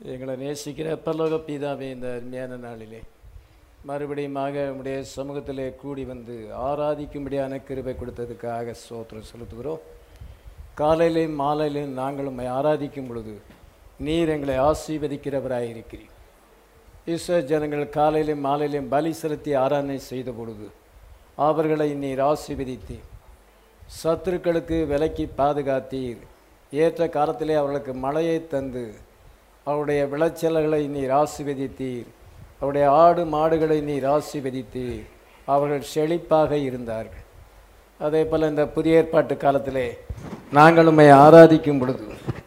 எங்களை நேசிக்கிற பரலோக பிதாவே இந்த அருமையான நாளிலே மறுபடியுமாக உம்முடைய சமூகத்திலே கூடி வந்து ஆராதிக்கும்படியான கிருபை கொடுத்ததுக்காக சோத்திரம் செலுத்துகிறோம் காலையிலையும் மாலையிலையும் நாங்கள் உம்மை ஆராதிக்கும் பொழுது நீர் எங்களை ஆசீர்வதிக்கிறவராய் இருக்கிறீர் ஈஸ்வர ஜனங்கள் காலையிலும் மாலையிலும் பலி செலுத்தி ஆராதனை செய்த பொழுது அவர்களை நீர் ஆசீர்வதித்து சத்துருக்களுக்கு விலக்கி பாதுகாத்தீர் ஏற்ற காலத்திலே அவர்களுக்கு மழையை தந்து அவருடைய விளைச்சல்களை நீர் ஆசீர்வதித்தீர் அவருடைய ஆடு மாடுகளை நீர் ஆசீர்வதித்தீர் அவர்கள் செழிப்பாக இருந்தார்கள் அதே போல் இந்த புதிய ஏற்பாட்டு காலத்திலே நாங்கள் உம்மை ஆராதிக்கும் பொழுது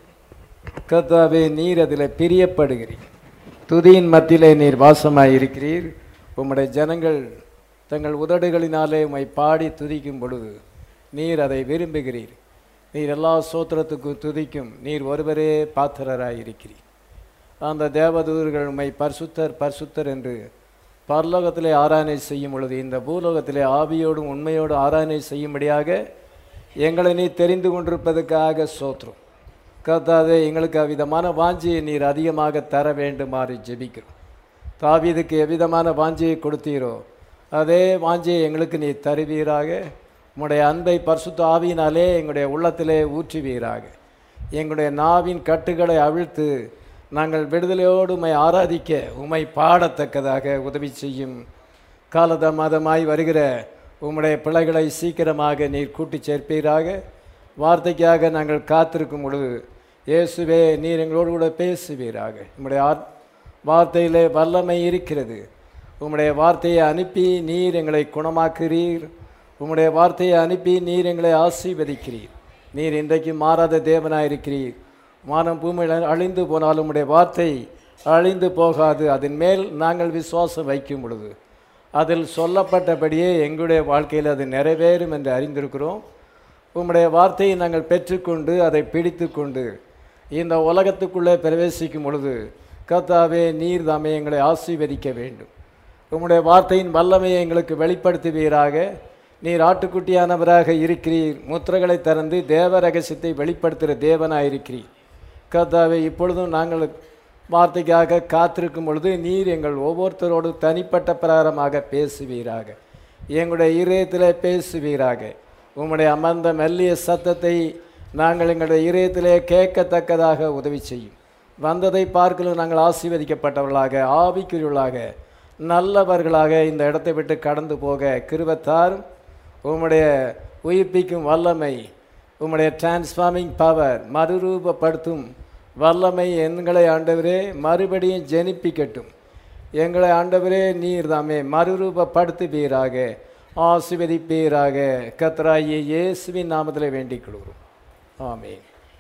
கர்த்தாவே நீர் அதில் பிரியப்படுகிறீர் துதியின் மத்தியிலே நீர் வாசமாயிருக்கிறீர் உம்முடைய ஜனங்கள் தங்கள் உதடுகளினாலே உம்மை பாடி துதிக்கும் பொழுது நீர் அதை விரும்புகிறீர் நீர் எல்லா சோத்திரத்துக்கும் துதிக்கும் நீர் ஒருவரே பாத்திரராயிருக்கிறீர் அந்த தேவதூதர்கள் உம்மை பரிசுத்தர் பரிசுத்தர் என்று பரலோகத்திலே ஆராதனை செய்யும் பொழுது இந்த பூலோகத்திலே ஆவியோடும் உண்மையோடும் ஆராதனை செய்யும்படியாக எங்களை நீ தெரிந்து கொண்டிருப்பதற்காக சோத்திரம் கர்த்தாவே எங்களுக்கு அவ்விதமான வாஞ்சியை நீர் அதிகமாக தர வேண்டுமாறு ஜெபிக்கிறோம் தாவீதுக்கு எவ்விதமான வாஞ்சியை கொடுத்தீரோ அதே வாஞ்சியை எங்களுக்கு நீ தருவீராக உம்முடைய அன்பை பரிசுத்த ஆவியினாலே எங்களுடைய உள்ளத்திலே ஊற்றுவீராக எங்களுடைய நாவின் கட்டுகளை அவிழ்த்து நாங்கள் விடுதலையோடு உம்மை ஆராதிக்க உம்மை பாடத்தக்கதாக உதவி செய்யும் காலதாமதமாய் வருகிற உம்முடைய பிள்ளைகளை சீக்கிரமாக நீர் கூட்டிச் சேர்ப்பீராக வார்த்தைக்காக நாங்கள் காத்திருக்கும் பொழுது இயேசுவே நீர் எங்களோடு கூட பேசுவீராக உம்முடைய ஆத்- வார்த்தையிலே வல்லமை இருக்கிறது உம்முடைய வார்த்தையை அனுப்பி நீர் எங்களை குணமாக்குறீர் உம்முடைய வார்த்தையை அனுப்பி நீர் எங்களை ஆசீர்வதிக்கிறீர் நீர் இன்றைக்கு மாறாத தேவனாயிருக்கிறீர் வானம் பூமியில் அழிந்து போனாலும் உம்முடைய வார்த்தை அழிந்து போகாது அதன் மேல் நாங்கள் விசுவாசம் வைக்கும் பொழுது அதில் சொல்லப்பட்டபடியே எங்களுடைய வாழ்க்கையில் அது நிறைவேறும் என்று அறிந்திருக்கிறோம் உம்முடைய வார்த்தையை நாங்கள் பெற்றுக்கொண்டு அதை பிடித்து கொண்டு இந்த உலகத்துக்குள்ளே பிரவேசிக்கும் பொழுது கர்த்தாவே நீர் தாமே எங்களை ஆசீர்வதிக்க வேண்டும் உம்முடைய வார்த்தையின் வல்லமையை எங்களுக்கு வெளிப்படுத்துவீராக நீர் ஆட்டுக்குட்டியானவராக இருக்கிறீர் முத்திரைகளை திறந்து தேவ ரகசியத்தை வெளிப்படுத்துகிற தேவனாயிருக்கிறீர் கர்த்தாவே இப்பொழுதும் நாங்கள் வார்த்தைக்காக காத்திருக்கும் பொழுது நீர் எங்கள் ஒவ்வொருத்தரோடு தனிப்பட்ட பிரகாரமாக பேசுவீராக எங்களுடைய இதயத்திலே பேசுவீராக உம்முடைய அமர்ந்த மெல்லிய சத்தத்தை நாங்கள் எங்களுடைய இதயத்திலே கேட்கத்தக்கதாக உதவி செய்யும் வந்ததை பார்க்கலும் நாங்கள் ஆசீர்வதிக்கப்பட்டவர்களாக ஆவிக்குரியவர்களாக நல்லவர்களாக இந்த இடத்தை விட்டு கடந்து போக கிருபத்தாரும் உம்முடைய உயிர்ப்பிக்கும் வல்லமை உம்முடைய டிரான்ஸ்ஃபார்மிங் பவர் மறுரூபப்படுத்தும் வல்லமை எங்களை ஆண்டவரே மறுபடியும் ஜெனிப்பிக்கட்டும் எங்களை ஆண்டவரே நீர் தாமே மறுரூபப்படுத்துவீராக ஆசிர்வதிப்பீராக கத்ராயி இயேசுவின் நாமத்தில் வேண்டிக் கொள்கிறோம் ஆமென்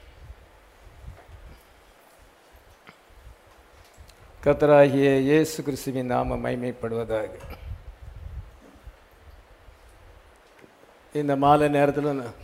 கத்தராகிய இயேசு கிறிஸ்துவின் நாம மைமைப்படுவதாக இந்த மாலை நேரத்தில் நான்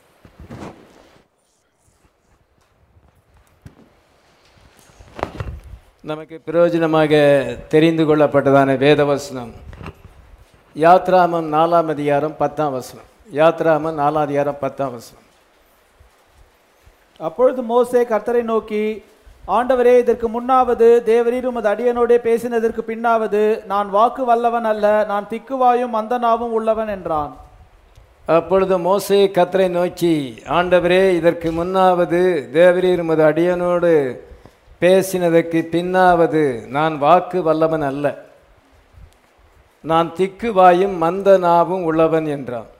நமக்கு பிரயோஜனமாக தெரிந்து கொள்ளப்பட்டதான வேதவசனம் யாத்ராமம் நாலாம் அதிகாரம் பத்தாம் வசனம் யாத்ராமம் நாலாம் அதிகாரம் பத்தாம் வசனம் அப்பொழுது மோசே கர்த்தரை நோக்கி ஆண்டவரே இதற்கு முன்னாவது தேவரீர் உமது அடியனோடே பேசினதற்கு பின்னாவது நான் வாக்கு வல்லவன் அல்ல நான் திக்குவாயும் மந்தனாவும் உள்ளவன் என்றான் அப்பொழுது மோசே கத்தரை நோக்கி ஆண்டவரே இதற்கு முன்னாவது தேவரீர் உமது அடியனோடு பேசினதற்கு பின்னாவது நான் வாக்கு வல்லவன் அல்ல நான் திக்கு வாயும் மந்த நாவும் உள்ளவன் என்றான்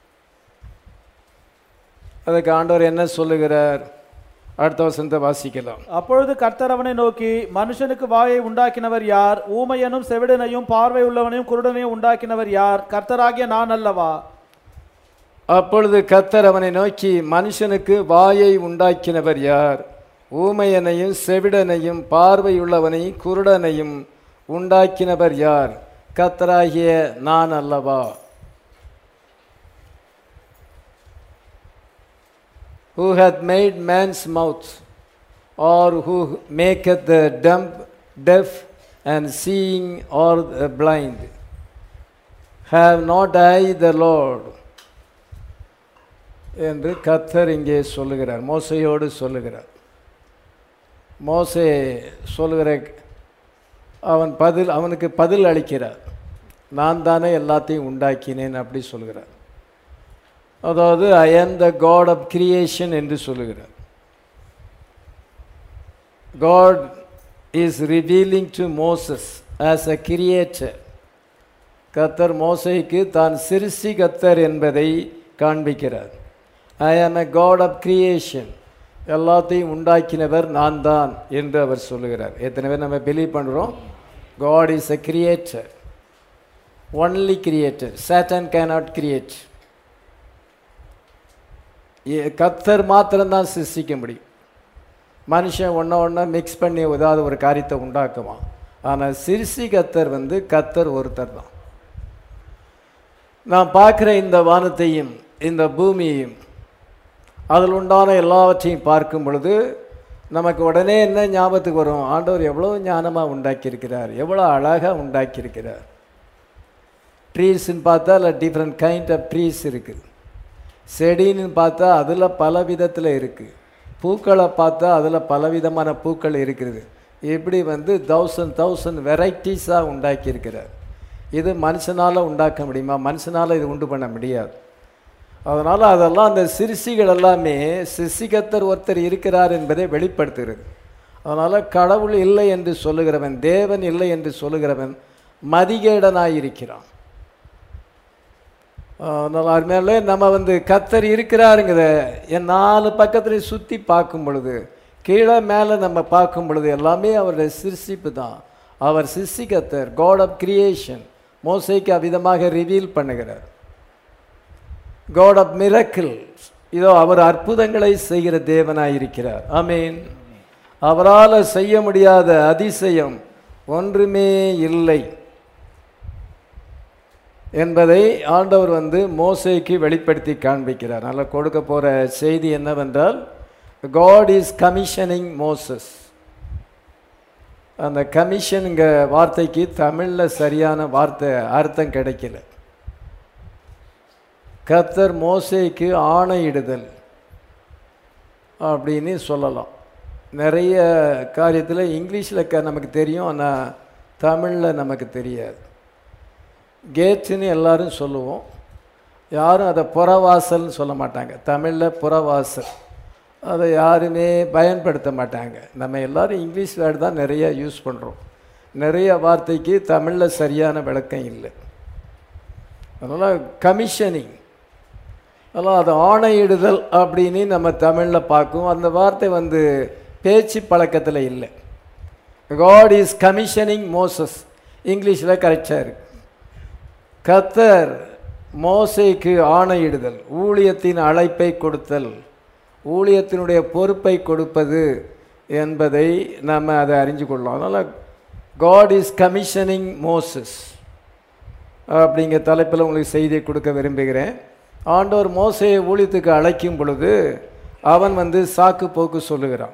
அதுக்கு ஆண்டவர் என்ன சொல்லுகிறார் அடுத்த வசனத்தை வாசிக்கலாம் அப்பொழுது கர்த்தர் அவனை நோக்கி மனுஷனுக்கு வாயை உண்டாக்கினவர் யார் ஊமையனும் செவிடனையும் பார்வை உள்ளவனையும் குருடனையும் உண்டாக்கினவர் யார் கர்த்தராகிய நான் அல்லவா அப்பொழுது கத்தர் அவனை நோக்கி மனுஷனுக்கு வாயை உண்டாக்கினவர் யார் ஊமையனையும் செவிடனையும் பார்வையுள்ளவனையும் குருடனையும் உண்டாக்கினவர் யார் கத்தராகிய நான் அல்லவா who hath made man's mouth or who maketh the dumb deaf and seeing or the blind have not I the Lord என்று கத்தர் இங்கே சொல்லுகிறார் மோசையோடு சொல்லுகிறார் மோசே சொல்லுகிற அவன் பதில் அவனுக்கு பதில் அளிக்கிறார் நான் தானே எல்லாத்தையும் உண்டாக்கினேன் அப்படி சொல்கிறார் அதாவது I am the God of creation என்று சொல்லுகிறார் God is revealing to Moses as a creator கத்தர் மோசைக்கு தான் சிறுசி கத்தர் என்பதை காண்பிக்கிறார் ஐ am a God of creation எல்லாத்தையும் உண்டாக்கினவர் நான் தான் என்று அவர் சொல்லுகிறார் எத்தனை பேர் நம்ம பிலீவ் பண்ணுறோம் God is a creator only creator Satan cannot create கத்தர் மாத்திரம்தான் சிருஷ்டிக்க முடியும் மனுஷன் ஒன்றை ஒன்றா மிக்ஸ் பண்ணி ஏதாவது ஒரு காரியத்தை உண்டாக்குவான் ஆனால் சிருஷ்டி கத்தர் வந்து கத்தர் ஒருத்தர் தான் நான் பார்க்குற இந்த வானத்தையும் இந்த பூமியையும் அதில் உண்டான எல்லாவற்றையும் பார்க்கும் பொழுது நமக்கு உடனே என்ன ஞாபகத்துக்கு வரும் ஆண்டவர் எவ்வளோ ஞானமாக உண்டாக்கியிருக்கிறார் எவ்வளோ அழகாக உண்டாக்கியிருக்கிறார் ட்ரீஸ்ன்னு பார்த்தா அதில் டிஃப்ரெண்ட் கைண்ட் ஆஃப் ட்ரீஸ் இருக்குது செடின்னு பார்த்தா அதில் பல விதத்தில் இருக்குது பூக்களை பார்த்தா அதில் பலவிதமான பூக்கள் இருக்கிறது இப்படி வந்து தௌசண்ட் தௌசண்ட் வெரைட்டிஸாக உண்டாக்கியிருக்கிறார் இது மனுஷனால் உண்டாக்க முடியுமா மனுஷனால் இது உண்டு பண்ண முடியாது அதனால் அதெல்லாம் அந்த சிறுசிகள் எல்லாமே சிசிகத்தர் ஒருத்தர் இருக்கிறார் என்பதை வெளிப்படுத்துகிறது அதனால் கடவுள் இல்லை என்று சொல்லுகிறவன் தேவன் இல்லை என்று சொல்லுகிறவன் மதிகேடனாயிருக்கிறான் அதனால் அருமையாலே நம்ம வந்து கத்தர் இருக்கிறாருங்கிற என் நாலு பக்கத்துலேயும் சுற்றி பார்க்கும் பொழுது கீழே மேலே நம்ம பார்க்கும் பொழுது எல்லாமே அவருடைய சிருஷ்டிப்பு தான் அவர் சிருஷ்டிகத்தர் காட் ஆஃப் கிரியேஷன் மோசைக்கு அவ்விதமாக ரிவீல் பண்ணுகிறார் காட் ஆஃப் மிரக்கிள் இதோ அவர் அற்புதங்களை செய்கிற தேவனாய் இருக்கிறார் ஆமீன் அவரால் செய்ய முடியாத அதிசயம் ஒன்றுமே இல்லை என்பதை ஆண்டவர் வந்து மோசைக்கு வெளிப்படுத்தி காண்பிக்கிறார் அதில் கொடுக்க போகிற செய்தி என்னவென்றால் காட் இஸ் கமிஷனிங் மோசஸ் அந்த கமிஷனுங்க வார்த்தைக்கு தமிழில் சரியான வார்த்தை அர்த்தம் கிடைக்கல கத்தர் மோசைக்கு ஆணையிடுதல் அப்படின்னு சொல்லலாம் நிறைய காரியத்தில் இங்கிலீஷில் க நமக்கு தெரியும் ஆனால் தமிழில் நமக்கு தெரியாது கேட்ஸ்ன்னு எல்லாரும் சொல்லுவோம் யாரும் அதை புறவாசல்னு சொல்ல மாட்டாங்க தமிழில் புறவாசல் அதை யாருமே பயன்படுத்த மாட்டாங்க நம்ம எல்லாரும் இங்கிலீஷ் வேர்டு தான் நிறைய யூஸ் பண்ணுறோம் நிறைய வார்த்தைக்கு தமிழில் சரியான விளக்கம் இல்லை அதனால் கமிஷனிங் அதெல்லாம் அது ஆணையிடுதல் அப்படின்னு நம்ம தமிழில் பார்க்கும் அந்த வார்த்தை வந்து பேச்சு பழக்கத்தில் இல்லை காட் இஸ் கமிஷனிங் மோசஸ் இங்கிலீஷில் கரெக்டாக இருக்கு கத்தர் மோசைக்கு ஆணையிடுதல் ஊழியத்தின் அழைப்பை கொடுத்தல் ஊழியத்தினுடைய பொறுப்பை கொடுப்பது என்பதை நம்ம அதை அறிஞ்சு கொள்ளலாம் அதனால் காட் இஸ் கமிஷனிங் மோசஸ் அப்படிங்கிற தலைப்பில் உங்களுக்கு செய்தியை கொடுக்க விரும்புகிறேன் ஆண்டவர் மோசையை ஊழியத்துக்கு அழைக்கும் பொழுது அவன் வந்து சாக்கு போக்கு சொல்லுகிறான்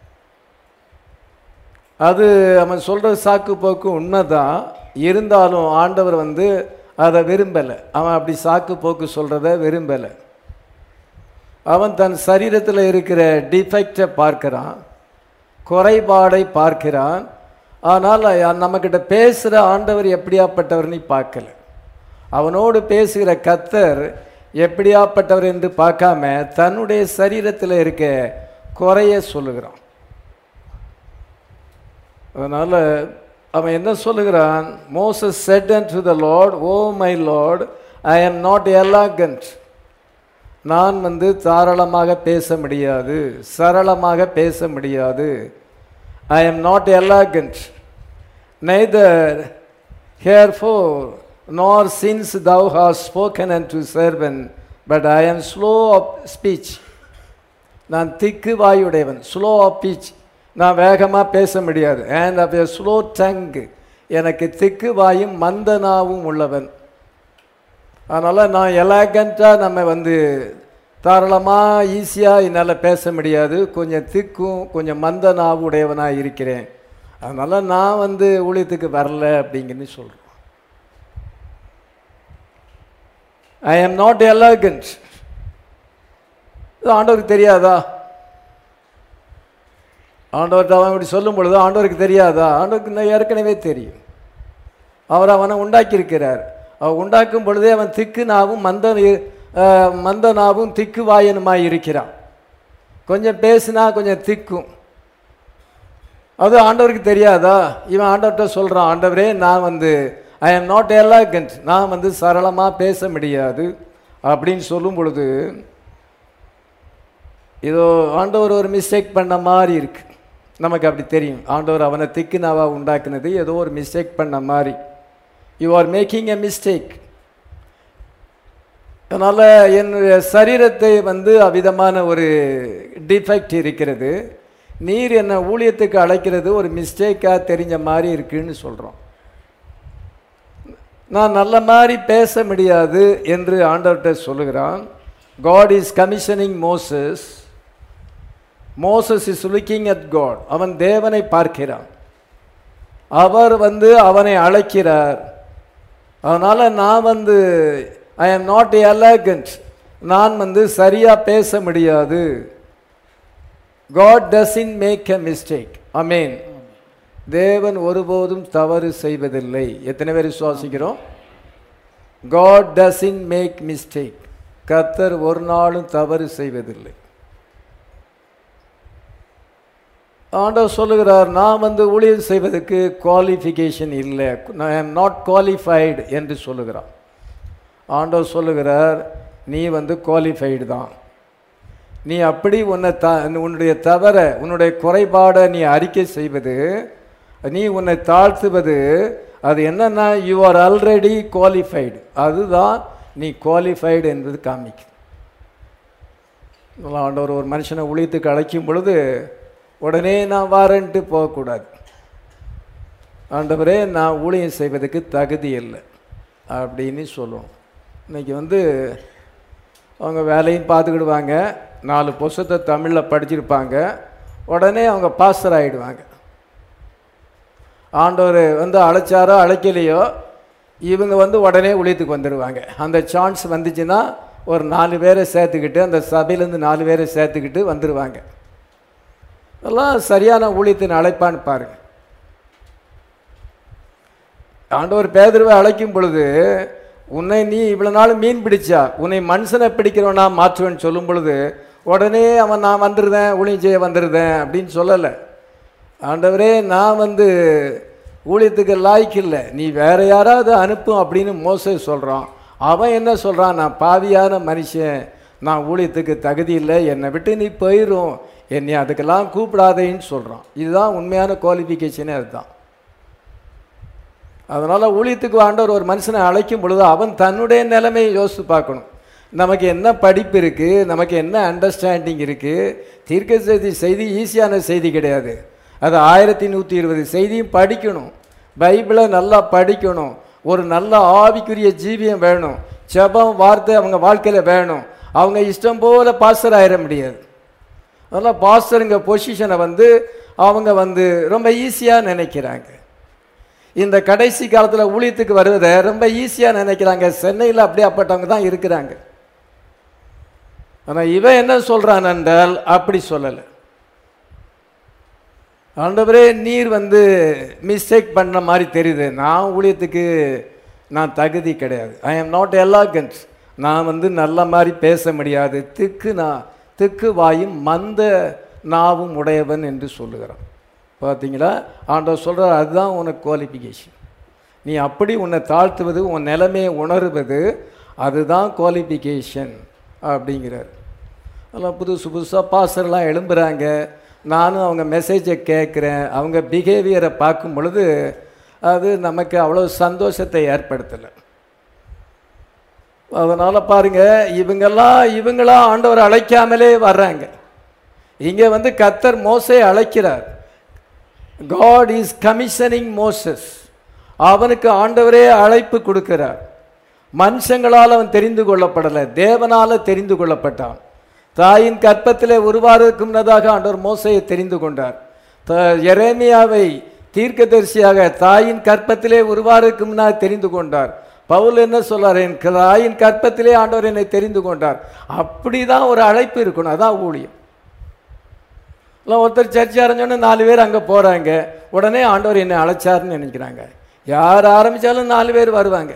அது அவன் சொல்கிற சாக்கு போக்கு உண்மைதான் இருந்தாலும் ஆண்டவர் வந்து அதை விரும்பலை அவன் அப்படி சாக்கு போக்கு சொல்கிறத விரும்பலை அவன் தன் சரீரத்தில் இருக்கிற டிஃபெக்டை பார்க்கிறான் குறைபாடை பார்க்கிறான் ஆனால் நம்மக்கிட்ட பேசுகிற ஆண்டவர் எப்படியாப்பட்டவர்னு பார்க்கல அவனோடு பேசுகிற கத்தர் எப்படியாப்பட்டவர் என்று பார்க்காம தன்னுடைய சரீரத்தில் இருக்க குறைய சொல்லுகிறான் அதனால் அவன் என்ன சொல்லுகிறான் Moses said and to the Lord oh my Lord I am not eloquent நான் வந்து தாராளமாக பேச முடியாது சரளமாக பேச முடியாது I am not eloquent neither heretofore nor since thou hast spoken and to servant but I am slow of speech நான் திக்கு வாயுடையவன் ஸ்லோ ஆஃப் பீச் நான் வேகமாக பேச முடியாது and of a slow tongue எனக்கு திக்கு வாயும் மந்த நாவும் உள்ளவன் அதனால் நான் எலாகண்ட்டாக நம்ம வந்து தாராளமாக ஈஸியாக என்னால் பேச முடியாது கொஞ்சம் திக்கும் கொஞ்சம் மந்த நாவு உடையவனாக இருக்கிறேன் அதனால் நான் வந்து ஊழியத்துக்கு வரல அப்படிங்கன்னு சொல்கிறோம் ஐ ஆம் நாட் எலாகண்ட் இது ஆண்டவருக்கு தெரியாதா ஆண்டவர்கிட்ட அவன் இப்படி சொல்லும் பொழுது ஆண்டவருக்கு தெரியாதா ஆண்டவருக்கு இன்னும் ஏற்கனவே தெரியும் அவர் அவனை உண்டாக்கியிருக்கிறார் அவர் உண்டாக்கும் பொழுதே அவன் திக்கு நாவும் மந்த அஹ், மந்த நாவும் திக்கு வாயனுமாய் இருக்கிறான் கொஞ்சம் பேசினா கொஞ்சம் திக்கும் அது ஆண்டவருக்கு தெரியாதா இவன் ஆண்டவர்கிட்ட சொல்கிறான் ஆண்டவரே நான் வந்து ஐ எம் நாட் எலகண்ட் நான் வந்து சரளமாக பேச முடியாது அப்படின்னு சொல்லும் பொழுது இதோ ஆண்டவர் ஒரு மிஸ்டேக் பண்ண மாதிரி இருக்கு நமக்கு அப்படி தெரியும் ஆண்டவர் அவனை திக்குனாவா உண்டாக்குனது ஏதோ ஒரு மிஸ்டேக் பண்ண மாதிரி you are making a mistake அதனால் என்னுடைய சரீரத்தை வந்து அவ்விதமான ஒரு டிஃபெக்ட் இருக்கிறது நீர் என்னை ஊழியத்துக்கு அழைக்கிறது ஒரு மிஸ்டேக்காக தெரிஞ்ச மாதிரி இருக்குன்னு சொல்கிறோம் நான் நல்ல மாதிரி பேச முடியாது என்று ஆண்டவர்கிட்ட சொல்லுகிறான் God is commissioning Moses Moses is looking at God அவன் தேவனை பார்க்கிறான் அவர் வந்து அவனை அழைக்கிறார் அதனால் நான் வந்து ஐ am நாட் எலகண்ட் நான் வந்து சரியாக பேச முடியாது God doesn't make a mistake amen தேவன் ஒருபோதும் தவறு செய்வதில்லை எத்தனை பேர் விசுவாசிக்கிறோம் காட் டசின் மேக் மிஸ்டேக் கர்த்தர் ஒரு நாளும் தவறு செய்வதில்லை ஆண்டவர் சொல்லுகிறார் நான் வந்து ஊழியம் செய்வதற்கு குவாலிஃபிகேஷன் இல்லை ஐ am நாட் குவாலிஃபைடு என்று சொல்லுகிறார் ஆண்டவர் சொல்லுகிறார் நீ வந்து குவாலிஃபைடு தான் நீ அப்படி உன்னை த உன்னுடைய தவற உன்னுடைய குறைபாடை நீ அறிக்கை செய்வது நீ உன்னை தாழ்த்துவது அது என்னன்னா யூ ஆர் ஆல்ரெடி குவாலிஃபைடு அதுதான் நீ குவாலிஃபைடு என்பது காமிக்குது ஆண்டவர் ஒரு மனுஷனை ஊழியத்துக்கு அழைக்கும் பொழுது உடனே நான் வாரன்ட்டு போகக்கூடாது ஆண்டவரே நான் ஊழியம் செய்வதற்கு தகுதி இல்லை அப்படின்னு சொல்லுவோம் இன்னைக்கு வந்து அவங்க வேலையும் பார்த்துக்கிடுவாங்க நாலு புஸ்தத்தை தமிழில் படிச்சிருப்பாங்க உடனே அவங்க பாஸ்டர் ஆகிடுவாங்க ஆண்டவர் வந்து அழைச்சாரோ அழைக்கலையோ இவங்க வந்து உடனே ஊழியத்துக்கு வந்துடுவாங்க அந்த சான்ஸ் வந்துச்சுன்னா ஒரு நாலு பேரை சேர்த்துக்கிட்டு அந்த சபையிலேருந்து நாலு பேரை சேர்த்துக்கிட்டு வந்துடுவாங்க அதெல்லாம் சரியான ஊழியத்தின் அழைப்பான்னு பாருங்க ஆண்டவர் பேதர்வை அழைக்கும் பொழுது உன்னை நீ இவ்வளோ நாள் மீன் பிடிச்சா உன்னை மனுஷனை பிடிக்கிறவனா மாற்றுவேன்னு சொல்லும் பொழுது உடனே அவன் நான் வந்துருதேன் ஊழியம் செய்ய வந்துருதேன் அப்படின்னு சொல்லலை ஆண்டவரே நான் வந்து ஊழியத்துக்கு லாய்க்கு இல்லை நீ வேற யாராவது அனுப்பும் அப்படின்னு மோசே சொல்கிறான் அவன் என்ன சொல்கிறான் நான் பாவியான மனுஷன் நான் ஊழியத்துக்கு தகுதி இல்லை என்னை விட்டு நீ போயிடும் என்னை அதுக்கெல்லாம் கூப்பிடாதேன்னு சொல்கிறான் இதுதான் உண்மையான குவாலிஃபிகேஷனே அதுதான் அதனால் ஊழியத்துக்கு ஆண்டவர் ஒரு மனுஷனை அழைக்கும் பொழுது அவன் தன்னுடைய நிலைமையை யோசித்து பார்க்கணும் நமக்கு என்ன படிப்பு இருக்குது நமக்கு என்ன அண்டர்ஸ்டாண்டிங் இருக்குது தீர்க்க செய்தி செய்தி ஈஸியான செய்தி கிடையாது அது ஆயிரத்தி நூற்றி இருபது செய்தியும் படிக்கணும் பைபிளை நல்லா படிக்கணும் ஒரு நல்ல ஆவிக்குரிய ஜீவியம் வேணும் ஜெபம் வார்த்தை அவங்க வாழ்க்கையில் வேணும் அவங்க இஷ்டம் போல பாஸ்டர் ஆயிட முடியாது அதனால் பாஸ்டருங்க பொசிஷனை வந்து அவங்க வந்து ரொம்ப ஈஸியாக நினைக்கிறாங்க இந்த கடைசி காலத்தில் ஊழியத்துக்கு வருவதை ரொம்ப ஈஸியாக நினைக்கிறாங்க சென்னையில் அப்படியே அப்பட்டவங்க தான் இருக்கிறாங்க ஆனால் இவன் என்ன சொல்கிறான் என்றால் அப்படி சொல்லலை ஆண்டவரே நீர் வந்து மிஸ்டேக் பண்ண மாதிரி தெரியுது நான் ஊழியத்துக்கு நான் தகுதி கிடையாது ஐ எம் நாட் எலாகன்ஸ் நான் வந்து நல்ல மாதிரி பேச முடியாது திக்கு நான் திக்கு வாயும் மந்த நாவும் உடையவன் என்று சொல்லுகிறான் பார்த்தீங்களா ஆண்டவர் சொல்கிறார் அதுதான் உனக்கு குவாலிஃபிகேஷன் நீ அப்படி உன்னை தாழ்த்துவது உன் நிலைமையை உணருவது அதுதான் குவாலிஃபிகேஷன் அப்படிங்கிறார் அதெல்லாம் புதுசு புதுசாக பாஸ்டர்லாம் எழும்புறாங்க நானும் அவங்க மெசேஜை கேட்குறேன் அவங்க பிஹேவியரை பார்க்கும் பொழுது அது நமக்கு அவ்வளோ சந்தோஷத்தை ஏற்படுத்தலை அதனால் பாருங்க இவங்கெல்லாம் இவங்களா ஆண்டவர் அழைக்காமலே வர்றாங்க இங்கே வந்து கத்தர் மோசே அழைக்கிறார் காட் இஸ் கமிஷனிங் மோசஸ் அவனுக்கு ஆண்டவரே அழைப்பு கொடுக்கிறார் மனுஷங்களால் அவன் தெரிந்து கொள்ளப்படலை தேவனால தெரிந்து கொள்ளப்பட்டான் தாயின் கற்பத்திலே உருவாறதுக்கு முன்னதாக ஆண்டவர் மோசையை தெரிந்து கொண்டார் த- எரேமியாவை தீர்க்கதரிசியாக தாயின் கற்பத்திலே உருவாறதுக்கு முன்னாக தெரிந்து கொண்டார் பவுல் என்ன சொல்றார் என் தாயின் கற்பத்திலே ஆண்டவர் என்னை தெரிந்து கொண்டார் அப்படிதான் ஒரு அழைப்பு இருக்கணும் அதான் ஊழியம் இல்லை ஒருத்தர் சர்ச்சை ஆரம்பிச்சோன்னே நாலு பேர் அங்கே போகிறாங்க உடனே ஆண்டவர் என்னை அழைச்சாருன்னு நினைக்கிறாங்க யார் ஆரம்பித்தாலும் நாலு பேர் வருவாங்க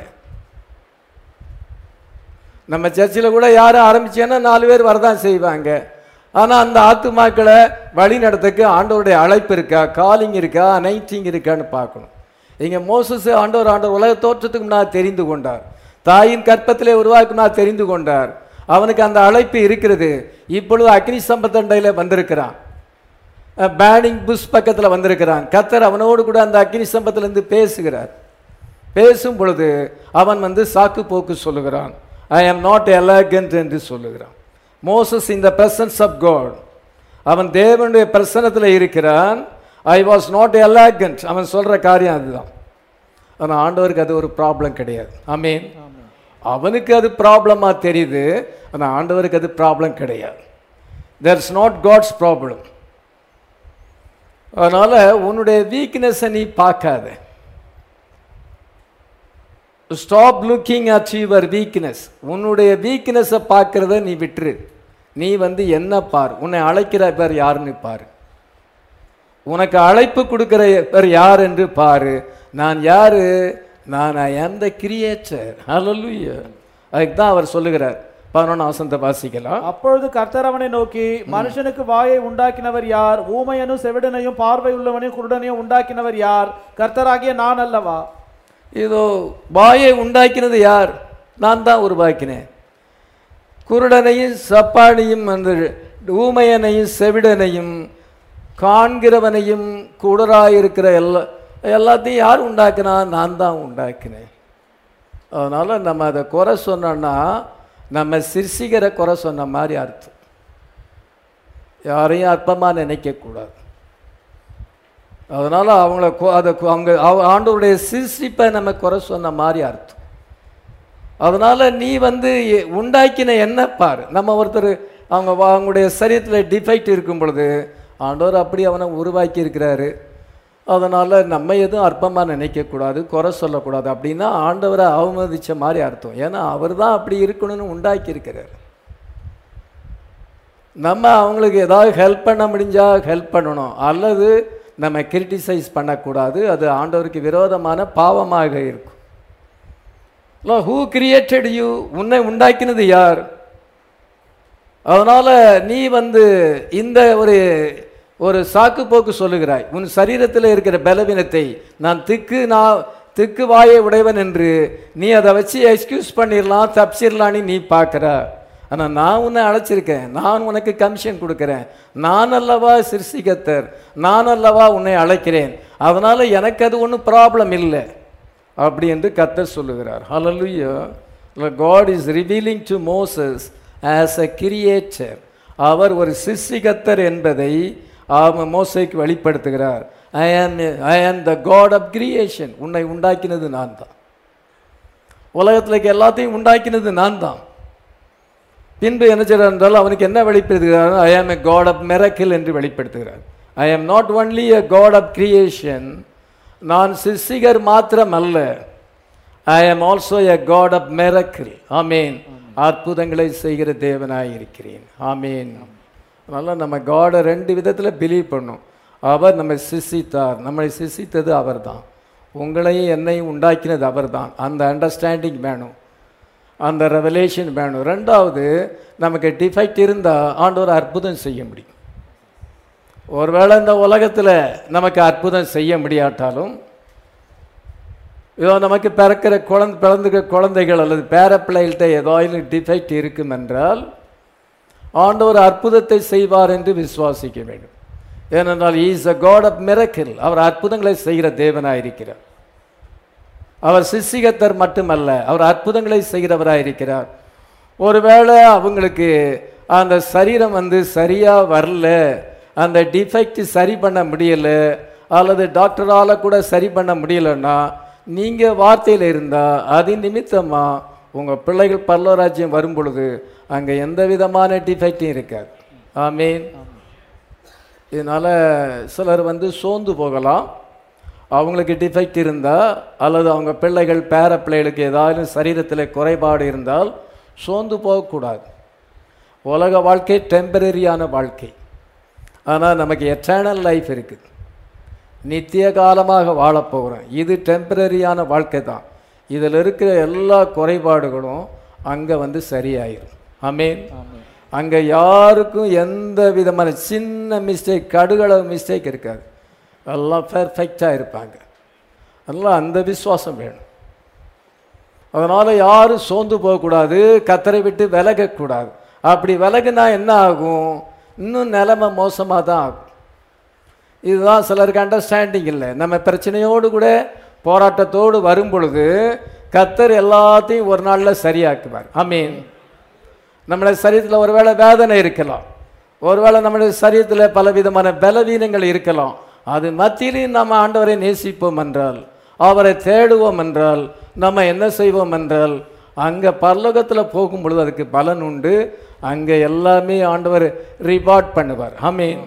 நம்ம சர்ச்சில் கூட யாரும் ஆரம்பிச்சேன்னா நாலு பேர் வரதான் செய்வாங்க ஆனால் அந்த ஆத்துமாக்களை வழி நடத்துக்கு ஆண்டவருடைய அழைப்பு இருக்கா காலிங் இருக்கா அனைட்டிங் இருக்கான்னு பார்க்கணும் இங்கே மோசஸ் ஆண்டவர் ஆண்டவர் உலக தோற்றத்துக்கு முன்னால் தெரிந்து கொண்டார் தாயின் கற்பத்திலே உருவாக்குனா தெரிந்து கொண்டார் அவனுக்கு அந்த அழைப்பு இருக்கிறது இப்பொழுது அக்னி சம்பத்தண்டையில் வந்திருக்கிறான் பேனிங் புஷ் பக்கத்தில் வந்திருக்கிறான் கத்தர் அவனோடு கூட அந்த அக்னி சம்பத்திலிருந்து பேசுகிறார் பேசும் பொழுது அவன் வந்து சாக்கு போக்கு சொல்லுகிறான் ஐ am நாட் எலகண்ட் என்று சொல்லுகிறான் மோசஸ் இந்த பிரசன்ஸ் ஆஃப் காட் அவன் தேவனுடைய பிரசனத்தில் இருக்கிறான் ஐ வாஸ் நாட் எலகண்ட் அவன் சொல்ற காரியம் அதுதான் ஆனால் ஆண்டவருக்கு அது ஒரு ப்ராப்ளம் கிடையாது ஆமீன் அவனுக்கு அது ப்ராப்ளமாக தெரியுது ஆனால் ஆண்டவருக்கு அது ப்ராப்ளம் கிடையாது there is not God's problem அதனால் உன்னுடைய வீக்னஸை நீ பார்க்காத stop looking at your weakness உன்னுடைய வீக்னஸை பார்க்கறத நீ விட்டுரு நீ வந்து என்ன பார் உன்னை அழைக்கிற பேர் யாருன்னு பாரு உனக்கு அழைப்பு கொடுக்கிற பேர் யார் என்று பாரு நான் யாரு நான் ஐ ஆம் த கிரியேட்டர் ஹalleluya அதுக்கு தான் அவர் சொல்லுகிறார் பதினொன்று வசந்த வாசிக்கலாம் அப்பொழுது கர்த்தர் அவனை நோக்கி மனுஷனுக்கு வாயை உண்டாக்கினவர் யார் ஊமையனும் செவிடனையும் பார்வை உள்ளவனையும் குருடனையும் உண்டாக்கினவர் யார் கர்த்தராகிய நான் அல்லவா இதோ வாயை உண்டாக்கினது யார் நான் தான் உருவாக்கினேன் குருடனையும் சப்பானியும் அந்த ஊமையனையும் செவிடனையும் காண்கிறவனையும் குடராயிருக்கிற எல்லா எல்லாத்தையும் யார் உண்டாக்கினா நான் தான் உண்டாக்கினேன் அதனால் நம்ம அதை குறை சொன்னோன்னா நம்ம சிற்சிகரை குறை சொன்ன மாதிரி அர்த்தம் யாரையும் அற்பமாக நினைக்கக்கூடாது அதனால் அவங்கள கொ- அதை கொ- அவங்க அவ- ஆண்டவருடைய சிருஷ்டிப்பை நம்ம குறை சொன்ன மாதிரி அர்த்தம் அதனால் நீ வந்து எ- உண்டாக்கின என்ன பாரு நம்ம ஒருத்தர் அவங்க வா- அவங்களுடைய சரீரத்தில் டிஃபெக்ட் இருக்கும் பொழுது ஆண்டவர் அப்படி அவனை உருவாக்கி இருக்கிறாரு அதனால் நம்ம எதுவும் அற்பமாக நினைக்கக்கூடாது குறை சொல்லக்கூடாது அப்படின்னா ஆண்டவரை அவமதித்த மாதிரி அர்த்தம் ஏன்னா அவர் தான் அப்படி இருக்கணும்னு உண்டாக்கி இருக்கிறார் நம்ம அவங்களுக்கு ஏதாவது ஹெல்ப் பண்ண முடிஞ்சா ஹெல்ப் பண்ணணும் அல்லது நம்ம கிரிட்டிசைஸ் பண்ணக்கூடாது அது ஆண்டவருக்கு விரோதமான பாவமாக இருக்கும் ஹூ கிரியேட்டட் யூ உன்னை உண்டாக்கினது யார் அதனால நீ வந்து இந்த ஒரு ஒரு சாக்கு போக்கு சொல்லுகிறாய் உன் சரீரத்தில் இருக்கிற பலவீனத்தை நான் திக்கு நான் திக்கு வாயை உடையவன் என்று நீ அதை வச்சு எக்ஸ்கியூஸ் பண்ணிடலாம் தப்பிச்சிடலான்னு நீ பார்க்குற ஆனால் நான் உன்னை அழைச்சிருக்கேன் நான் உனக்கு கமிஷன் கொடுக்குறேன் நான் அல்லவா சிருஷ்டிகத்தர் நான் அல்லவா உன்னை அழைக்கிறேன் அதனால் எனக்கு அது ஒன்றும் ப்ராப்ளம் இல்லை அப்படி என்று கத்தர் சொல்லுகிறார் ஹalleluya God is revealing to Moses as a creator அவர் ஒரு சிருஷ்டிகத்தர் என்பதை அவன் மோசைக்கு வெளிப்படுத்துகிறார் ஐ am I am the God of creation உன்னை உண்டாக்கினது நான் தான் உலகத்தில் இருக்க எல்லாத்தையும் உண்டாக்கினது நான் தான் பின்பு என்ன செய்கிறார் என்றால் அவனுக்கு என்ன வெளிப்படுத்துகிறார் ஐ ஆம் எ காட் ஆஃப் மெரக்கில் என்று வெளிப்படுத்துகிறார் I am not only a God of creation நான் சிசிகர் மாத்திரம் அல்ல I am also a God of miracle amen அற்புதங்களை செய்கிற தேவனாய் இருக்கிறேன் ஆமேன் அதனால் நம்ம காடை ரெண்டு விதத்தில் பிலீவ் பண்ணோம் அவர் நம்மை சிசித்தார் நம்மை சிசித்தது அவர்தான் உங்களையும் என்னையும் உண்டாக்கினது அவர்தான் அந்த அண்டர்ஸ்டாண்டிங் வேணும் அந்த ரெவலேஷன் வேணும் ரெண்டாவது நமக்கு டிஃபெக்ட் இருந்தால் ஆண்டவர் அற்புதம் செய்ய முடியும் ஒருவேளை இந்த உலகத்தில் நமக்கு அற்புதம் செய்ய முடியாட்டாலும் இதோ நமக்கு பிறக்கிற குழந்தை பிறந்துக்க குழந்தைகள் அல்லது பேர பிள்ளைகள்கிட்ட ஏதாவது டிஃபெக்ட் இருக்கும் என்றால் ஆண்டவர் அற்புதத்தை செய்வார் என்று விசுவாசிக்க வேண்டும் ஏனென்றால் is a God of miracle அவர் அற்புதங்களை செய்கிற தேவனாயிருக்கிறார் அவர் சிசிகத்தர் மட்டுமல்ல அவர் அற்புதங்களை செய்கிறவராக இருக்கிறார் ஒருவேளை அவங்களுக்கு அந்த சரீரம் வந்து சரியாக வரல அந்த டிஃபெக்ட் சரி பண்ண முடியல அல்லது டாக்டரால் கூட சரி பண்ண முடியலன்னா நீங்கள் வார்த்தையில் இருந்தால் அது நிமித்தமாக உங்கள் பிள்ளைகள் பல்லவராஜ்யம் வரும் பொழுது அங்கே எந்த விதமான டிஃபெக்டும் இருக்காது ஆமீன் இதனால் சிலர் வந்து சோர்ந்து போகலாம் அவங்களுக்கு டிஃபெக்ட் இருந்தால் அல்லது அவங்க பிள்ளைகள் பேர பிள்ளைகளுக்கு ஏதாவது சரீரத்தில் குறைபாடு இருந்தால் சோர்ந்து போகக்கூடாது உலக வாழ்க்கை டெம்பரரியான வாழ்க்கை ஆனால் நமக்கு எட்டர்னல் லைஃப் இருக்குது நித்திய காலமாக வாழப் போகிறோம் இது டெம்பரரியான வாழ்க்கை தான் இதில் இருக்கிற எல்லா குறைபாடுகளும் அங்கே வந்து சரியாயிரும் ஆமென் ஆமென். அங்கே யாருக்கும் எந்த விதமான சின்ன மிஸ்டேக் கடுகளவு மிஸ்டேக் இருக்காது எல்லாம் பெர்ஃபெக்டாக இருப்பாங்க எல்லாம் அந்த விசுவாசம் வேணும் அதனால் யாரும் சோர்ந்து போகக்கூடாது கத்தரை விட்டு விலகக்கூடாது அப்படி விலகுனா என்ன ஆகும் இன்னும் நிலைமை மோசமாக தான் ஆகும் இதுதான் சிலருக்கு அண்டர்ஸ்டாண்டிங் இல்லை நம்ம பிரச்சனையோடு கூட போராட்டத்தோடு வரும் பொழுது கத்தர் எல்லாத்தையும் ஒரு நாளில் சரியாக்குவார் ஆமீன் நம்மளுடைய சரீரத்தில் ஒருவேளை வேதனை இருக்கலாம் ஒருவேளை நம்மளுடைய சரீரத்தில் பலவிதமான பலவீனங்கள் இருக்கலாம் அது மத்தியிலையும் நம்ம ஆண்டவரை நேசிப்போம் என்றால் அவரை தேடுவோம் என்றால் நம்ம என்ன செய்வோம் என்றால் அங்கே பரலோகத்தில் போகும் பொழுது அதுக்கு பலன் உண்டு அங்கே எல்லாமே ஆண்டவர் ரிவார்ட் பண்ணுவார் ஆமீன்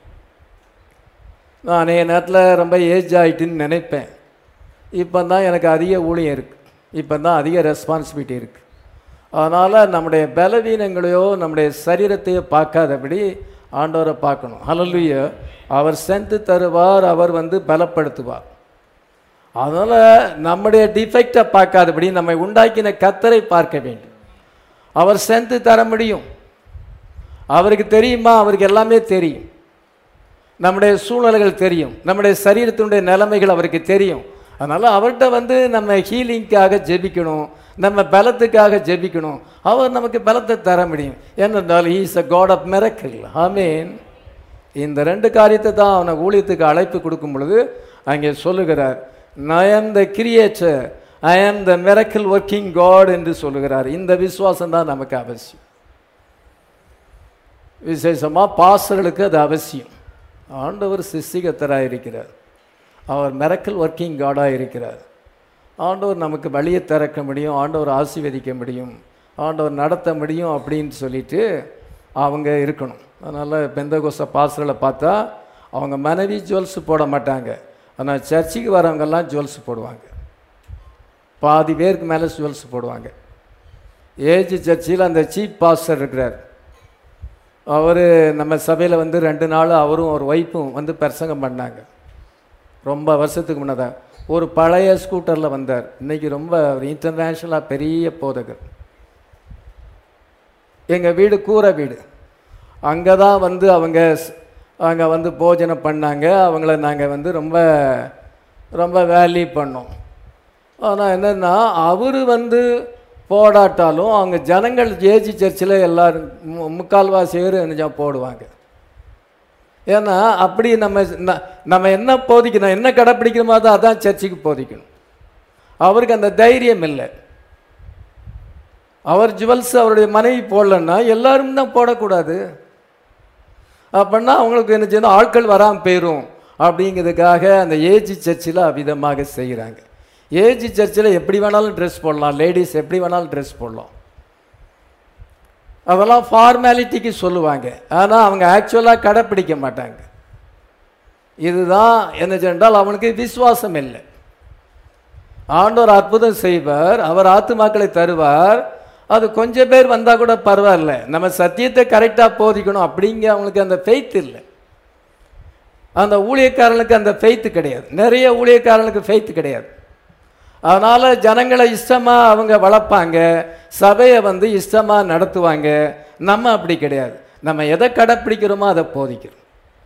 நான் அநேக நேரத்தில் ரொம்ப ஏஜ் ஆகிட்டுன்னு நினைப்பேன் இப்போ தான் எனக்கு அதிக ஊழியம் இருக்குது இப்போ தான் அதிக ரெஸ்பான்சிபிலிட்டி இருக்குது அதனால் நம்முடைய பலவீனங்களையோ நம்முடைய சரீரத்தையோ பார்க்காதபடி ஆண்டவரை பார்க்கணும் ஹalleluya அவர் சென்று தருவார் அவர் வந்து பலப்படுத்துவார் அதனால் நம்முடைய டிஃபெக்டை பார்க்காதபடி நம்மை உண்டாக்கின கத்தரை பார்க்க வேண்டும் அவர் சென்று தர முடியும் அவருக்கு தெரியுமா அவருக்கு எல்லாமே தெரியும் நம்முடைய சூழ்நிலைகள் தெரியும் நம்முடைய சரீரத்தினுடைய நிலைமைகள் அவருக்கு தெரியும் அதனால் அவர்கிட்ட வந்து நம்ம ஹீலிங்க்காக ஜெபிக்கணும் நம்ம பலத்துக்காக ஜெபிக்கணும் அவர் நமக்கு பலத்தை தர முடியும் ஏனென்றால் is a God of miracle amen இந்த ரெண்டு காரியத்தை தான் அவனை ஊழியத்துக்கு அழைப்பு கொடுக்கும் பொழுது அங்கே சொல்லுகிறார் I am the creator I am the miracle working God என்று சொல்லுகிறார் இந்த விசுவாசம் தான் நமக்கு அவசியம் விசேஷமாக பாசர்களுக்கு அது அவசியம் ஆண்டவர் சிஸ்திகத்தராக இருக்கிறார் அவர் மிரக்கல் ஒர்க்கிங் காடாக இருக்கிறார் ஆண்டவர் நமக்கு வழியை திறக்க முடியும் ஆண்டவர் ஆசீர்வதிக்க முடியும் ஆண்டவர் நடத்த முடியும் அப்படின்னு சொல்லிட்டு அவங்க இருக்கணும் அதனால் பெந்தகோச பாசர்களை பார்த்தா அவங்க மனைவி ஜுவல்ஸ் போட மாட்டாங்க ஆனால் சர்ச்சுக்கு வரவங்கெல்லாம் ஜுவல்ஸ் போடுவாங்க பாதி பேருக்கு மேலே ஜுவல்ஸ் போடுவாங்க ஏஜ் சர்ச்சில் அந்த சீப் பாஸ்டர் இருக்கிறார் அவர் நம்ம சபையில் வந்து ரெண்டு நாள் அவரும் ஒரு ஒய்ஃபும் வந்து பிரசங்கம் பண்ணாங்க ரொம்ப வருஷத்துக்கு முன்னதாக ஒரு பழைய ஸ்கூட்டரில் வந்தார் இன்னைக்கு ரொம்ப ஒரு இன்டர்நேஷ்னலாக பெரிய போதகர் எங்கள் வீடு கூரை வீடு அங்கே தான் வந்து அவங்க அங்கே வந்து போஜனம் பண்ணாங்க அவங்கள நாங்கள் வந்து ரொம்ப ரொம்ப வேல்யூ பண்ணோம் ஆனால் என்னென்னா அவர் வந்து போடாட்டாலும் அவங்க ஜனங்கள் ஜேஜி சர்ச்சில் எல்லாரும் மு- முக்கால்வாசி பேர் என்ன போடுவாங்க ஏன்னா அப்படி நம்ம ந- நம்ம என்ன போதிக்கணும் என்ன கடைப்பிடிக்கிறோமோ அதை அதான் சர்ச்சுக்கு போதிக்கணும் அவருக்கு அந்த தைரியம் இல்லை அவர் ஜுவல்ஸ் அவருடைய மனைவி போடலன்னா எல்லாரும் தான் போடக்கூடாது அப்படின்னா அவங்களுக்கு என்ன செய்யணும் ஆட்கள் வராமல் போயிடும் அப்படிங்கிறதுக்காக அந்த ஏஜி சர்ச்சில் அவ்விதமாக செய்கிறாங்க ஏஜி சர்ச்சில் எப்படி வேணாலும் ட்ரெஸ் போடலாம் லேடிஸ் எப்படி வேணாலும் ட்ரெஸ் போடலாம் அதெல்லாம் ஃபார்மாலிட்டிக்கு சொல்லுவாங்க ஆனால் அவங்க ஆக்சுவலாக கடைப்பிடிக்க மாட்டாங்க இதுதான் என்ன சென்றால் அவனுக்கு விசுவாசம் இல்லை ஆண்டவர் அற்புதம் செய்வார் அவர் ஆத்துமாக்களை தருவார் அது கொஞ்சம் பேர் வந்தால் கூட பரவாயில்ல நம்ம சத்தியத்தை கரெக்டாக போதிக்கணும் அப்படிங்க அவங்களுக்கு அந்த ஃபெய்த் இல்லை அந்த ஊழியக்காரனுக்கு அந்த ஃபெய்த் கிடையாது நிறைய ஊழியக்காரனுக்கு ஃபெய்த் கிடையாது அதனால் ஜனங்களை இஷ்டமாக அவங்க வளர்ப்பாங்க சபையை வந்து இஷ்டமாக நடத்துவாங்க நம்ம அப்படி கிடையாது நம்ம எதை கடைப்பிடிக்கிறோமோ அதை போதிக்கிறோம்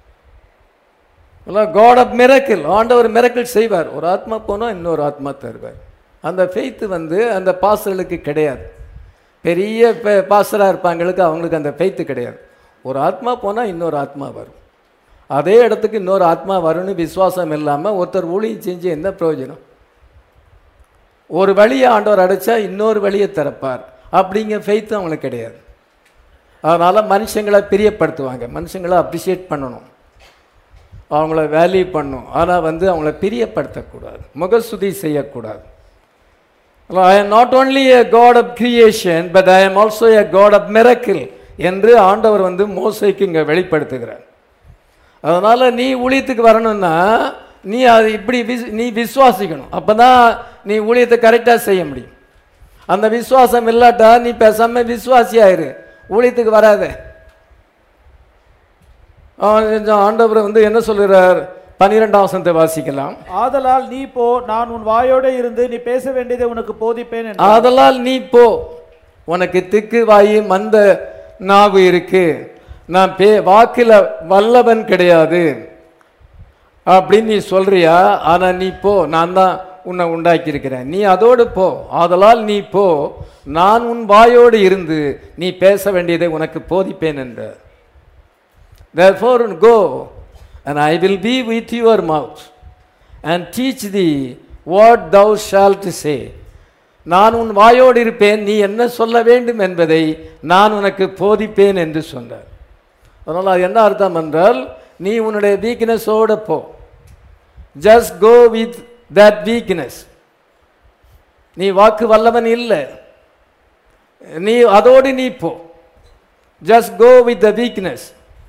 காட் ஆஃப் மிரக்கிள் ஆண்டவர் மிரக்கிள் செய்வார் ஒரு ஆத்மா போனால் இன்னொரு ஆத்மா தருவார் அந்த ஃபெய்த்து வந்து அந்த பாஸ்டர்களுக்கு கிடையாது பெரிய பாஸ்டராக இருப்பாங்களுக்கு அவங்களுக்கு அந்த ஃபெய்த்து கிடையாது ஒரு ஆத்மா போனால் இன்னொரு ஆத்மா வரும் அதே இடத்துக்கு இன்னொரு ஆத்மா வரும்னு விசுவாசம் இல்லாமல் ஒருத்தர் ஊழியம் செஞ்சு என்ன பிரயோஜனம் ஒரு வழியை ஆண்டவர் அடைச்சா இன்னொரு வழியை திறப்பார் அப்படிங்கிற ஃபெய்த்து அவங்களுக்கு கிடையாது அதனால் மனுஷங்களை பிரியப்படுத்துவாங்க மனுஷங்களை அப்ரிஷியேட் பண்ணணும் அவங்கள வேல்யூ பண்ணும் ஆனால் வந்து அவங்கள பிரியப்படுத்தக்கூடாது முகஸ்துதி செய்யக்கூடாது I am not only a god of creation but I am also a god of miracle என்று ஆண்டவர் வந்து மோசைக்கு இங்கே வெளிப்படுத்துகிறார் அதனால் நீ ஊழியத்துக்கு வரணும்னா நீ அது இப்படி விஸ் நீ விசுவாசிக்கணும் அப்போ தான் நீ ஊழியத்தை கரெக்டாக செய்ய முடியும் அந்த விசுவாசம் இல்லாட்டா நீ பேசாமல் விசுவாசியாயிரு ஊழியத்துக்கு வராத ஆண்டவர் வந்து என்ன சொல்கிறார் பன்னிரெண்டாம் வசனத்தை வாசிக்கலாம் ஆதலால் நீ போ நான் உன் வாயோட இருந்து நீ பேச வேண்டியதை உனக்கு போதிப்பேன் என்றார். ஆதலால் நீ போ உனக்கு திக்கு வாயி மந்த நாவு இருக்கு நான் பே வாக்குல வல்லவன் கிடையாது அப்படின்னு நீ சொல்றியா ஆனா நீ போ நான் தான் உன்னை உண்டாக்கி இருக்கிறேன் நீ அதோடு போ ஆதலால் நீ போ நான் உன் வாயோடு இருந்து நீ பேச வேண்டியதை உனக்கு போதிப்பேன் என்ற therefore go and i will be with your mouth and teach thee what thou shalt say நான் உன் வாயோடு இருப்பேன் நீ என்ன சொல்ல வேண்டும் என்பதை நான் உனக்கு போதிப்பேன் என்று சொன்னார் அதனால் அது என்ன அர்த்தம் என்றால் நீ உன்னுடைய வீக்னஸோட போ just go with that weakness நீ வாக்கு வல்லவன் இல்லை நீ அதோடு நீ போ just go with the weakness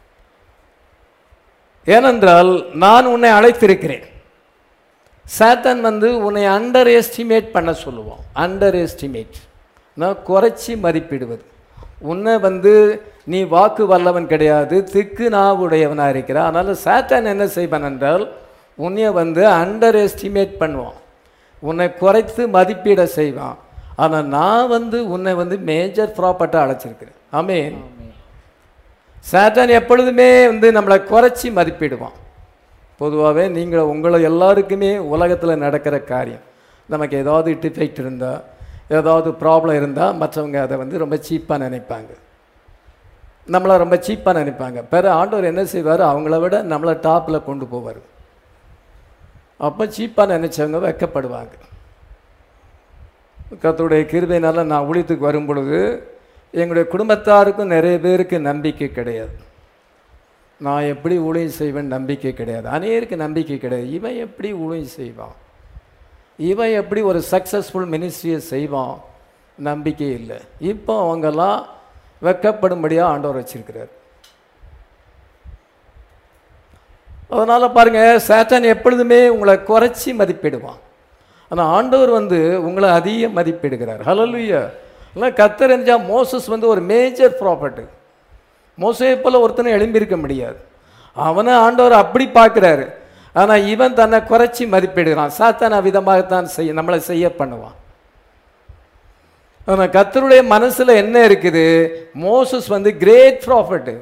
ஏனென்றால் நான் உன்னை அழைத்திருக்கிறேன் சாத்தான் வந்து உன்னை அண்டர் எஸ்டிமேட் பண்ண சொல்லுவோம் அண்டர் எஸ்டிமேட் நான் குறைச்சி மதிப்பிடுவது உன்னை வந்து நீ வாக்கு வல்லவன் கிடையாது திக்கு நாவுடையவனாக இருக்கிறான் அதனால் சாத்தான் என்ன செய்வான் என்றால் உன்னைய வந்து அண்டர் எஸ்டிமேட் பண்ணுவான் உன்னை குறைத்து மதிப்பீட செய்வான் ஆனால் நான் வந்து உன்னை வந்து மேஜர் ப்ராப்பர்ட்டாக அழைச்சிருக்கிறேன் ஆமென் சாத்தான் எப்பொழுதுமே வந்து நம்மளை குறைச்சி மதிப்பிடுவான் பொதுவாகவே நீங்கள் உங்களை எல்லாருக்குமே உலகத்தில் நடக்கிற காரியம் நமக்கு ஏதாவது டிஃபெக்ட் இருந்தால் ஏதாவது ப்ராப்ளம் இருந்தால் மற்றவங்க அதை வந்து ரொம்ப சீப்பாக நினைப்பாங்க நம்மளை ரொம்ப சீப்பாக நினைப்பாங்க பிற ஆண்டவர் என்ன செய்வார் அவங்கள விட நம்மளை டாப்பில் கொண்டு போவார் அப்போ சீப்பாக நினைச்சவங்க வெக்கப்படுவாங்க கர்த்தருடைய கிருபையினால நான் ஊழியத்துக்கு வரும் பொழுது எங்களுடைய குடும்பத்தாருக்கும் நிறைய பேருக்கு நம்பிக்கை கிடையாது நான் எப்படி ஊழியம் செய்வேன் நம்பிக்கை கிடையாது அநேருக்கு நம்பிக்கை கிடையாது இவன் எப்படி ஊழியம் செய்வான் இவன் எப்படி ஒரு சக்ஸஸ்ஃபுல் மினிஸ்ட்ரியை செய்வான் நம்பிக்கை இல்லை இப்போ அவங்கெல்லாம் வெக்கப்படும்படியாக ஆண்டவர் வச்சிருக்கிறார் அதனால் பாருங்கள் சேத்தான் எப்பொழுதுமே உங்களை குறைச்சி மதிப்பிடுவான் ஆனால் ஆண்டவர் வந்து உங்களை அதிக மதிப்பிடுகிறார் ஹலலுயா இல்லை கத்தர் என்றா மோசஸ் வந்து ஒரு மேஜர் ப்ராப்பர்ட்டி மோசையை போல ஒருத்தனை எழும்பியிருக்க முடியாது அவனை ஆண்டவர் அப்படி பார்க்குறாரு ஆனால் இவன் தன்னை குறைச்சி மதிப்பிடுகிறான் சாத்தான விதமாகத்தான் செய்ய நம்மளை செய்ய பண்ணுவான் ஆனால் கத்தருடைய மனசில் என்ன இருக்குது மோசஸ் வந்து கிரேட் ப்ராஃபிட்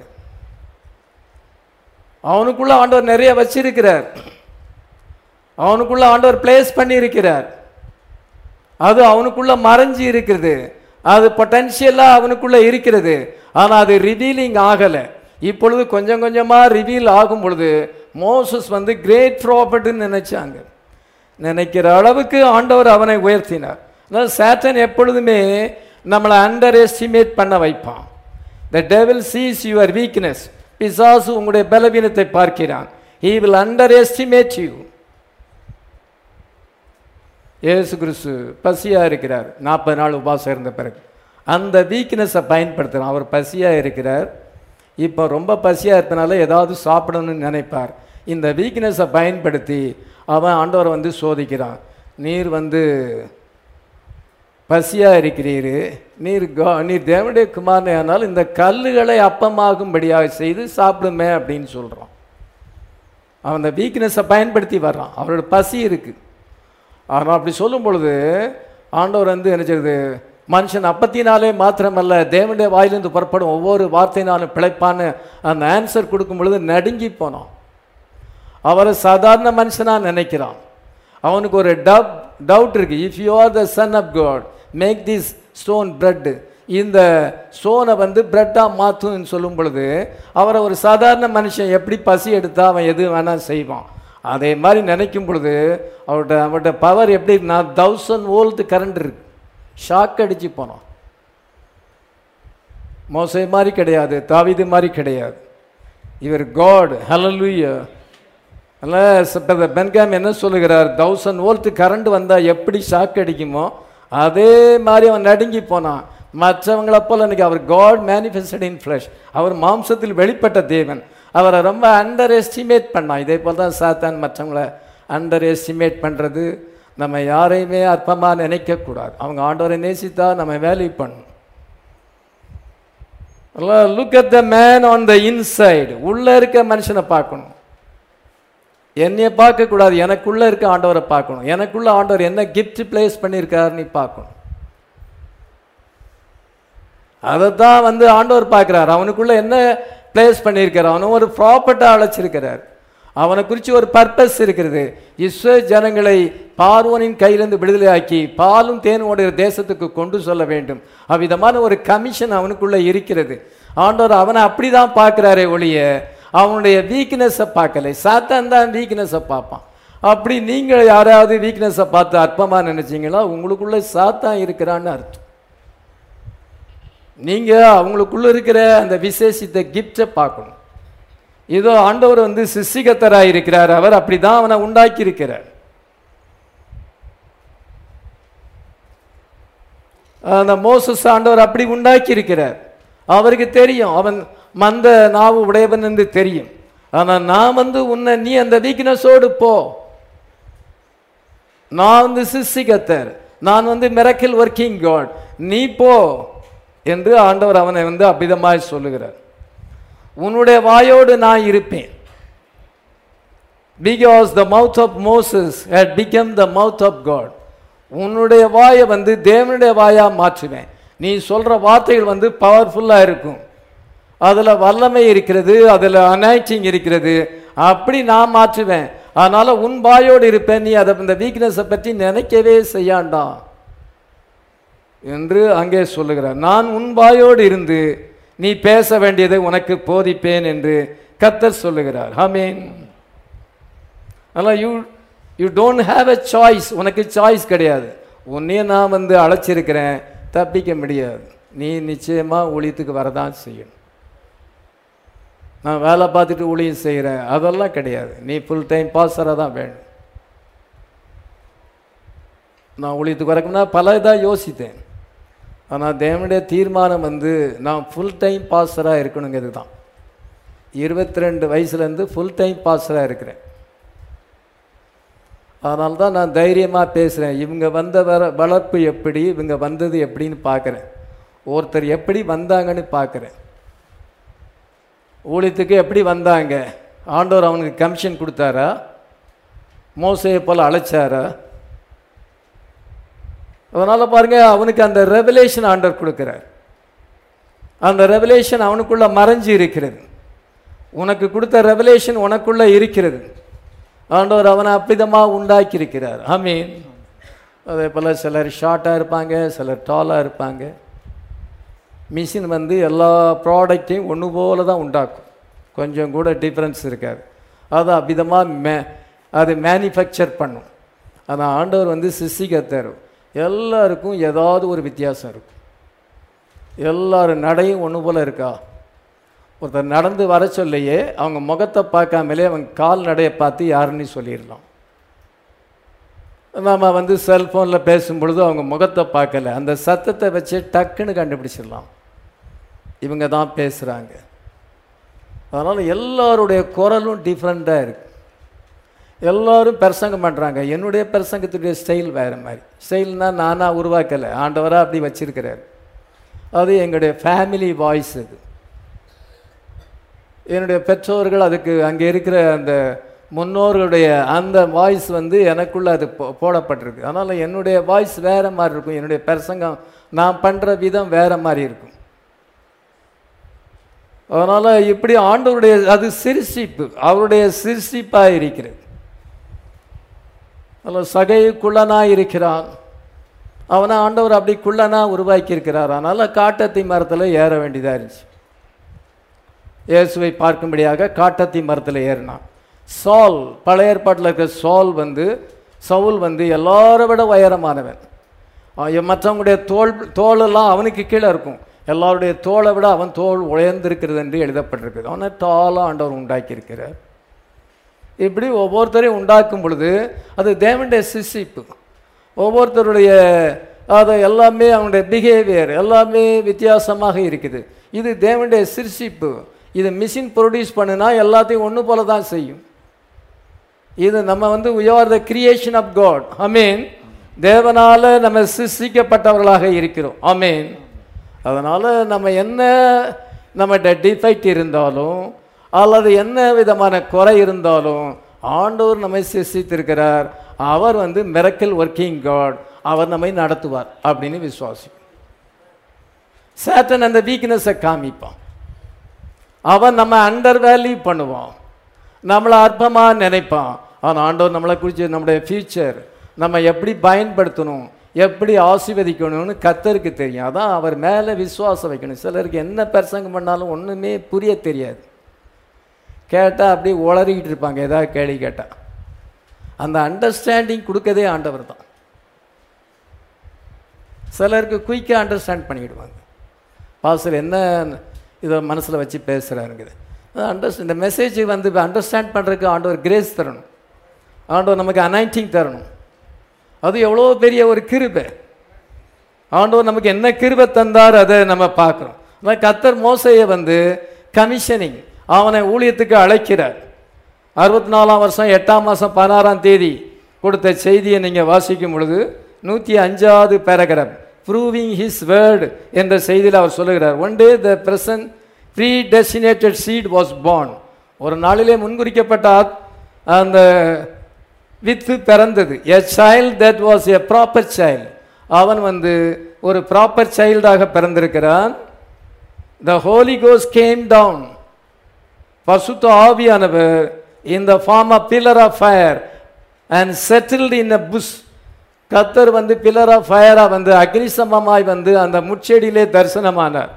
அவனுக்குள்ள ஆண்டவர் நிறைய வச்சிருக்கிறார் அவனுக்குள்ள ஆண்டவர் பிளேஸ் பண்ணியிருக்கிறார் அது அவனுக்குள்ள மறைஞ்சு இருக்கிறது அது பொட்டன்ஷியலாக அவனுக்குள்ள இருக்கிறது ஆனால் அது ரிவீலிங் ஆகலை இப்பொழுது கொஞ்சம் கொஞ்சமாக ரிவீல் ஆகும் பொழுது மோசஸ் வந்து கிரேட் ப்ராப்பர்ட்டின்னு நினைச்சாங்க நினைக்கிற அளவுக்கு ஆண்டவர் அவனை உயர்த்தினார் அதாவது சேட்டன் எப்பொழுதுமே நம்மளை அண்டர் எஸ்டிமேட் பண்ண வைப்பான் the devil sees your weakness பிசாசு உங்களுடைய பலவீனத்தை பார்க்கிறான் he will underestimate you இயேசு கிறிஸ்து பசியாக இருக்கிறார் நாற்பது நாள் உபாசம் இருந்த பிறகு அந்த வீக்னஸை பயன்படுத்துகிறான் அவர் பசியாக இருக்கிறார் இப்போ ரொம்ப பசியாக இருந்தனால ஏதாவது சாப்பிடணும்னு நினைப்பார் இந்த வீக்னஸை பயன்படுத்தி அவன் ஆண்டவரை வந்து சோதிக்கிறான் நீர் வந்து பசியாக இருக்கிறீர் நீர் கா நீர் தேவனுடைய குமாரனே ஆனால் இந்த கல்லுகளை அப்பமாகும்படியாக செய்து சாப்பிடுமே அப்படின்னு சொல்கிறான் அவன் அந்த வீக்னஸை பயன்படுத்தி வர்றான் அவரோட பசி இருக்குது ஆனால் அப்படி சொல்லும் பொழுது ஆண்டவர் வந்து என்ன செய்யுது மனுஷன் அப்பத்தினாலே மாத்திரமல்ல தேவனுடைய வாயிலிருந்து புறப்படும் ஒவ்வொரு வார்த்தையினாலும் பிழைப்பான்னு அந்த ஆன்சர் கொடுக்கும் பொழுது நடுங்கி போனான் அவரை சாதாரண மனுஷனாக நினைக்கிறான் அவனுக்கு ஒரு டப் டவுட் இருக்கு if you are the son of God make this stone bread இந்த ஸ்டோனை வந்து பிரெட்டாக மாற்றுன்னு சொல்லும் பொழுது அவரை ஒரு சாதாரண மனுஷன் எப்படி பசி எடுத்தா அவன் எது வேணால் செய்வான் அதே மாதிரி நினைக்கும் பொழுது அவர்கிட்ட அவர்கிட்ட பவர் எப்படி நான் தௌசண்ட் வோல்ட் கரண்ட் இருக்கு ஷாக் அடிச்சு போனோம் மோசை மாதிரி கிடையாது தாவிது மாதிரி கிடையாது இவர் காட் ஹலலுயா அதனால் பென்காம் என்ன சொல்லுகிறார் தௌசண்ட் வோல்ட் கரண்ட் வந்தால் எப்படி ஷாக் அடிக்குமோ அதே மாதிரி அவன் நடுங்கி போனான் மற்றவங்களை போல இன்னைக்கு அவர் காட் மேனிஃபெஸ்டட் இன் ஃப்ளஷ் அவர் மாம்சத்தில் வெளிப்பட்ட தேவன் அவரை ரொம்ப அண்டர் எஸ்டிமேட் பண்ணான் இதே போல் தான் சாத்தான் மற்றவங்கள அண்டர் எஸ்டிமேட் பண்ணுறது நம்ம யாரையுமே அற்பமாக நினைக்கக்கூடாது அவங்க ஆண்டவரை நேசித்தா நம்ம வேல்யூ பண்ணணும் look at the man on the inside உள்ள இருக்க மனுஷனை பார்க்கணும் என்னைய பார்க்க கூடாது எனக்குள்ள இருக்க ஆண்டவரை பார்க்கணும் எனக்குள்ள ஆண்டவர் என்ன கிஃப்ட் பிளேஸ் பண்ணியிருக்காருன்னு பார்க்கணும் அதைத்தான் வந்து ஆண்டவர் பார்க்கிறார் அவனுக்குள்ள என்ன பிளேஸ் பண்ணியிருக்கிறார் அவனை ஒரு ப்ராப்பர்ட்டாக அழைச்சிருக்கிறார் அவனை குறித்து ஒரு பர்பஸ் இருக்கிறது இஸ்ரோ ஜனங்களை பார்வோனின் கையிலிருந்து விடுதலையாக்கி பாலும் தேன் ஓடுகிற தேசத்துக்கு கொண்டு சொல்ல வேண்டும் அவ்விதமான ஒரு கமிஷன் அவனுக்குள்ள இருக்கிறது ஆண்டவர் அவனை அப்படி தான் பார்க்குறாரே ஒழிய அவனுடைய வீக்னஸை பார்க்கலை சாத்தான் தான் வீக்னஸை பார்ப்பான் அப்படி நீங்கள் யாராவது வீக்னஸை பார்த்து அற்பமாக நினைச்சீங்களா உங்களுக்குள்ள சாத்தான் இருக்கிறான்னு அர்த்தம் நீங்க அவங்களுக்குள்ள இருக்கிற அந்த விசேஷித்த கிஃப்டை பார்க்கணும் இதோ ஆண்டவர் வந்து சிசிகத்தராக இருக்கிறார் அவர் அப்படிதான் அவனை உண்டாக்கி இருக்கிறார் அந்த மோசஸ் ஆண்டவர் அப்படி உண்டாக்கி இருக்கிறார் அவருக்கு தெரியும் அவன் மந்த நாவு உடையவன் என்று தெரியும் ஆனா நான் வந்து உன்னை நீ அந்த வீக்னஸோடு போ நான் வந்து சிசிகத்தர் நான் வந்து மிரக்கிள் ஒர்க்கிங் காட் நீ போ என்று ஆண்டவர் அவனை வந்து அபிதமாய் சொல்லுகிறார் உன்னுடைய வாயோடு நான் இருப்பேன் because the mouth of Moses had become the mouth of God உன்னுடைய வாயை வந்து தேவனுடைய வாயா மாற்றுவேன் நீ சொல்ற வார்த்தைகள் வந்து பவர்ஃபுல்லா இருக்கும் அதுல வல்லமை இருக்கிறது அதுல அனாய்டிங் இருக்கிறது அப்படி நான் மாற்றுவேன் அதனால உன் வாயோடு இருப்பேன் நீ அதை இந்த வீக்னஸை பற்றி நினைக்கவே செய்யாண்டாம் என்று அங்கே சொல்லுகிறார் நான் உன் வாயோடு இருந்து நீ பேச வேண்டியதை உனக்கு போதிப்பேன் என்று கத்தர் சொல்லுகிறார் ஆமீன் அதனால் you you don't have a choice உனக்கு சாய்ஸ் கிடையாது உன்னையே நான் வந்து அழைச்சிருக்கிறேன் தப்பிக்க முடியாது நீ நிச்சயமாக ஊழியத்துக்கு வரதான் செய்யணும் நான் வேலை பார்த்துட்டு ஊழியம் செய்கிறேன் அதெல்லாம் கிடையாது நீ ஃபுல் டைம் பாஸராக தான் வேணும் நான் ஊழியத்துக்கு வரக்குன்னா பல இதாக யோசித்தேன் ஆனால் தேவனுடைய தீர்மானம் வந்து நான் ஃபுல் டைம் பாஸராக இருக்கணுங்கிறது தான் இருபத்தி ரெண்டு வயசுலேருந்து ஃபுல் டைம் பாஸராக இருக்கிறேன் அதனால தான் நான் தைரியமாக பேசுகிறேன் இவங்க வந்த வர வளர்ப்பு எப்படி இவங்க வந்தது எப்படின்னு பார்க்குறேன் ஒருத்தர் எப்படி வந்தாங்கன்னு பார்க்குறேன் ஊழியத்துக்கு எப்படி வந்தாங்க ஆண்டவர் அவனுக்கு கமிஷன் கொடுத்தாரா மோசையை போல் அழைச்சாரா அதனால் பாருங்க அவனுக்கு அந்த ரெவலேஷன் ஆண்டவர் கொடுக்கிறார் அந்த ரெவலேஷன் அவனுக்குள்ள மறைஞ்சு இருக்கிறது உனக்கு கொடுத்த ரெவலேஷன் உனக்குள்ள இருக்கிறது ஆண்டவர் அவனை அப்பிதமாக உண்டாக்கி இருக்கிறார் ஆமீன் அதே போல் சிலர் ஷார்ட்டாக இருப்பாங்க சிலர் டாலாக இருப்பாங்க மிஷின் வந்து எல்லா ப்ராடக்டையும் ஒன்று போல தான் உண்டாக்கும் கொஞ்சம் கூட டிஃப்ரென்ஸ் இருக்காது அது அபிதமாக மே அது மேனுஃபேக்சர் பண்ணும் ஆனால் ஆண்டவர் வந்து சிசிகத்தர் எல்லாருக்கும் ஏதாவது ஒரு வித்தியாசம் இருக்கும் எல்லாரும் நடையும் ஒன்று போல் இருக்கா ஒருத்தர் நடந்து வர சொல்லையே அவங்க முகத்தை பார்க்காமலே அவங்க கால் நடையை பார்த்து யாருன்னு சொல்லிடலாம் நம்ம வந்து செல்ஃபோனில் பேசும்பொழுது அவங்க முகத்தை பார்க்கல அந்த சத்தத்தை வச்சு டக்குன்னு கண்டுபிடிச்சிடலாம் இவங்க தான் பேசுகிறாங்க அதனால் எல்லாருடைய குரலும் டிஃப்ரெண்ட்டாக இருக்கு எல்லாரும் பிரசங்கம் பண்ணுறாங்க என்னுடைய பிரசங்கத்துடைய ஸ்டைல் வேறு மாதிரி ஸ்டைல்னால் நானாக உருவாக்கலை ஆண்டவராக அப்படி வச்சிருக்கிறார் அது எங்களுடைய ஃபேமிலி வாய்ஸ் அது என்னுடைய பெற்றோர்கள் அதுக்கு அங்கே இருக்கிற அந்த முன்னோர்களுடைய அந்த வாய்ஸ் வந்து எனக்குள்ள அது போ- போடப்பட்டிருக்கு அதனால் என்னுடைய வாய்ஸ் வேறு மாதிரி இருக்கும் என்னுடைய பிரசங்கம் நான் பண்ணுற விதம் வேறு மாதிரி இருக்கும் அதனால் இப்படி ஆண்டவருடைய அது சிருஷ்டிப்பு அவருடைய சிருஷ்டிப்பாக இருக்கிறது அதில் சகை குள்ளனாக இருக்கிறான் அவனை ஆண்டவர் அப்படி குள்ளனா உருவாக்கி இருக்கிறார் அதனால் காட்டத்தி மரத்தில் ஏற வேண்டியதாக இருந்துச்சு இயேசுவை பார்க்கும்படியாக காட்டத்தி மரத்தில் ஏறினான் சால் பழைய ஏற்பாட்டில் இருக்கிற சால் வந்து சவுல் வந்து எல்லாரை விட உயரமானவன் அவன் மற்றவங்களுடைய தோல் தோலெல்லாம் அவனுக்கு கீழே இருக்கும் எல்லாருடைய தோலை விட அவன் தோல் உயர்ந்திருக்கிறது என்று எழுதப்பட்டிருக்குது அவனை டாலாக ஆண்டவர் உண்டாக்கியிருக்கிறார் இப்படி ஒவ்வொருத்தரையும் உண்டாக்கும் பொழுது அது தேவனுடைய சிசிப்பு ஒவ்வொருத்தருடைய அதை எல்லாமே அவனுடைய பிஹேவியர் எல்லாமே வித்தியாசமாக இருக்குது இது தேவனுடைய சிருஷிப்பு இது மிஷின் ப்ரொடியூஸ் பண்ணுனா எல்லாத்தையும் ஒன்று போல தான் செய்யும் இது நம்ம வந்து we are the creation of God Ameen தேவனால நம்ம சிருஷ்டிக்கப்பட்டவர்களாக இருக்கிறோம் அமீன் அதனால நம்ம என்ன நம்மகிட்ட டிஃபெக்ட் இருந்தாலும் அல்லது என்ன விதமான குறை இருந்தாலும் ஆண்டவர் நம்மை சிருஷ்டித்திருக்கிறார் அவர் வந்து மிரக்கல் ஒர்க்கிங் காட் அவர் நம்மை நடத்துவார் அப்படின்னு விசுவாசி சேட்டன் அந்த வீக்னஸை காமிப்பான் அவன் நம்ம அண்டர் வேல்யூ பண்ணுவான் நம்மளை அற்பமாக நினைப்பான் ஆனால் ஆண்டவர் நம்மளை குறித்து நம்முடைய ஃபியூச்சர் நம்ம எப்படி பயன்படுத்தணும் எப்படி ஆசீர்வதிக்கணும்னு கத்தருக்கு தெரியும் அதான் அவர் மேலே விசுவாசம் வைக்கணும் சிலருக்கு என்ன பிரசங்கம் பண்ணாலும் ஒன்றுமே புரிய தெரியாது கேட்டால் அப்படியே உளறிக்கிட்டு இருப்பாங்க ஏதாவது கேள்வி கேட்டால் அந்த அண்டர்ஸ்டாண்டிங் கொடுக்கதே ஆண்டவர் தான் சிலருக்கு குயிக்காக அண்டர்ஸ்டாண்ட் பண்ணிக்கிடுவாங்க பாஸ்டர் என்ன இதை மனசில் வச்சு பேசுகிறாருங்குது அண்டர்ஸ்ட் இந்த மெசேஜ் வந்து அண்டர்ஸ்டாண்ட் பண்ணுறதுக்கு ஆண்டவர் கிரேஸ் தரணும் ஆண்டவர் நமக்கு அனைட்டிங் தரணும் அது எவ்வளோ பெரிய ஒரு கிருபை ஆண்டவர் நமக்கு என்ன கிருபை தந்தார் அதை நம்ம பார்க்குறோம் ஆனால் கத்தர் மோசையை வந்து கமிஷனிங் அவனை ஊழியத்துக்கு அழைக்கிறார் அறுபத்தி நாலாம் வருஷம் எட்டாம் மாதம் பதினாறாம் தேதி கொடுத்த செய்தியை நீங்கள் வாசிக்கும் பொழுது நூற்றி அஞ்சாவது பேராகிராஃப் ப்ரூவிங் ஹிஸ் வேர்டு என்ற செய்தியில் அவர் சொல்லுகிறார் one day the present predestinated seed was born ஒரு நாளிலே முன்குறிக்கப்பட்ட ஆத்- அந்த வித்து பிறந்தது a child that was a proper child அவன் வந்து ஒரு ப்ராப்பர் சைல்டாக பிறந்திருக்கிறான் த ஹோலி கோஸ் கேம் டவுன் பசுத்த ஆவியானவர் in the form of pillar of fire and settled in a bush கத்தர் வந்து பில்லர் ஆஃப் ஃபயரா வந்து அக்னிசமமாய் வந்து அந்த முச்செடியிலே தரிசனமானார்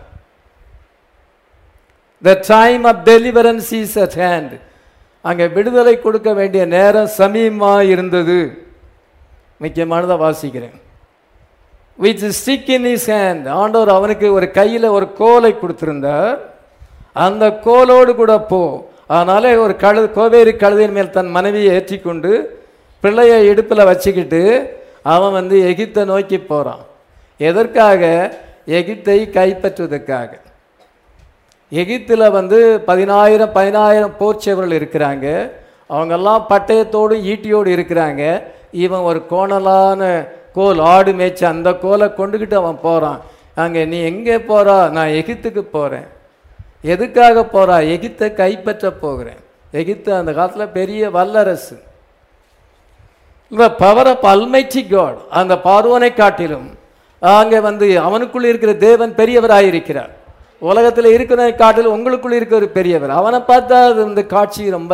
the time of deliverance is at hand அங்கே விடுதலை கொடுக்க வேண்டிய நேரம் சமீபமாக இருந்தது முக்கியமானதை வாசிக்கிறேன் with stick in his hand ஆண்டவர் அவனுக்கு ஒரு கையில் ஒரு கோலை கொடுத்திருந்தார் அந்த கோலோடு கூட போ அதனால ஒரு கழு கோவேரி கழுதையின் மேல் தன் மனைவியை ஏற்றிக்கொண்டு பிள்ளையை இடுப்பில் வச்சுக்கிட்டு அவன் வந்து எகிப்தை நோக்கி போகிறான் எதற்காக எகிப்தை கைப்பற்றுவதற்காக எகிப்தில் வந்து பதினாயிரம் பதினாயிரம் போர்ச்சவர்கள் இருக்கிறாங்க அவங்கெல்லாம் பட்டயத்தோடு ஈட்டியோடு இருக்கிறாங்க இவன் ஒரு கோணலான கோல் ஆடு மேய்ச்சி அந்த கோலை கொண்டுக்கிட்டு அவன் போகிறான் அங்கே நீ எங்கே போகிறா நான் எகிப்துக்கு போகிறேன் எதுக்காக போகிறா எகிப்தை கைப்பற்ற போகிறேன் எகிப்து அந்த காலத்தில் பெரிய வல்லரசு இந்த பவர் ஆஃப் அல்மைட்டி காட் அந்த பார்வோனை காட்டிலும் அங்கே வந்து அவனுக்குள் இருக்கிற தேவன் பெரியவராயிருக்கிறார் உலகத்தில் இருக்கிறதை காட்டிலும் உங்களுக்குள் இருக்கிற பெரியவர் அவனை பார்த்தா அது இந்த காட்சி ரொம்ப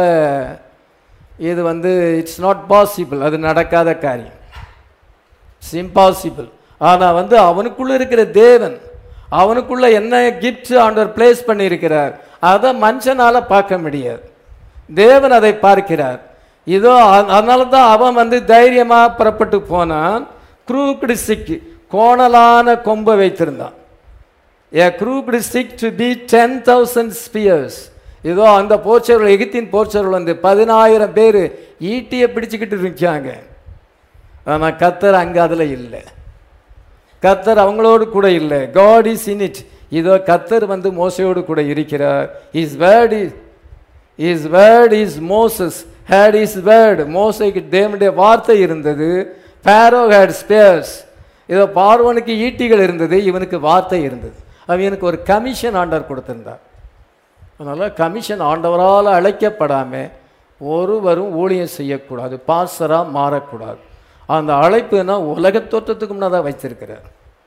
இது வந்து இட்ஸ் நாட் பாசிபிள் அது நடக்காத காரியம் இட்ஸ் இம்பாசிபிள் ஆனால் வந்து அவனுக்குள்ள இருக்கிற தேவன் அவனுக்குள்ள என்ன கிஃப்ட் ஆண்டவர் பிளேஸ் பண்ணியிருக்கிறார் அதை மனுஷனால பார்க்க முடியாது தேவன் அதை பார்க்கிறார் இதோ அ- அதனால தான் அவன் வந்து தைரியமா புறப்பட்டு போனான் க்ரூக்டு ஸ்டிக் கோணலான கொம்பை வைத்திருந்தான் a crooked stick to be ten thousand spears இதோ அந்த போர்ச்சவர்கள் எகிப்தின் போர்ச்சவர்கள் வந்து பதினாயிரம் பேர் ஈட்டியை பிடிச்சுக்கிட்டு இருக்காங்க ஆனால் கத்தர் அங்கே அதில் இல்லை கத்தர் அவங்களோடு கூட இல்லை காட் இஸ் இன் இட் இதோ கத்தர் வந்து மோசையோடு கூட இருக்கிறார் his word is his word is Moses had his word மோசைக்கு தேவனுடைய வார்த்தை இருந்தது பேரோ ஹேட் ஸ்பேர்ஸ் இதோ பார்வனுக்கு ஈட்டிகள் இருந்தது இவனுக்கு வார்த்தை இருந்தது அவனுக்கு ஒரு கமிஷன் ஆண்டவர் கொடுத்திருந்தார் அதனால் கமிஷன் ஆண்டவரால் அழைக்கப்படாமல் ஒருவரும் ஊழியம் செய்யக்கூடாது பாசராக மாறக்கூடாது அந்த அழைப்புனா உலக தோற்றத்துக்கு முன்னதாக வச்சிருக்கிறார்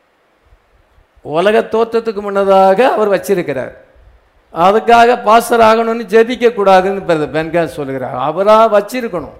உலக தோற்றத்துக்கு முன்னதாக அவர் வச்சிருக்கிறார் அதுக்காக பாஸ்டர் ஆகணும்னு ஜெபிக்க கூடாதுன்னு பிரதர் பென்காஸ் சொல்லுகிறார் அவரா வச்சிருக்கணும்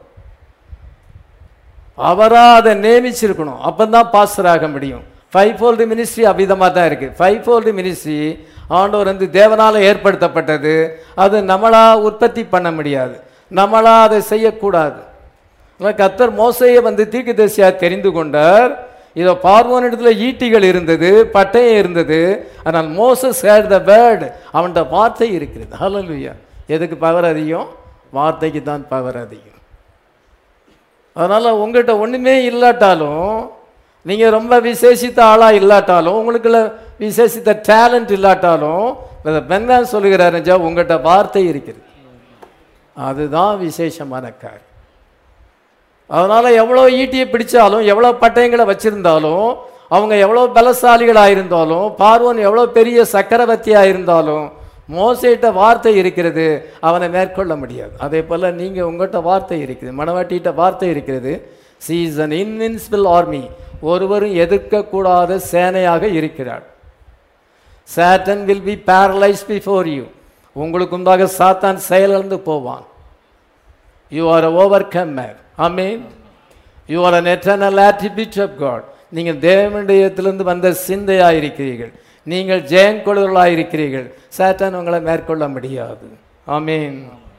அவரா அதை நியமிச்சிருக்கணும் அப்பதான் பாஸ்டர் ஆக முடியும் ஃபைவ் ஃபோல்டு மினிஸ்ட்ரி அவ்விதமாக தான் இருக்கு ஃபைவ் ஃபோல்டு மினிஸ்ட்ரி ஆண்டவர் வந்து தேவனால ஏற்படுத்தப்பட்டது அது நம்மளா உற்பத்தி பண்ண முடியாது நம்மளா அதை செய்யக்கூடாது ஆனா கத்தர் மோசையை வந்து தீர்க்கதரிசியா தெரிந்து கொண்டார் இதோ பார்வோனிடத்துல ஈட்டிகள் இருந்தது பட்டயம் இருந்தது ஆனால் மோசஸ் ஹேட் த வேர்ட் அவன்கிட்ட வார்த்தை இருக்கிறது ஹalleluya எதுக்கு பவர் அதிகம் வார்த்தைக்கு தான் பவர் அதிகம் அதனால உங்கள்கிட்ட ஒண்ணுமே இல்லாட்டாலும் நீங்க ரொம்ப விசேஷித்த ஆளா இல்லாட்டாலும் உங்களுக்குள்ள விசேஷித்த டேலண்ட் இல்லாட்டாலும் பெண்ணான் சொல்லுகிறார் உங்கள்கிட்ட வார்த்தை இருக்கிறது அதுதான் விசேஷமான காரியம் அதனால எவ்வளோ ஈட்டியை பிடிச்சாலும் எவ்வளோ பட்டயங்களை வச்சிருந்தாலும் அவங்க எவ்வளோ பலசாலிகளாக இருந்தாலும் பார்வன் எவ்வளோ பெரிய சக்கரவர்த்தியாக இருந்தாலும் மோசையிட்ட வார்த்தை இருக்கிறது அவனை மேற்கொள்ள முடியாது அதே போல் நீங்கள் உங்கள்கிட்ட வார்த்தை இருக்குது மணவாட்டிகிட்ட வார்த்தை இருக்கிறது சீசன் இன்வின்சிபிள் ஆர்மி ஒருவரும் எதிர்க்கக்கூடாத சேனையாக இருக்கிறார் Satan will be paralyse before you உங்களுக்கு முன்பாக சாத்தான் செயலிழந்து போவான் you are overcomer amen you are an eternal attribute of God நீங்கள் தேவனுடையத்திலிருந்து வந்த சிந்தையாக இருக்கிறீர்கள் நீங்கள் ஜெயங்கொழுகளாக இருக்கிறீர்கள் சாத்தான் உங்களை மேற்கொள்ள முடியாது ஆமீன்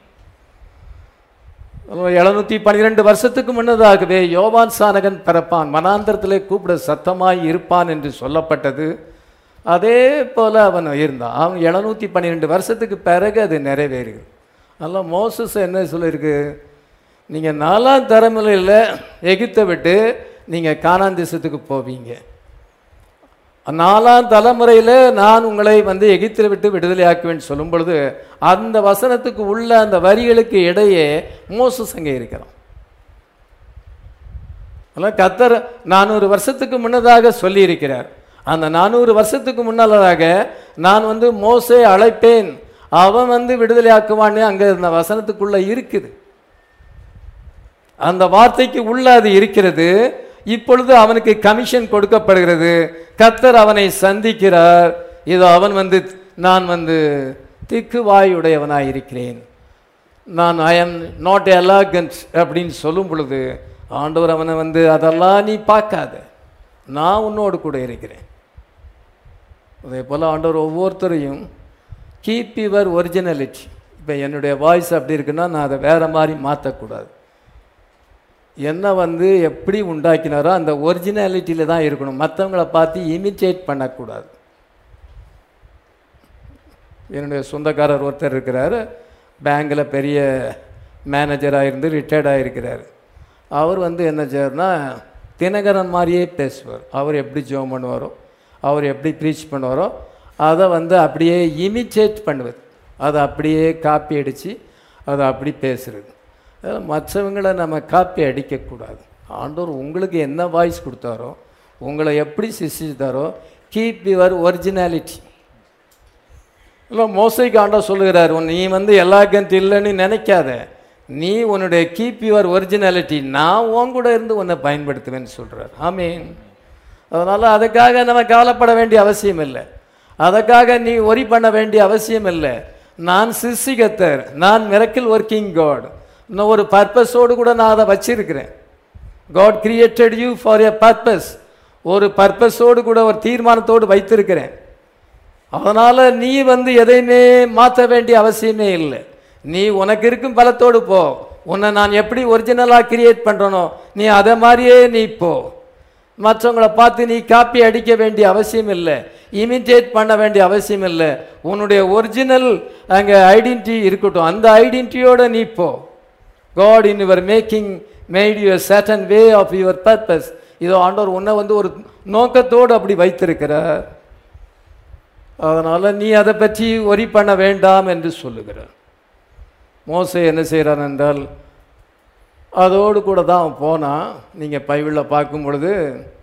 எழுநூத்தி பன்னிரெண்டு வருஷத்துக்கு முன்னதாகவே யோவான் சானகன் பிறப்பான் மனாந்தரத்திலே கூப்பிட சத்தமாய் இருப்பான் என்று சொல்லப்பட்டது அதே போல அவன் இருந்தான் அவன் எழுநூத்தி பன்னிரெண்டு வருஷத்துக்கு பிறகு அது நிறைவேறுகிறது அதனால் மோசஸ் என்ன சொல்லியிருக்கு நீங்கள் நாலாம் தலைமுறையில் எகிப்தை விட்டு நீங்கள் கானான் தேசத்துக்கு போவீங்க நாலாம் தலைமுறையில் நான் உங்களை வந்து எகிப்தில் விட்டு விடுதலை ஆக்குவேன் சொல்லும் பொழுது அந்த வசனத்துக்கு உள்ள அந்த வரிகளுக்கு இடையே மோசஸ் அங்கே இருக்கிறான் அதெல்லாம் கத்தர் நானூறு வருஷத்துக்கு முன்னதாக சொல்லியிருக்கிறார் அந்த நானூறு வருஷத்துக்கு முன்னதாக நான் வந்து மோசே அழைப்பேன் அவன் வந்து விடுதலை ஆக்குவான்னு அங்கே அந்த வசனத்துக்குள்ள இருக்குது அந்த வார்த்தைக்கு உள்ள அது இருக்கிறது இப்பொழுது அவனுக்கு கமிஷன் கொடுக்கப்படுகிறது கத்தர் அவனை சந்திக்கிறார் இதோ அவன் வந்து நான் வந்து திக்குவாயுடையவனாய் இருக்கிறேன் நான் ஐ எம் நாட் எலாகன்ஸ் அப்படின்னு சொல்லும் பொழுது ஆண்டவர் அவனை வந்து அதெல்லாம் நீ பார்க்காத நான் உன்னோடு கூட இருக்கிறேன் அதே போல் ஆண்டவர் ஒவ்வொருத்தரையும் கீப் யுவர் ஒரிஜினாலிட்டி இப்போ என்னுடைய வாய்ஸ் அப்படி இருக்குன்னா நான் அதை வேற மாதிரி மாற்றக்கூடாது என்ன வந்து எப்படி உண்டாக்கினாரோ அந்த ஒரிஜினாலிட்டியில் தான் இருக்கணும் மற்றவங்கள பார்த்து இமிட்டேட் பண்ணக்கூடாது என்னுடைய சொந்தக்காரர் ஒருத்தர் இருக்கிறார் பேங்கில் பெரிய மேனேஜராக இருந்து ரிட்டையர்டாக இருக்கிறார் அவர் வந்து என்ன செய்யறனா தினகரன் மாதிரியே பேசுவார் அவர் எப்படி ஜோம் பண்ணுவாரோ அவர் எப்படி ப்ரீச் பண்ணுவாரோ அதை வந்து அப்படியே இமிட்டேட் பண்ணுவது அதை அப்படியே காப்பி அடித்து அதை அப்படி பேசுறது அதனால் மற்றவங்களை நம்ம காப்பி அடிக்கக்கூடாது ஆண்டவர் உங்களுக்கு என்ன வாய்ஸ் கொடுத்தாரோ உங்களை எப்படி சிருஷ்டித்தாரோ கீப் யுவர் ஒரிஜினாலிட்டி இல்லை மோசைக்கு ஆண்டவர் சொல்லுகிறார் உன் நீ வந்து எல்லா கண்ட் இல்லைன்னு நினைக்காத நீ உன்னுடைய கீப் யுவர் ஒரிஜினாலிட்டி நான் உன் கூட இருந்து உன்னை பயன்படுத்துவேன்னு சொல்கிறார் ஆமீன் அதனால் அதுக்காக நம்ம கவலைப்பட வேண்டிய அவசியம் இல்லை அதுக்காக நீ ஒரி பண்ண வேண்டிய அவசியம் இல்லை நான் சிருஷ்டிகத்தர் நான் மிரக்கிள் ஒர்க்கிங் காட் இன்னும் ஒரு பர்பஸோடு கூட நான் அதை வச்சிருக்கிறேன் God created you for a purpose ஒரு பர்பஸோடு கூட ஒரு தீர்மானத்தோடு வைத்திருக்கிறேன் அதனால் நீ வந்து எதையுமே மாற்ற வேண்டிய அவசியமே இல்லை நீ உனக்கு இருக்கும் பலத்தோடு போ உன்னை நான் எப்படி ஒரிஜினலாக கிரியேட் பண்ணுறனோ நீ அதை மாதிரியே நீ போ மற்றவங்கள பார்த்து நீ காப்பி அடிக்க வேண்டிய அவசியம் இல்லை இமிட்டேட் பண்ண வேண்டிய அவசியம் இல்லை உன்னுடைய ஒரிஜினல் அங்கே ஐடென்டிட்டி இருக்கட்டும் அந்த ஐடென்டிட்டியோட நீ போ God in your making made your certain way of your purpose இதோ ஆண்டவர் உன்னை வந்து ஒரு நோக்கத்தோடு அப்படி வைத்திருக்கிறார் அதனால் நீ அதை பற்றி ஒரி பண்ண வேண்டாம் என்று சொல்லுகிறார் மோசை என்ன செய்கிறான் என்றால் அதோடு கூட தான் அவன் போனான் நீங்கள் பைபிளில் பார்க்கும் பொழுது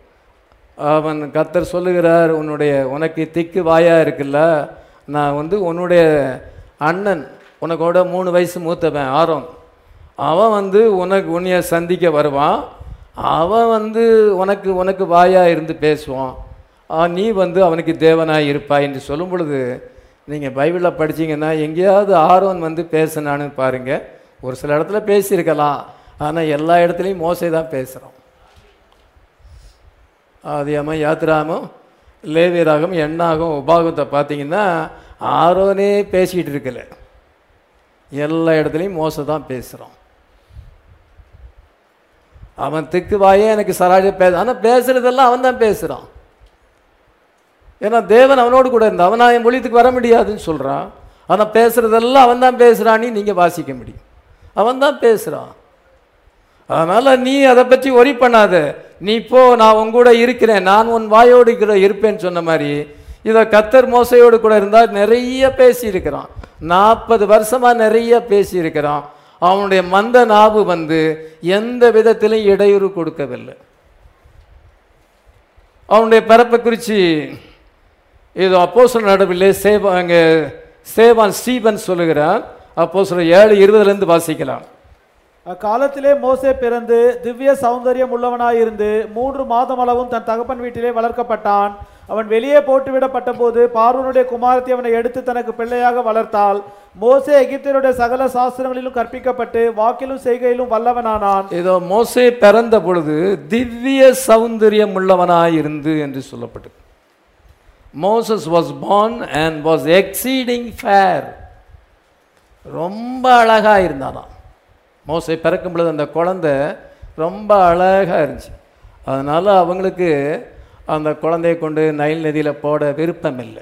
அவன் கத்தர் சொல்லுகிறார் உன்னுடைய உனக்கு திக்கு வாயா இருக்குல்ல நான் வந்து உன்னுடைய அண்ணன் உனக்கோட மூணு வயசு மூத்தவன் ஆரோன் அவன் வந்து உனக்கு உன்னைய சந்திக்க வருவான் அவன் வந்து உனக்கு உனக்கு வாயா இருந்து பேசுவான் ஆ, நீ வந்து அவனுக்கு தேவனாய் இருப்பாய் என்று சொல்லும் பொழுது நீங்கள் பைபிளில் படிச்சீங்கன்னா எங்கேயாவது ஆரோன் வந்து பேசினான்னு பாருங்க ஒரு சில இடத்துல பேசியிருக்கலாம் ஆனால் எல்லா இடத்துலையும் மோசை தான் பேசுகிறோம் ஆதியாம யாத்திராமம் லேவியராகம் எண்ணாகும் உபாகத்தை பார்த்தீங்கன்னா ஆரோனே பேசிக்கிட்டு இருக்கல எல்லா இடத்துலையும் மோசை தான் பேசுகிறோம் அவன் திக்கு வாயே எனக்கு சராஜ பேச ஆனால் பேசுறதெல்லாம் அவன் தான் பேசுகிறான் ஏன்னா தேவன் அவனோடு கூட இருந்தான் அவன் என் மொழியத்துக்கு வர முடியாதுன்னு சொல்கிறான் ஆனால் பேசுறதெல்லாம் அவன் தான் பேசுகிறான்னு நீங்கள் வாசிக்க முடியும் அவன் தான் பேசுகிறான் அதனால் நீ அதை பற்றி ஒரி பண்ணாத நீ போ நான் உன் கூட இருக்கிறேன் நான் உன் வாயோடு கூட இருப்பேன்னு சொன்ன மாதிரி இதை கத்தர் மோசையோடு கூட இருந்தால் நிறைய பேசியிருக்கிறான் நாற்பது வருஷமாக நிறைய பேசியிருக்கிறான் அவனுடைய மந்த நாவு வந்து எந்த விதத்திலும் இடையூறு கொடுக்கவில்லை அவனுடைய பிறப்பை குறித்து இது அப்போஸ்தலர் நடுவிலே சேவ அங்கே சேவான் ஸ்டீபன் சொல்லுகிறான் அப்போ சொல்ல ஏழு இருபதுலேருந்து வாசிக்கலாம் அக்காலத்திலே மோசே பிறந்து திவ்ய சௌந்தரியம் உள்ளவனாயிருந்து மூன்று மாதம் அளவும் தன் தகப்பன் வீட்டிலே வளர்க்கப்பட்டான் அவன் வெளியே போட்டுவிடப்பட்ட போது பார்வனுடைய குமாரத்தை அவனை எடுத்து தனக்கு பிள்ளையாக வளர்த்தாள் மோசே எகிப்தியருடைய சகல சாஸ்திரங்களிலும் கற்பிக்கப்பட்டு வாக்கிலும் செய்கையிலும் வல்லவனானான் ஏதோ மோசே பிறந்த பொழுது திவ்ய சௌந்தரியம் உள்ளவனாயிருந்து என்று சொல்லப்பட்டது Moses was born and was exceeding fair ரொம்ப அழகா இருந்தானாம் மோசே பிறக்கும் பொழுது அந்த குழந்தை ரொம்ப அழகா இருந்துச்சு அதனால அவங்களுக்கு அந்த குழந்தையை கொண்டு நைல் நதியில் போட விருப்பம் இல்லை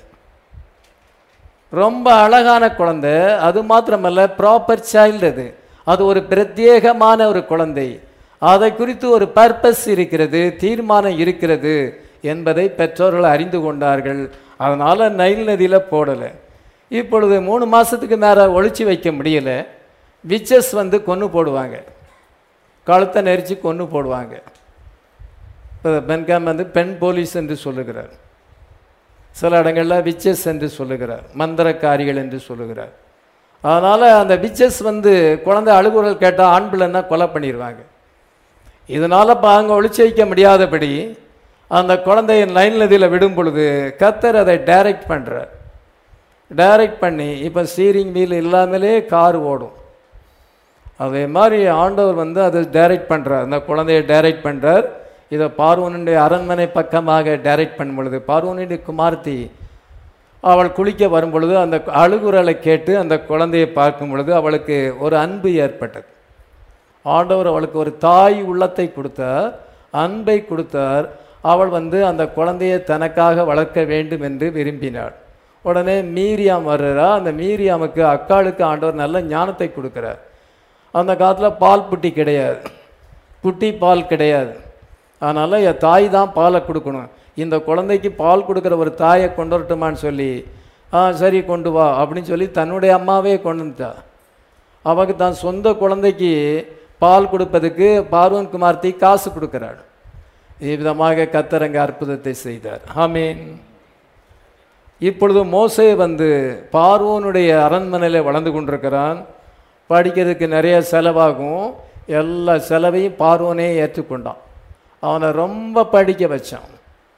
ரொம்ப அழகான குழந்தை அது மாத்திரமல்ல ப்ராப்பர் சைல்டு அது அது ஒரு பிரத்யேகமான ஒரு குழந்தை அதை குறித்து ஒரு பர்பஸ் இருக்கிறது தீர்மானம் இருக்கிறது என்பதை பெற்றோர்கள் அறிந்து கொண்டார்கள் அதனால் நைல் நதியில் போடலை இப்பொழுது மூணு மாதத்துக்கு மேலே ஒழிச்சு வைக்க முடியல விச்சஸ் வந்து கொன்று போடுவாங்க கழுத்தை நெரிச்சு கொன்று போடுவாங்க இப்போ பென்காம் வந்து பெண் போலீஸ் என்று சொல்லுகிறார் சில இடங்களில் விச்சஸ் என்று சொல்லுகிறார் மந்திரக்காரிகள் என்று சொல்லுகிறார் அதனால் அந்த விச்சஸ் வந்து குழந்தை அழுகுறல் கேட்டால் ஆண் பிள்ளைன்னா கொலை பண்ணிடுவாங்க இதனால் இப்போ அங்கே ஒளிச்சு வைக்க முடியாதபடி அந்த குழந்தைய லைன் நதியில் விடும் பொழுது கத்தர் அதை டைரக்ட் பண்ணுறார் டைரக்ட் பண்ணி இப்போ ஸ்டீரிங் வீல் இல்லாமலே கார் ஓடும் அதே மாதிரி ஆண்டவர் வந்து அதை டைரக்ட் பண்ணுறார் அந்த குழந்தையை டைரக்ட் பண்ணுறார் இதை பார்வனுடைய அரண்மனை பக்கமாக டைரக்ட் பண்ணும் பொழுது பார்வனுடைய குமார்த்தி அவள் குளிக்க வரும் பொழுது அந்த அழுகுரலை கேட்டு அந்த குழந்தையை பார்க்கும் பொழுது அவளுக்கு ஒரு அன்பு ஏற்பட்டது ஆண்டவர் அவளுக்கு ஒரு தாய் உள்ளத்தை கொடுத்தார் அன்பை கொடுத்தார் அவள் வந்து அந்த குழந்தையை தனக்காக வளர்க்க வேண்டும் என்று விரும்பினாள் உடனே மீரியாம் வர்றா அந்த மீரியாமுக்கு அக்காளுக்கு ஆண்டவர் நல்ல ஞானத்தை கொடுக்கிறார் அந்த காலத்தில் பால் புட்டி கிடையாது புட்டி பால் கிடையாது அதனால் என் தாய் தான் பாலை கொடுக்கணும் இந்த குழந்தைக்கு பால் கொடுக்குற ஒரு தாயை கொண்டு வரட்டுமான்னு சொல்லி ஆ சரி கொண்டு வா அப்படின்னு சொல்லி தன்னுடைய அம்மாவே கொண்டு வந்துட்டா அவக்கு தான் சொந்த குழந்தைக்கு பால் கொடுப்பதுக்கு பார்வன் குமார்த்தி காசு கொடுக்கிறாள் இவ்விதமாக கத்தரங்க அற்புதத்தை செய்தார் ஆமீன் இப்பொழுது மோசே வந்து பார்வோனுடைய அரண்மனையில் வளர்ந்து கொண்டிருக்கிறான் படிக்கிறதுக்கு நிறைய செலவாகும் எல்லா செலவையும் பார்வோனே ஏற்றுக்கொண்டான் அவனை ரொம்ப படிக்க வச்சான்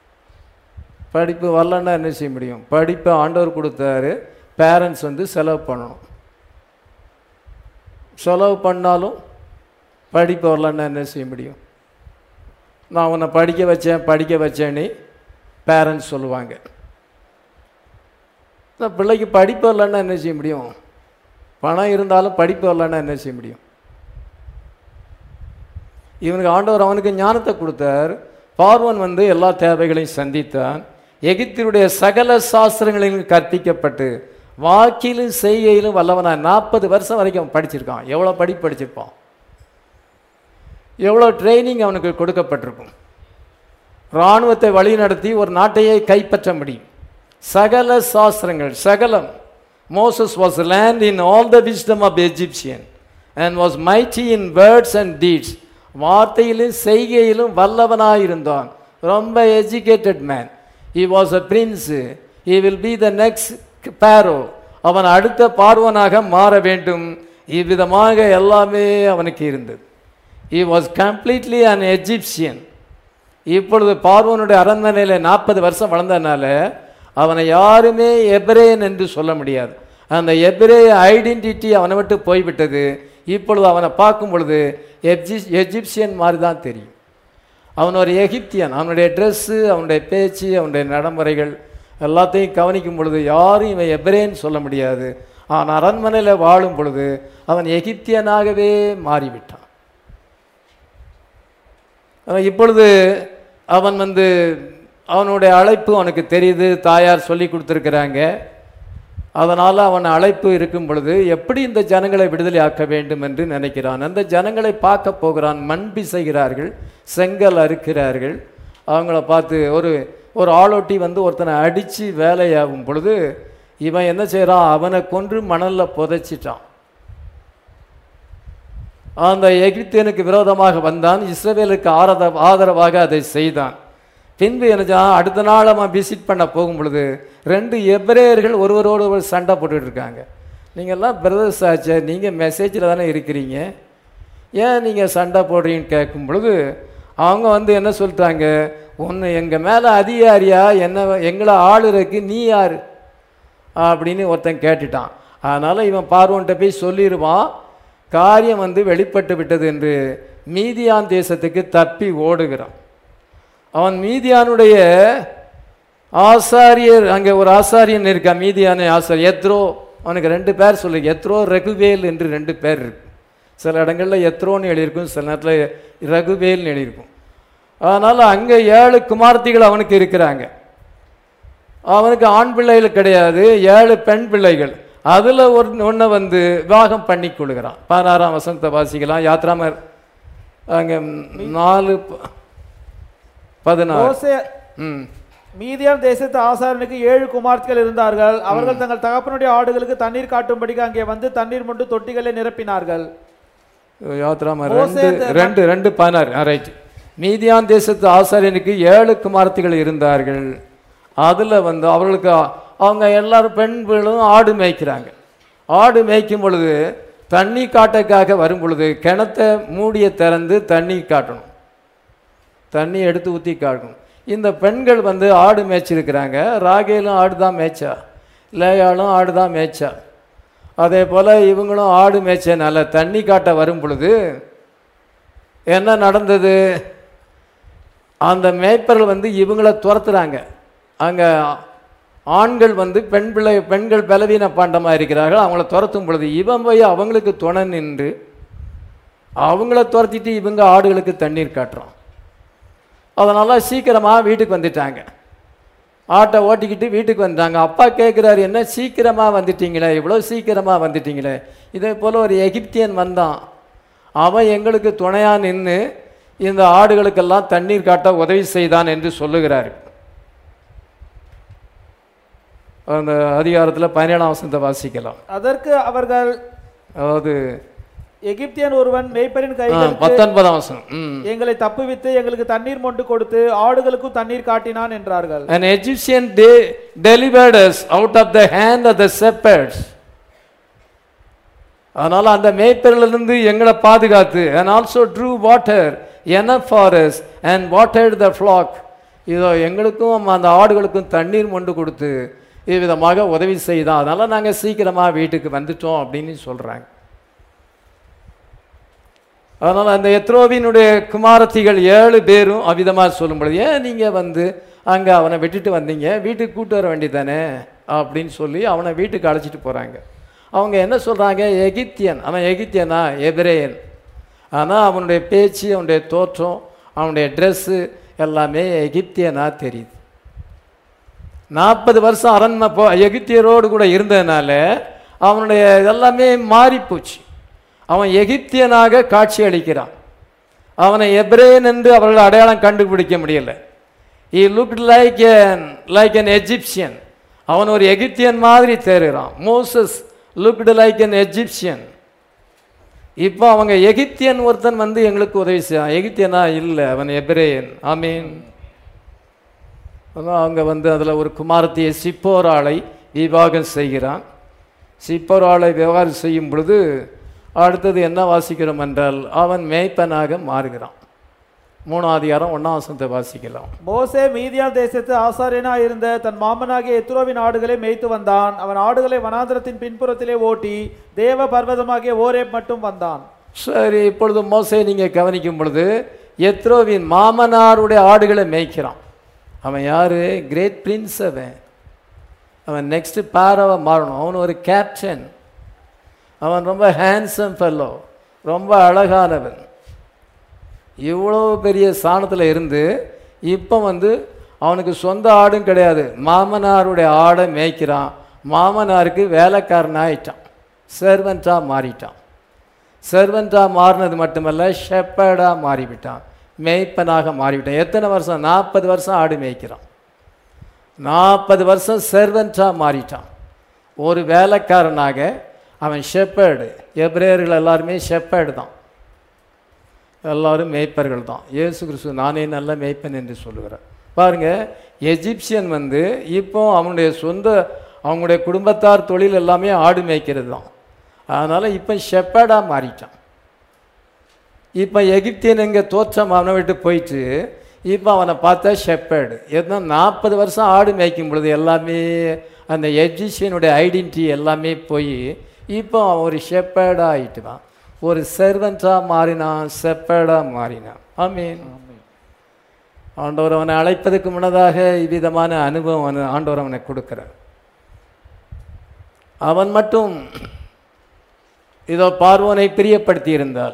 படிப்பு வரலன்னா என்ன செய்ய முடியும் படிப்பை ஆண்டவர் கொடுத்தாரு பேரண்ட்ஸ் வந்து செலவு பண்ணணும் செலவு பண்ணாலும் படிப்பு வரலன்னா என்ன செய்ய முடியும் நான் உன்னை படிக்க வச்சேன் படிக்க வச்சேன்னு பேரண்ட்ஸ் சொல்லுவாங்க இந்த பிள்ளைக்கு படிப்பு வரலன்னா என்ன செய்ய முடியும் பணம் இருந்தாலும் படிப்பு வரலன்னா என்ன செய்ய முடியும் இவனுக்கு ஆண்டவர் அவனுக்கு ஞானத்தை கொடுத்தார் பார்வன் வந்து எல்லா தேவைகளையும் சந்தித்தான் எகிப்தினுடைய சகல சாஸ்திரங்களிலும் கற்பிக்கப்பட்டு வாக்கிலும் செய்கையிலும் வல்லவனா நாற்பது வருஷம் வரைக்கும் அவன் படிச்சிருக்கான் எவ்வளோ படிப்பு படிச்சிருப்பான் எவ்வளோ ட்ரைனிங் அவனுக்கு கொடுக்கப்பட்டிருக்கும் இராணுவத்தை வழிநடத்தி ஒரு நாட்டையே கைப்பற்ற முடியும் சகல சாஸ்திரங்கள் சகலம் Moses was learned in all the wisdom of Egyptian and was mighty in words and deeds வார்த்தையிலும் செய்கையிலும் வல்லவனாயிருந்தான் ரொம்ப educated man he was a prince he will be the next Pharaoh அவன் அடுத்த பார்வனாக மாற வேண்டும் இவ்விதமாக எல்லாமே அவனுக்கு இருந்தது he was completely an Egyptian இப்பொழுது பார்வனுடைய அரண்மனையில் நாற்பது வருஷம் வளர்ந்ததுனால அவனை யாருமே எப்ரேன் என்று சொல்ல முடியாது அந்த எப்ரே ஐடென்டிட்டி அவனை விட்டு போய்விட்டது இப்பொழுது அவனை பார்க்கும் பொழுது எஜி எஜிப்சியன் மாதிரி தான் தெரியும் அவன் ஒரு எகிப்தியன் அவனுடைய ட்ரெஸ்ஸு அவனுடைய பேச்சு அவனுடைய நடைமுறைகள் எல்லாத்தையும் கவனிக்கும் பொழுது யாரும் இவன் எப்ரேன்னு சொல்ல முடியாது அவன் அரண்மனையில் வாழும் பொழுது அவன் எகிப்தியனாகவே மாறிவிட்டான் அவன் இப்பொழுது அவன் வந்து அவனுடைய அழைப்பு அவனுக்கு தெரியுது தாயார் சொல்லி கொடுத்துருக்குறாங்க அதனால் அவன் அழைப்பு இருக்கும் பொழுது எப்படி இந்த ஜனங்களை விடுதலை ஆக்க வேண்டும் என்று நினைக்கிறான் அந்த ஜனங்களை பார்க்க போகிறான் மண் பிசைகிறார்கள் செங்கல் அறுக்கிறார்கள் அவங்கள பார்த்து ஒரு ஒரு ஆளொட்டி வந்து ஒருத்தனை அடித்து வேலையாகும் பொழுது இவன் என்ன செய்கிறான் அவனை கொன்று மணலில் புதைச்சிட்டான் அந்த எகிப்தியனுக்கு விரோதமாக வந்தான் இஸ்ரவேலுக்கு ஆரத ஆதரவாக அதை செய்தான் பின்பு என்னச்சா அடுத்த நாள் அவன் விசிட் பண்ண போகும் பொழுது ரெண்டு எபிரேயர்கள் ஒருவரோடு ஒருவர் சண்டை போட்டுட்டு இருக்காங்க நீங்கள்லாம் பிரதர்ஸ் ஆச்சே நீங்கள் மெசேஜில் தானே இருக்கிறீங்க ஏன் நீங்கள் சண்டை போடுறீங்கன்னு கேட்கும் பொழுது அவங்க வந்து என்ன சொல்லிட்டாங்க ஒன்று எங்கள் மேலே அதிகாரியா என்ன எங்களை ஆளுறதுக்கு நீ யார் அப்படின்னு ஒருத்தன் கேட்டுட்டான் அதனால் இவன் பார்வன்ட்ட போய் சொல்லிடுவான் காரியம் வந்து வெளிப்பட்டு விட்டது என்று மீதியான் தேசத்துக்கு தப்பி ஓடுகிறான் அவன் மீதியானுடைய ஆசாரியர் அங்கே ஒரு ஆசாரியன் இருக்கான் மீதியான ஆசாரியர் எத்ரோ அவனுக்கு ரெண்டு பேர் சொல்லு எத்ரோ ரகுவேல் என்று ரெண்டு பேர் இருக்கு சில இடங்களில் எத்ரோன்னு எழுதியிருக்கும் சில நேரத்தில் ரகுவேல்னு எழுதியிருக்கும் அதனால் அங்கே ஏழு குமார்த்திகள் அவனுக்கு இருக்கிறாங்க அவனுக்கு ஆண் பிள்ளைகள் கிடையாது ஏழு பெண் பிள்ளைகள் அதில் ஒரு ஒன்றை வந்து விவாகம் பண்ணி கொள்கிறான் பதினாறாம் வசனத்தை வாசிக்கலாம் யாத்ராமர் அங்கே நாலு ப- பதினாறு மோசே ம் மீதியான் தேசத்து ஆசாரனுக்கு ஏழு குமார்த்திகள் இருந்தார்கள் அவர்கள் தங்கள் தகப்பனுடைய ஆடுகளுக்கு தண்ணீர் காட்டும்படிக்கு அங்கே வந்து தண்ணீர் மொண்டு தொட்டிகளை நிரப்பினார்கள் யாத்ராமர் மோசே ரெண்டு த- ரெண்டு ரெண்டு பதினாறு ரைட் மீதியான் தேசத்து ஆசாரியனுக்கு ஏழு குமார்த்திகள் இருந்தார்கள் அதில் வந்து அவர்களுக்கு அவங்க எல்லாரும் பெண்களும் ஆடு மேய்க்கிறாங்க ஆடு மேய்க்கும் பொழுது தண்ணி காட்டக்காக வரும் பொழுது கிணத்தை மூடிய திறந்து தண்ணி காட்டணும் தண்ணி எடுத்து ஊற்றி காட்டணும் இந்த பெண்கள் வந்து ஆடு மேய்ச்சிருக்கிறாங்க ராகேலும் ஆடு தான் மேய்ச்சா லேயாலும் ஆடு தான் மேய்ச்சா அதே போல் இவங்களும் ஆடு மேய்ச்சனால தண்ணி காட்ட வரும் பொழுது என்ன நடந்தது அந்த மேய்ப்பர்கள் வந்து இவங்கள துரத்துறாங்க அங்கே ஆண்கள் வந்து பெண் பிள்ளை பெண்கள் பலவீன பாண்டமாக இருக்கிறார்கள் அவங்கள துரத்தும் பொழுது இவன் போய் அவங்களுக்கு துணை நின்று அவங்கள துரத்திட்டு இவங்க ஆடுகளுக்கு தண்ணீர் காட்டுறான் அதனால் சீக்கிரமாக வீட்டுக்கு வந்துட்டாங்க ஆட்டை ஓட்டிக்கிட்டு வீட்டுக்கு வந்தாங்க அப்பா கேட்குறாரு என்ன சீக்கிரமாக வந்துட்டீங்களே இவ்வளோ சீக்கிரமாக வந்துட்டீங்களே இதே போல் ஒரு எகிப்தியன் வந்தான் அவன் எங்களுக்கு துணையாக நின்று இந்த ஆடுகளுக்கெல்லாம் தண்ணீர் காட்ட உதவி செய்தான் என்று சொல்லுகிறார் அந்த அதிகாரத்தில் பதினேழாம் வசனத்தை வாசிக்கலாம் அதற்கு அவர்கள் அதாவது எகிப்தியன் ஒருவன் மேய்ப்பரின் ஆ, கைகளுக்கு பத்தொன்பதாம் வசனம் ம் எங்களை தப்புவித்து எங்களுக்கு தண்ணீர் மொண்டு கொடுத்து ஆடுகளுக்கும் தண்ணீர் காட்டினான் என்றார்கள் An Egyptian de- delivered us out of the hand of the shepherds. அதனால அந்த மேய்ப்பரிலிருந்து எங்களை பாதுகாத்து and also drew water enough for us and watered the flock இதோ எங்களுக்கும் அந்த ஆடுகளுக்கும் தண்ணீர் மொண்டு கொடுத்து இவ்விதமாக உதவி செய்தான் அதனால நாங்க சீக்கிரமா வீட்டுக்கு வந்துட்டோம் அப்படின்னு சொல்றாங்க அதனால் அந்த எத்ரோவினுடைய குமாரத்திகள் ஏழு பேரும் அவ்விதமாக சொல்லும் பொழுது ஏன் நீங்கள் வந்து அங்கே அவனை விட்டுட்டு வந்தீங்க வீட்டுக்கு கூட்டு வர வேண்டியதானே அப்படின்னு சொல்லி அவனை வீட்டுக்கு அழைச்சிட்டு போகிறாங்க அவங்க என்ன சொல்கிறாங்க எகிப்தியன் அவன் எகிப்தியனா எபிரேயன் ஆனால் அவனுடைய பேச்சு அவனுடைய தோற்றம் அவனுடைய ட்ரெஸ்ஸு எல்லாமே எகிப்தியனா தெரியுது நாற்பது வருஷம் அரண்மை போ எகிப்தியரோடு கூட இருந்ததுனால அவனுடைய எல்லாமே மாறிப்போச்சு அவன் எகிப்தியனாக காட்சி அளிக்கிறான் அவனை எப்ரேன் என்று அவர்கள் அடையாளம் கண்டுபிடிக்க முடியல he look like like an Egyptian அவன் ஒரு எகிப்தியன் மாதிரி தேறுகிறான் Moses looked like an Egyptian இப்போ அவங்க எகிப்தியன் ஒருத்தன் வந்து எங்களுக்கு உதவி செய்யான் எகிப்தியனா இல்லை அவன் எப்ரேயன் ஆமீன் அதான் அவங்க வந்து அதில் ஒரு குமாரத்தியை சிப்போராளை விவாகம் செய்கிறான் சிப்போராளை விவகாரம் செய்யும் பொழுது அடுத்தது என்ன வாசிக்கிறோம் என்றால் அவன் மேய்ப்பனாக மாறுகிறான் மூணாம் அதிகாரம் ஒன்றாம் வசனத்தை வாசிக்கலாம் மோசே மீதியான் தேசத்து ஆசாரியனா இருந்த தன் மாமனாகிய எத்ரோவின் ஆடுகளை மேய்த்து வந்தான் அவன் ஆடுகளை வனாந்திரத்தின் பின்புறத்திலே ஓட்டி தேவ பர்வதமாகிய ஓரேப் மட்டும் வந்தான் சரி இப்பொழுது மோசே நீங்கள் கவனிக்கும் பொழுது எத்ரோவின் மாமனாருடைய ஆடுகளை மேய்க்கிறான் அவன் யாரு கிரேட் பிரின்ஸ் அவன் அவன் நெக்ஸ்ட் பாரவ மாறணும் அவன் ஒரு கேப்டன் அவன் ரொம்ப ஹேண்ட்ஸம் ஃபெல்லோ ரொம்ப அழகானவன் இவ்வளோ பெரிய ஸ்தானத்தில் இருந்து இப்போ வந்து அவனுக்கு சொந்த ஆடும் கிடையாது மாமனாருடைய ஆடை மேய்க்கிறான் மாமனாருக்கு வேலைக்காரனாயிட்டான் சர்வெண்ட்டாக மாறிட்டான் சர்வெண்ட்டாக மாறினது மட்டுமல்ல ஷெப்பர்டாக மாறிவிட்டான் மேய்ப்பனாக மாறிவிட்டான் எத்தனை வருஷம் நாற்பது வருஷம் ஆடு மேய்க்கிறான் நாற்பது வருஷம் சர்வெண்ட்டாக மாறிட்டான் ஒரு வேலைக்காரனாக அவன் ஷெப்பர்டு எப்ரேயர்கள் எல்லாருமே ஷெப்பர்டு தான் எல்லாரும் மேய்ப்பர்கள் தான் இயேசு கிறிஸ்து நானே நல்ல மேய்ப்பன் என்று சொல்லுகிறார் பாருங்க எஜிப்சியன் வந்து இப்போ அவனுடைய சொந்த அவங்களுடைய குடும்பத்தார் தொழில் எல்லாமே ஆடு மேய்க்கிறது தான் அதனால் இப்போ ஷெப்பர்டாக மாறிட்டான் இப்போ எகிப்தியன் இங்கே தோற்றம் அவனை விட்டு போயிட்டு இப்போ அவனை பார்த்தா ஷெப்பர்டு எதுனா நாற்பது வருஷம் ஆடு மேய்க்கும் பொழுது எல்லாமே அந்த எஜிஷியனுடைய ஐடென்டிட்டி எல்லாமே போய் இப்போ அவன் ஒரு ஷெப்பர்டாக ஆயிட்டுவான் ஒரு செர்வெண்ட்டாக மாறினான் ஷெப்பர்டாக மாறினான் ஆமீன் ஆண்டவர் அவனை அழைப்பதற்கு முன்னதாக இவ்விதமான அனுபவம் அவனு- ஆண்டவர் அவனை கொடுக்கிறார் அவன் மட்டும் இதோ பார்வோனை பிரியப்படுத்தி இருந்தால்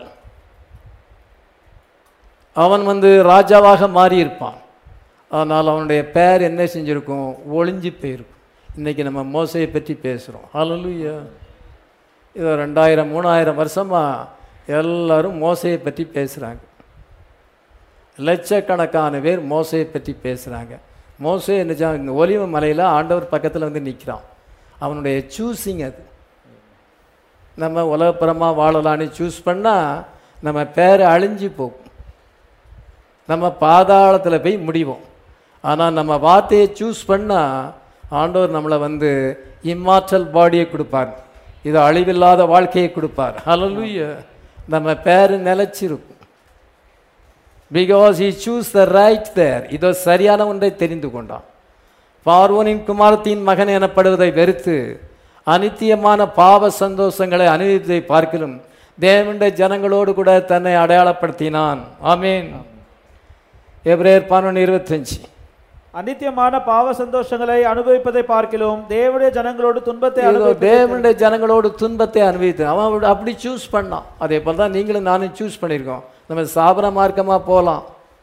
அவன் வந்து ராஜாவாக மாறியிருப்பான் ஆனால் அவனுடைய பெயர் என்ன செஞ்சிருக்கும் ஒளிஞ்சு போயிருக்கும் இன்னைக்கு நம்ம மோசையை பற்றி பேசுகிறோம் ஹalleluya இதோ ரெண்டாயிரம் மூணாயிரம் வருஷமாக எல்லாரும் மோசையை பற்றி பேசுகிறாங்க லட்சக்கணக்கான பேர் மோசையை பற்றி பேசுகிறாங்க மோசே என்ன இந்த ஒலிவ மலையில் ஆண்டவர் பக்கத்தில் வந்து நிற்கிறான் அவனுடைய சூஸிங் அது நம்ம உலகப்புறமாக வாழலான்னு சூஸ் பண்ணால் நம்ம பேர் அழிஞ்சு போகும் நம்ம பாதாளத்தில் போய் முடிவோம் ஆனால் நம்ம வார்த்தையை சூஸ் பண்ணால் ஆண்டவர் நம்மளை வந்து இம்மாற்றல் பாடியை கொடுப்பார் இது அழிவில்லாத வாழ்க்கையை கொடுப்பார் ஹalleluya நம்ம பேர் நிலைச்சிருக்கும் because he choose the right there இதோ சரியான ஒன்றை தெரிந்து கொண்டான் பார்வோனின் குமாரத்தின் மகன் எனப்படுவதை வெறுத்து அனித்தியமான பாவ சந்தோஷங்களை அனுபவித்ததை பார்க்கிலும் தேவனுடைய ஜனங்களோடு கூட தன்னை அடையாளப்படுத்தினான் ஆமீன் எப்ரேயர் பதினொன்று இருபத்தஞ்சு அநித்தியமான பாவ சந்தோஷங்களை அனுபவிப்பதை பார்க்கிலும் தேவனுடைய ஜனங்களோடு துன்பத்தை இதோ அனுபவிப்பதை தேவனுடைய ஜனங்களோடு துன்பத்தை அனுபவித்து அவன் அப்படி- அப்படி சூஸ் பண்ணான் அதே போல் தான் நீங்களும் நானும் சூஸ் பண்ணியிருக்கோம் நம்ம சாபன மார்க்கமாக போகலாம்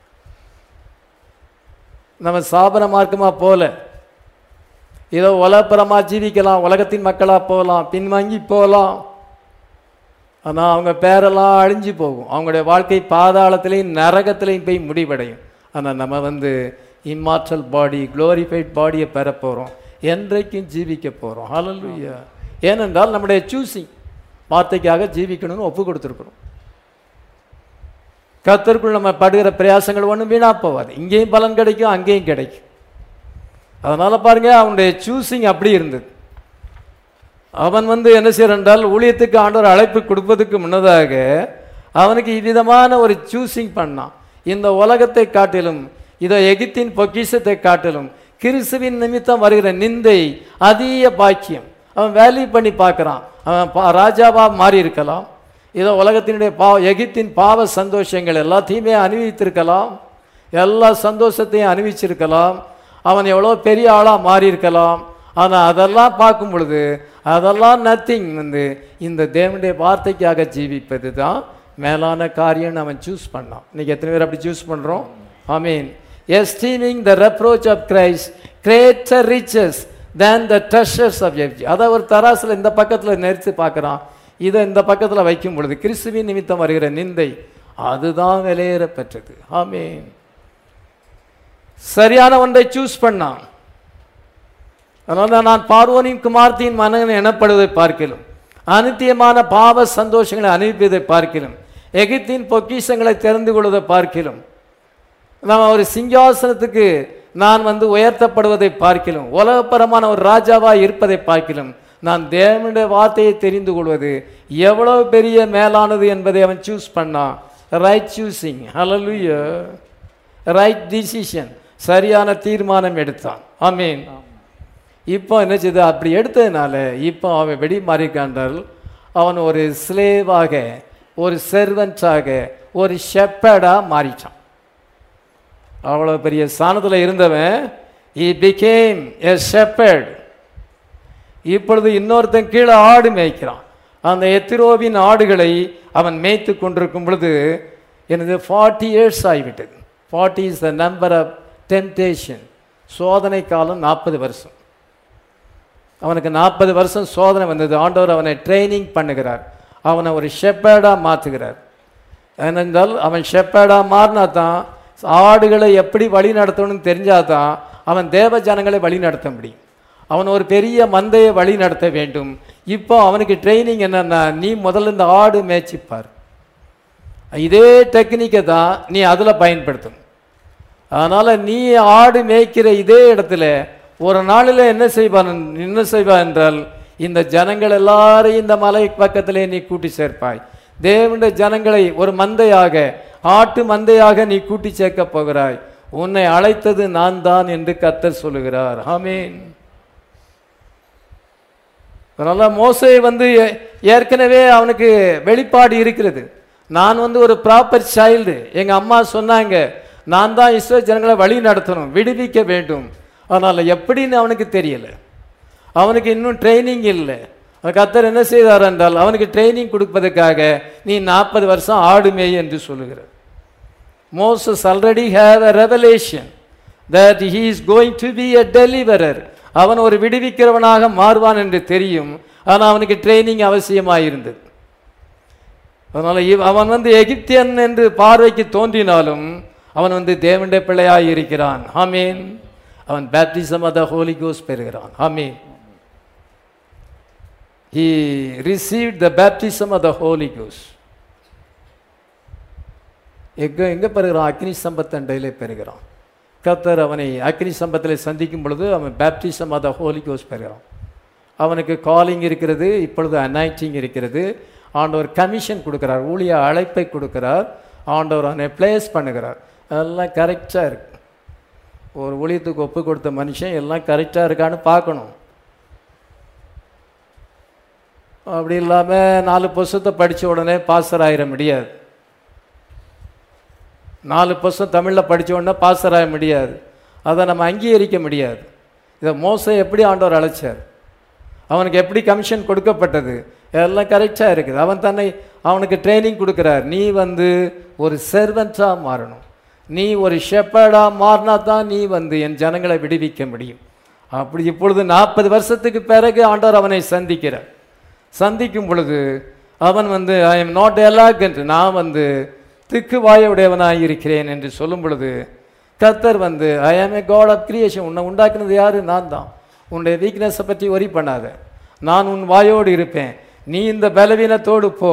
நம்ம சாபன மார்க்கமாக போகல ஏதோ உலகப்புறமாக ஜீவிக்கலாம் உலகத்தின் மக்களாக போகலாம் பின்வாங்கி போகலாம் ஆனால் அவங்க பேரெல்லாம் அழிஞ்சு போகும் அவங்களுடைய வாழ்க்கை பாதாளத்திலையும் நரகத்திலையும் போய் முடிவடையும் ஆனால் நம்ம வந்து இம்மாற்றல் பாடி குளோரிஃபைட் பாடியை பெற போகிறோம் என்றைக்கும் ஜீவிக்க போகிறோம் ஹalleluya ஏனென்றால் நம்முடைய சூசிங் வார்த்தைக்காக ஜீவிக்கணும்னு ஒப்பு கொடுத்துருக்குறோம் கத்தருக்குள் நம்ம படுகிற பிரயாசங்கள் ஒன்றும் வீணா போகாது இங்கேயும் பலன் கிடைக்கும் அங்கேயும் கிடைக்கும் அதனால பாருங்க அவனுடைய சூசிங் அப்படி இருந்தது அவன் வந்து என்ன செய்யறான் என்றால் ஊழியத்துக்கு ஆண்டவர் அழைப்பு கொடுப்பதற்கு முன்னதாக அவனுக்கு இவ்விதமான ஒரு சூசிங் பண்ணான் இந்த உலகத்தை காட்டிலும் இதோ எகிப்தின் பொக்கிஷத்தை காட்டிலும் கிறிஸ்துவின் நிமித்தம் வருகிற நிந்தை அதிக பாக்கியம் அவன் வேல்யூ பண்ணி பார்க்கறான் அவன் பா- ராஜாவா மாறி இருக்கலாம் இதோ உலகத்தினுடைய பாவ எகிப்தின் பாவ சந்தோஷங்கள் எல்லாத்தையுமே அனுபவித்திருக்கலாம் எல்லா சந்தோஷத்தையும் அனுபவிச்சிருக்கலாம் அவன் எவ்வளோ பெரிய ஆளாக மாறி இருக்கலாம் ஆனால் அதெல்லாம் பார்க்கும் பொழுது அதெல்லாம் நத்திங் வந்து இந்த தேவனுடைய வார்த்தைக்காக ஜீவிப்பது தான் மேலான காரியம்னு அவன் சூஸ் பண்ணான் இன்னைக்கு எத்தனை பேர் அப்படி சூஸ் பண்ணுறோம் I mean esteeming the reproach of Christ greater riches than the treasures of எஃப்ஜி அதை ஒரு தராசில் இந்த பக்கத்தில் நிறுத்தி பார்க்குறான் இதை இந்த பக்கத்தில் வைக்கும் பொழுது கிறிஸ்துவின் நிமித்தம் வருகிற நிந்தை அதுதான் விலையேற பெற்றது ஆமீன் சரியான ஒன்றை சூஸ் பண்ணான் அதனால தான் நான் பார்வோனின் குமார்த்தியின் மனன் எனப்படுவதை பார்க்கிலும் அனித்தியமான பாவ சந்தோஷங்களை அனுப்பியதை பார்க்கிலும் எகிப்தின் பொக்கிஷங்களை தெரிந்து கொள்வதை பார்க்கிலும் நம்ம ஒரு சிங்காசனத்துக்கு நான் வந்து உயர்த்தப்படுவதை பார்க்கிலும் உலகப்பரமான ஒரு ராஜாவாக இருப்பதை பார்க்கிலும் நான் தேவனுடைய வார்த்தையை தெரிந்து கொள்வது எவ்வளவு பெரிய மேலானது என்பதை அவன் சூஸ் பண்ணான் ரைட் சூஸிங் ஹalleluya ரைட் டிசிஷன் சரியான தீர்மானம் எடுத்தான் ஆமீன் இப்போ என்ன செய்து அப்படி எடுத்ததுனால இப்போ அவன் வெடி மாறிக்காண்டால் அவன் ஒரு ஸ்லேவாக ஒரு செர்வன்ஸாக ஒரு ஷெப்பர்டாக மாறிட்டான் அவ்வளோ பெரிய ஸ்தானத்தில் இருந்தவன் he became a shepherd இப்பொழுது இன்னொருத்தன் கீழே ஆடு மேய்க்கிறான் அந்த எத்திரோவின் ஆடுகளை அவன் மேய்த்து கொண்டிருக்கும் பொழுது எனது ஃபார்ட்டி இயர்ஸ் ஆகிவிட்டது forty is the number of temptation சோதனை காலம் நாற்பது வருஷம் அவனுக்கு நாற்பது வருஷம் சோதனை வந்தது ஆண்டவர் அவனை ட்ரைனிங் பண்ணுகிறார் அவனை ஒரு ஷெப்பர்டாக மாற்றுகிறார் ஏனென்றால் அவன் ஷெப்பர்டாக மாறினா தான் ஆடுகளை எப்படி வழி நடத்தணும்னு தெரிஞ்சாதான் அவன் தேவ ஜனங்களை வழி நடத்த முடியும் அவன் ஒரு பெரிய மந்தையை வழி நடத்த வேண்டும் இப்போ அவனுக்கு ட்ரைனிங் என்னன்னா நீ முதல்ல இந்த ஆடு மேய்ச்சிப்பார் இதே டெக்னிக்கை தான் நீ அதில் பயன்படுத்தணும் அதனால நீ ஆடு மேய்க்கிற இதே இடத்துல ஒரு நாளில் என்ன செய்வான் என்ன செய்வான் என்றால் இந்த ஜனங்கள் எல்லாரையும் இந்த மலை பக்கத்திலே நீ கூட்டி சேர்ப்பாய் தேவனுடைய ஜனங்களை ஒரு மந்தையாக ஆட்டு மந்தையாக நீ கூட்டி சேர்க்க போகிறாய் உன்னை அழைத்தது நான் தான் என்று கர்த்தர் சொல்லுகிறார் ஆமீன் அதனால மோசே வந்து ஏ- ஏற்கனவே அவனுக்கு வெளிப்பாடு இருக்கிறது நான் வந்து ஒரு ப்ராப்பர் சைல்டு எங்க அம்மா சொன்னாங்க நான் தான் இஸ்ரோ ஜனங்களை வழி நடத்தணும் விடுவிக்க வேண்டும் அதனால எப்படின்னு அவனுக்கு தெரியல அவனுக்கு இன்னும் ட்ரைனிங் இல்லை கத்தர் என்ன செய்தார் என்றால் அவனுக்கு ட்ரைனிங் கொடுப்பதற்காக நீ நாற்பது வருஷம் ஆடு மேய் என்று சொல்லுகிறார் Moses already have a revelation that he is going to be a deliverer அவன் ஒரு விடுவிக்கிறவனாக மாறுவான் என்று தெரியும் ஆனால் அவனுக்கு ட்ரைனிங் அவசியமாயிருந்தது அதனால இவ்- அவன் வந்து எகிப்தியன் என்று பார்வைக்கு தோன்றினாலும் அவன் வந்து தேவனுடைய பிள்ளையாய் இருக்கிறான் ஆமீன் அவன் பேப்டிசம் ஆஃப் த ஹோலி கோஸ் பெறுகிறான் amen he received the baptism of the holy ghost எங்க எங்க பெறுகிறான் அக்னி சம்பத்தண்டையிலே பெறுகிறான் கர்த்தர் அவனை அக்னி சம்பத்திலே சந்திக்கும் பொழுது அவன் பேப்டிசம் ஆஃப் த ஹோலி கோஸ் பெறுகிறான் அவனுக்கு காலிங் இருக்கிறது இப்பொழுது அனாய்டிங் இருக்கிறது ஆண்டவர் கமிஷன் கொடுக்கிறார் ஊழிய அழைப்பை கொடுக்கிறார் ஆண்டவர் அவனை பிளேஸ் பண்ணுகிறார் அதெல்லாம் கரெக்டாக இருக்கு ஒரு ஊழியத்துக்கு ஒப்பு கொடுத்த மனுஷன் எல்லாம் கரெக்டாக இருக்கான்னு பார்க்கணும் அப்படி இல்லாமல் நாலு புஸ்தத்தை படித்த உடனே பாஸ்டர் ஆயிட முடியாது நாலு புஸ்தம் தமிழில் படிச்ச உடனே பாஸ்டர் ஆக முடியாது அதை நம்ம அங்கீகரிக்க முடியாது இதை மோசம் எப்படி ஆண்டவர் அழைச்சார் அவனுக்கு எப்படி கமிஷன் கொடுக்கப்பட்டது எல்லாம் கரெக்டாக இருக்குது அவன் தன்னை அவனுக்கு ட்ரைனிங் கொடுக்குறார் நீ வந்து ஒரு செர்வெண்ட்டாக மாறணும் நீ ஒரு ஷெப்பர்டாக மாறினா தான் நீ வந்து என் ஜனங்களை விடுவிக்க முடியும் அப்படி இப்பொழுது நாற்பது வருஷத்துக்கு பிறகு ஆண்டவர் அவனை சந்திக்கிறார் சந்திக்கும் பொழுது அவன் வந்து ஐ எம் நாட் எலாகண்ட் நான் வந்து திக்கு வாயுடையவனாக இருக்கிறேன் என்று சொல்லும் பொழுது கர்த்தர் வந்து ஐ ஆம் ஏ காட் ஆஃப் கிரியேஷன் உன்னை உண்டாக்குனது யாரு நான் தான் உன்னுடைய வீக்னஸை பற்றி ஒரி பண்ணாத நான் உன் வாயோடு இருப்பேன் நீ இந்த பலவீனத்தோடு போ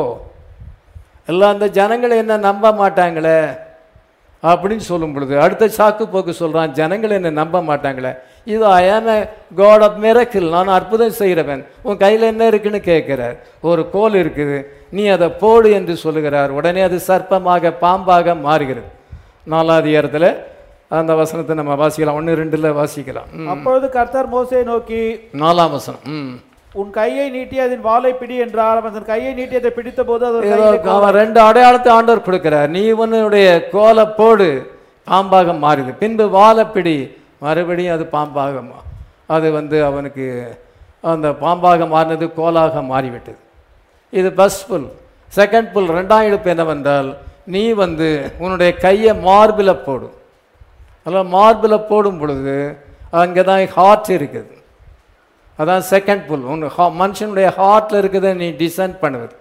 எல்லாம் அந்த ஜனங்களை என்ன நம்ப மாட்டாங்களே அப்படின்னு சொல்லும் பொழுது அடுத்த சாக்கு போக்கு சொல்றான் ஜனங்கள் என்ன நம்ப மாட்டாங்களே இது ஐ ஆம் ஏ காட் ஆஃப் மிரக்கிள் நான் அற்புதம் செய்கிறவன் உன் கையில் என்ன இருக்குன்னு கேட்கிறார் ஒரு கோல் இருக்குது நீ அதை போடு என்று சொல்லுகிறார் உடனே அது சர்ப்பமாக பாம்பாக மாறுகிறது நாலாவது இடத்துல அந்த வசனத்தை நம்ம வாசிக்கலாம் ஒன்று ரெண்டுல வாசிக்கலாம் ம். அப்பொழுது கர்த்தர் மோசே நோக்கி நாலாம் வசனம் ம் உன் கையை நீட்டி அதன் வாளை பிடி என்றார் அவன் தன் கையை நீட்டி அதை பிடித்த போது அது ஒரு ஏதோ கையிலே அவன் ரெண்டு அடையாளத்தை ஆண்டவர் கொடுக்கிறார் நீ உன்னுடைய கோலை போடு பாம்பாக மாறுது பின்பு வாழைப்பிடி மறுபடியும் அது பாம்பாக மா- அது வந்து அவனுக்கு அந்த பாம்பாக மாறினது கோலாக மாறிவிட்டது இது ஃபர்ஸ்ட் புல் செகண்ட் புல் ரெண்டாம் இழுப்பு என்னவென்றால் நீ வந்து உன்னுடைய கையை மார்பில் போடு அதில் மார்பில் போடும் பொழுது அங்கே தான் ஹார்ட் இருக்குது அதான் செகண்ட் புல் உன் ஹா- மனுஷனுடைய ஹார்ட்டில் இருக்கிறத நீ டிசைன் பண்ணுவது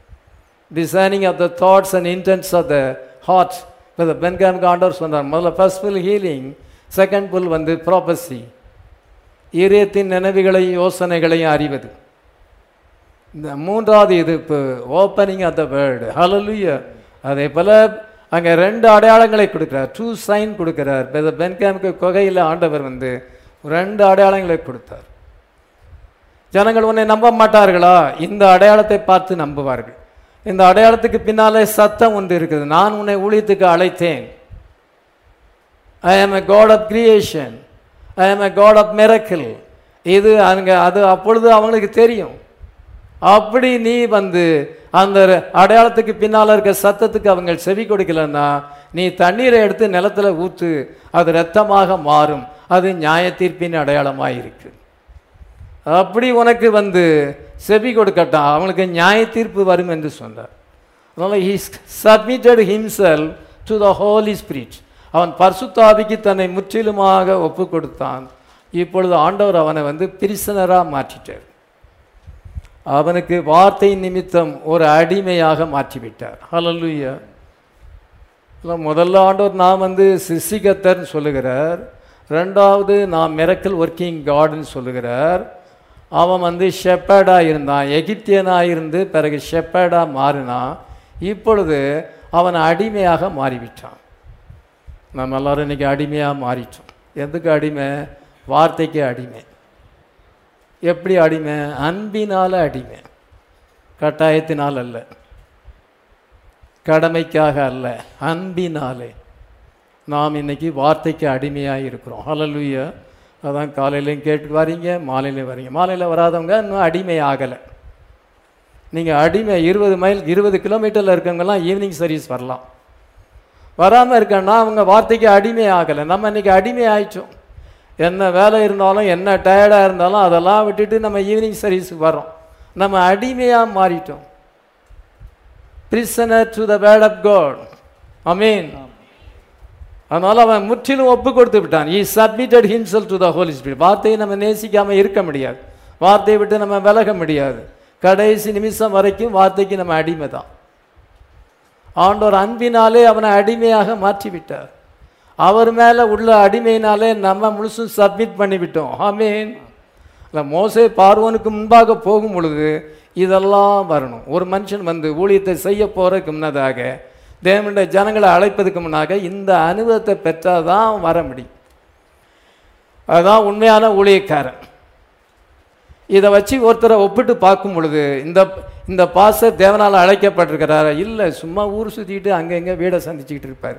designing of the thoughts and intents of the heart இப்போ பென்காம் ஆண்டவர் சொன்னார் முதல்ல first pull healing second pull வந்து ப்ராப்பசி ஈரியத்தின் நினைவுகளையும் யோசனைகளையும் அறிவது இந்த மூன்றாவது இது இப்போ opening of the word hallelujah அதே போல் அங்கே ரெண்டு அடையாளங்களை கொடுக்கிறார் டூ சைன் கொடுக்கிறார் இப்போ பென்காமுக்கு கொகையில் ஆண்டவர் வந்து ரெண்டு அடையாளங்களை கொடுத்தார் ஜனங்கள் உன்னை நம்ப மாட்டார்களா இந்த அடையாளத்தை பார்த்து நம்புவார்கள் இந்த அடையாளத்துக்கு பின்னாலே சத்தம் ஒன்று இருக்குது நான் உன்னை ஊழியத்துக்கு அழைத்தேன் I am a God of creation I am a God of miracle இது அங்க அது அப்பொழுது அவங்களுக்கு தெரியும் அப்படி நீ வந்து அந்த அடையாளத்துக்கு பின்னால் இருக்க சத்தத்துக்கு அவங்க செவி கொடுக்கலன்னா நீ தண்ணீரை எடுத்து நிலத்துல ஊத்து அது இரத்தமாக மாறும் அது நியாய தீர்ப்பின் அடையாளமாக இருக்கு அப்படி உனக்கு வந்து செவி கொடுக்கட்டான் அவனுக்கு நியாய தீர்ப்பு வரும் என்று சொன்னார் அதனால் he submitted himself to the holy spirit அவன் பரிசுத்தாவிக்கு தன்னை முற்றிலுமாக ஒப்பு கொடுத்தான் இப்பொழுது ஆண்டவர் அவனை வந்து பிரிசனராக மாற்றிட்டார் அவனுக்கு வார்த்தை நிமித்தம் ஒரு அடிமையாக மாற்றிவிட்டார் ஹalleluya இல்லை, முதல்ல ஆண்டவர் நான் வந்து சிசிகத்தர்னு சொல்லுகிறார் ரெண்டாவது நான் மிரக்கல் ஒர்க்கிங் காட்னு சொல்லுகிறார் அவன் வந்து ஷெப்பர்டாக இருந்தான் எகிப்தியனாக இருந்து பிறகு ஷெப்பர்டாக மாறினான் இப்பொழுது அவன் அடிமையாக மாறிவிட்டான் நம்ம எல்லாரும் இன்னைக்கு அடிமையாக மாறிட்டோம் எதுக்கு அடிமை வார்த்தைக்கு அடிமை எப்படி அடிமை அன்பினால அடிமை கட்டாயத்தினால் அல்ல கடமைக்காக அல்ல அன்பினாலே நாம் இன்னைக்கு வார்த்தைக்கு அடிமையாக இருக்கிறோம் ஹalleluya அதான் காலையிலையும் கேட்டு வரீங்க மாலையிலையும் வரீங்க மாலையில் வராதவங்க இன்னும் அடிமை ஆகலை நீங்கள் அடிமை இருபது மைல் இருபது கிலோமீட்டரில் இருக்கவங்கலாம் ஈவினிங் சர்வீஸ் வரலாம் வராமல் இருக்கன்னா அவங்க வார்த்தைக்கு அடிமை ஆகலை நம்ம இன்னைக்கு அடிமை ஆயிட்டோம் என்ன வேலை இருந்தாலும் என்ன டயர்டாக இருந்தாலும் அதெல்லாம் விட்டுட்டு நம்ம ஈவினிங் சர்வீஸுக்கு வரோம் நம்ம அடிமையாக மாறிட்டோம் prisoner to the word of God amen அதனால அவன் முற்றிலும் ஒப்பு கொடுத்து விட்டான் he submitted himself to the Holy Spirit வார்த்தையை நம்ம நேசிக்காம இருக்க முடியாது வார்த்தையை விட்டு நம்ம விலக முடியாது கடைசி நிமிஷம் வரைக்கும் வார்த்தைக்கு நம்ம அடிமை தான் ஆண்டவர் அன்பினாலே அவனை அடிமையாக மாற்றி விட்டார் அவர் மேலே உள்ள அடிமையினாலே நம்ம முழுசும் சப்மிட் பண்ணிவிட்டோம் ஆமீன் இல்லை மோசே பார்வோனுக்கு முன்பாக போகும் பொழுது இதெல்லாம் வரணும் ஒரு மனுஷன் வந்து ஊழியத்தை செய்ய போறதுக்கு முன்னதாக தேவனுடைய ஜனங்களை அழைப்பதுக்கு முன்னாக இந்த அனுபவத்தை பெற்றால் தான் வர முடியும் அதுதான் உண்மையான ஊழியக்காரன் இதை வச்சு ஒருத்தரை ஒப்பிட்டு பார்க்கும் பொழுது இந்த இந்த பாச தேவனால் அழைக்கப்பட்டிருக்கிறாரா இல்லை சும்மா ஊர் சுற்றிட்டு அங்கங்கே வீடை சந்திச்சுக்கிட்டு இருப்பார்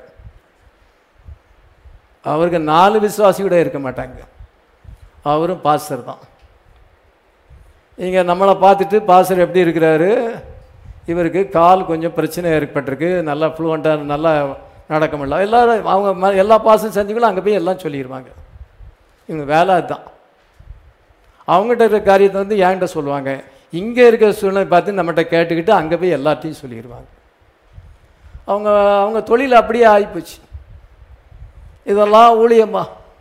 அவருக்கு நாலு விசுவாசி கூட இருக்க மாட்டாங்க அவரும் பாஸ்டர் தான் இங்கே நம்மளை பார்த்துட்டு பாஸ்டர் எப்படி இருக்கிறாரு இவருக்கு கால் கொஞ்சம் பிரச்சனை ஏற்பட்டிருக்கு நல்லா ஃப்ளூவெண்ட்டாக நல்லா நடக்க முடியல எல்லாரும் அவங்க ம- எல்லா பாசம் செஞ்சுங்களும் அங்கே போய் எல்லாம் சொல்லிடுவாங்க இவங்க வேலை அதுதான் அவங்ககிட்ட இருக்கிற காரியத்தை வந்து என்கிட்ட சொல்லுவாங்க இங்கே இருக்கிற சூழ்நிலை பார்த்து நம்மகிட்ட கேட்டுக்கிட்டு அங்கே போய் எல்லாத்தையும் சொல்லிடுவாங்க அவங்க அவங்க தொழில் அப்படியே ஆகிப்போச்சு இதெல்லாம் ஊழியம்மா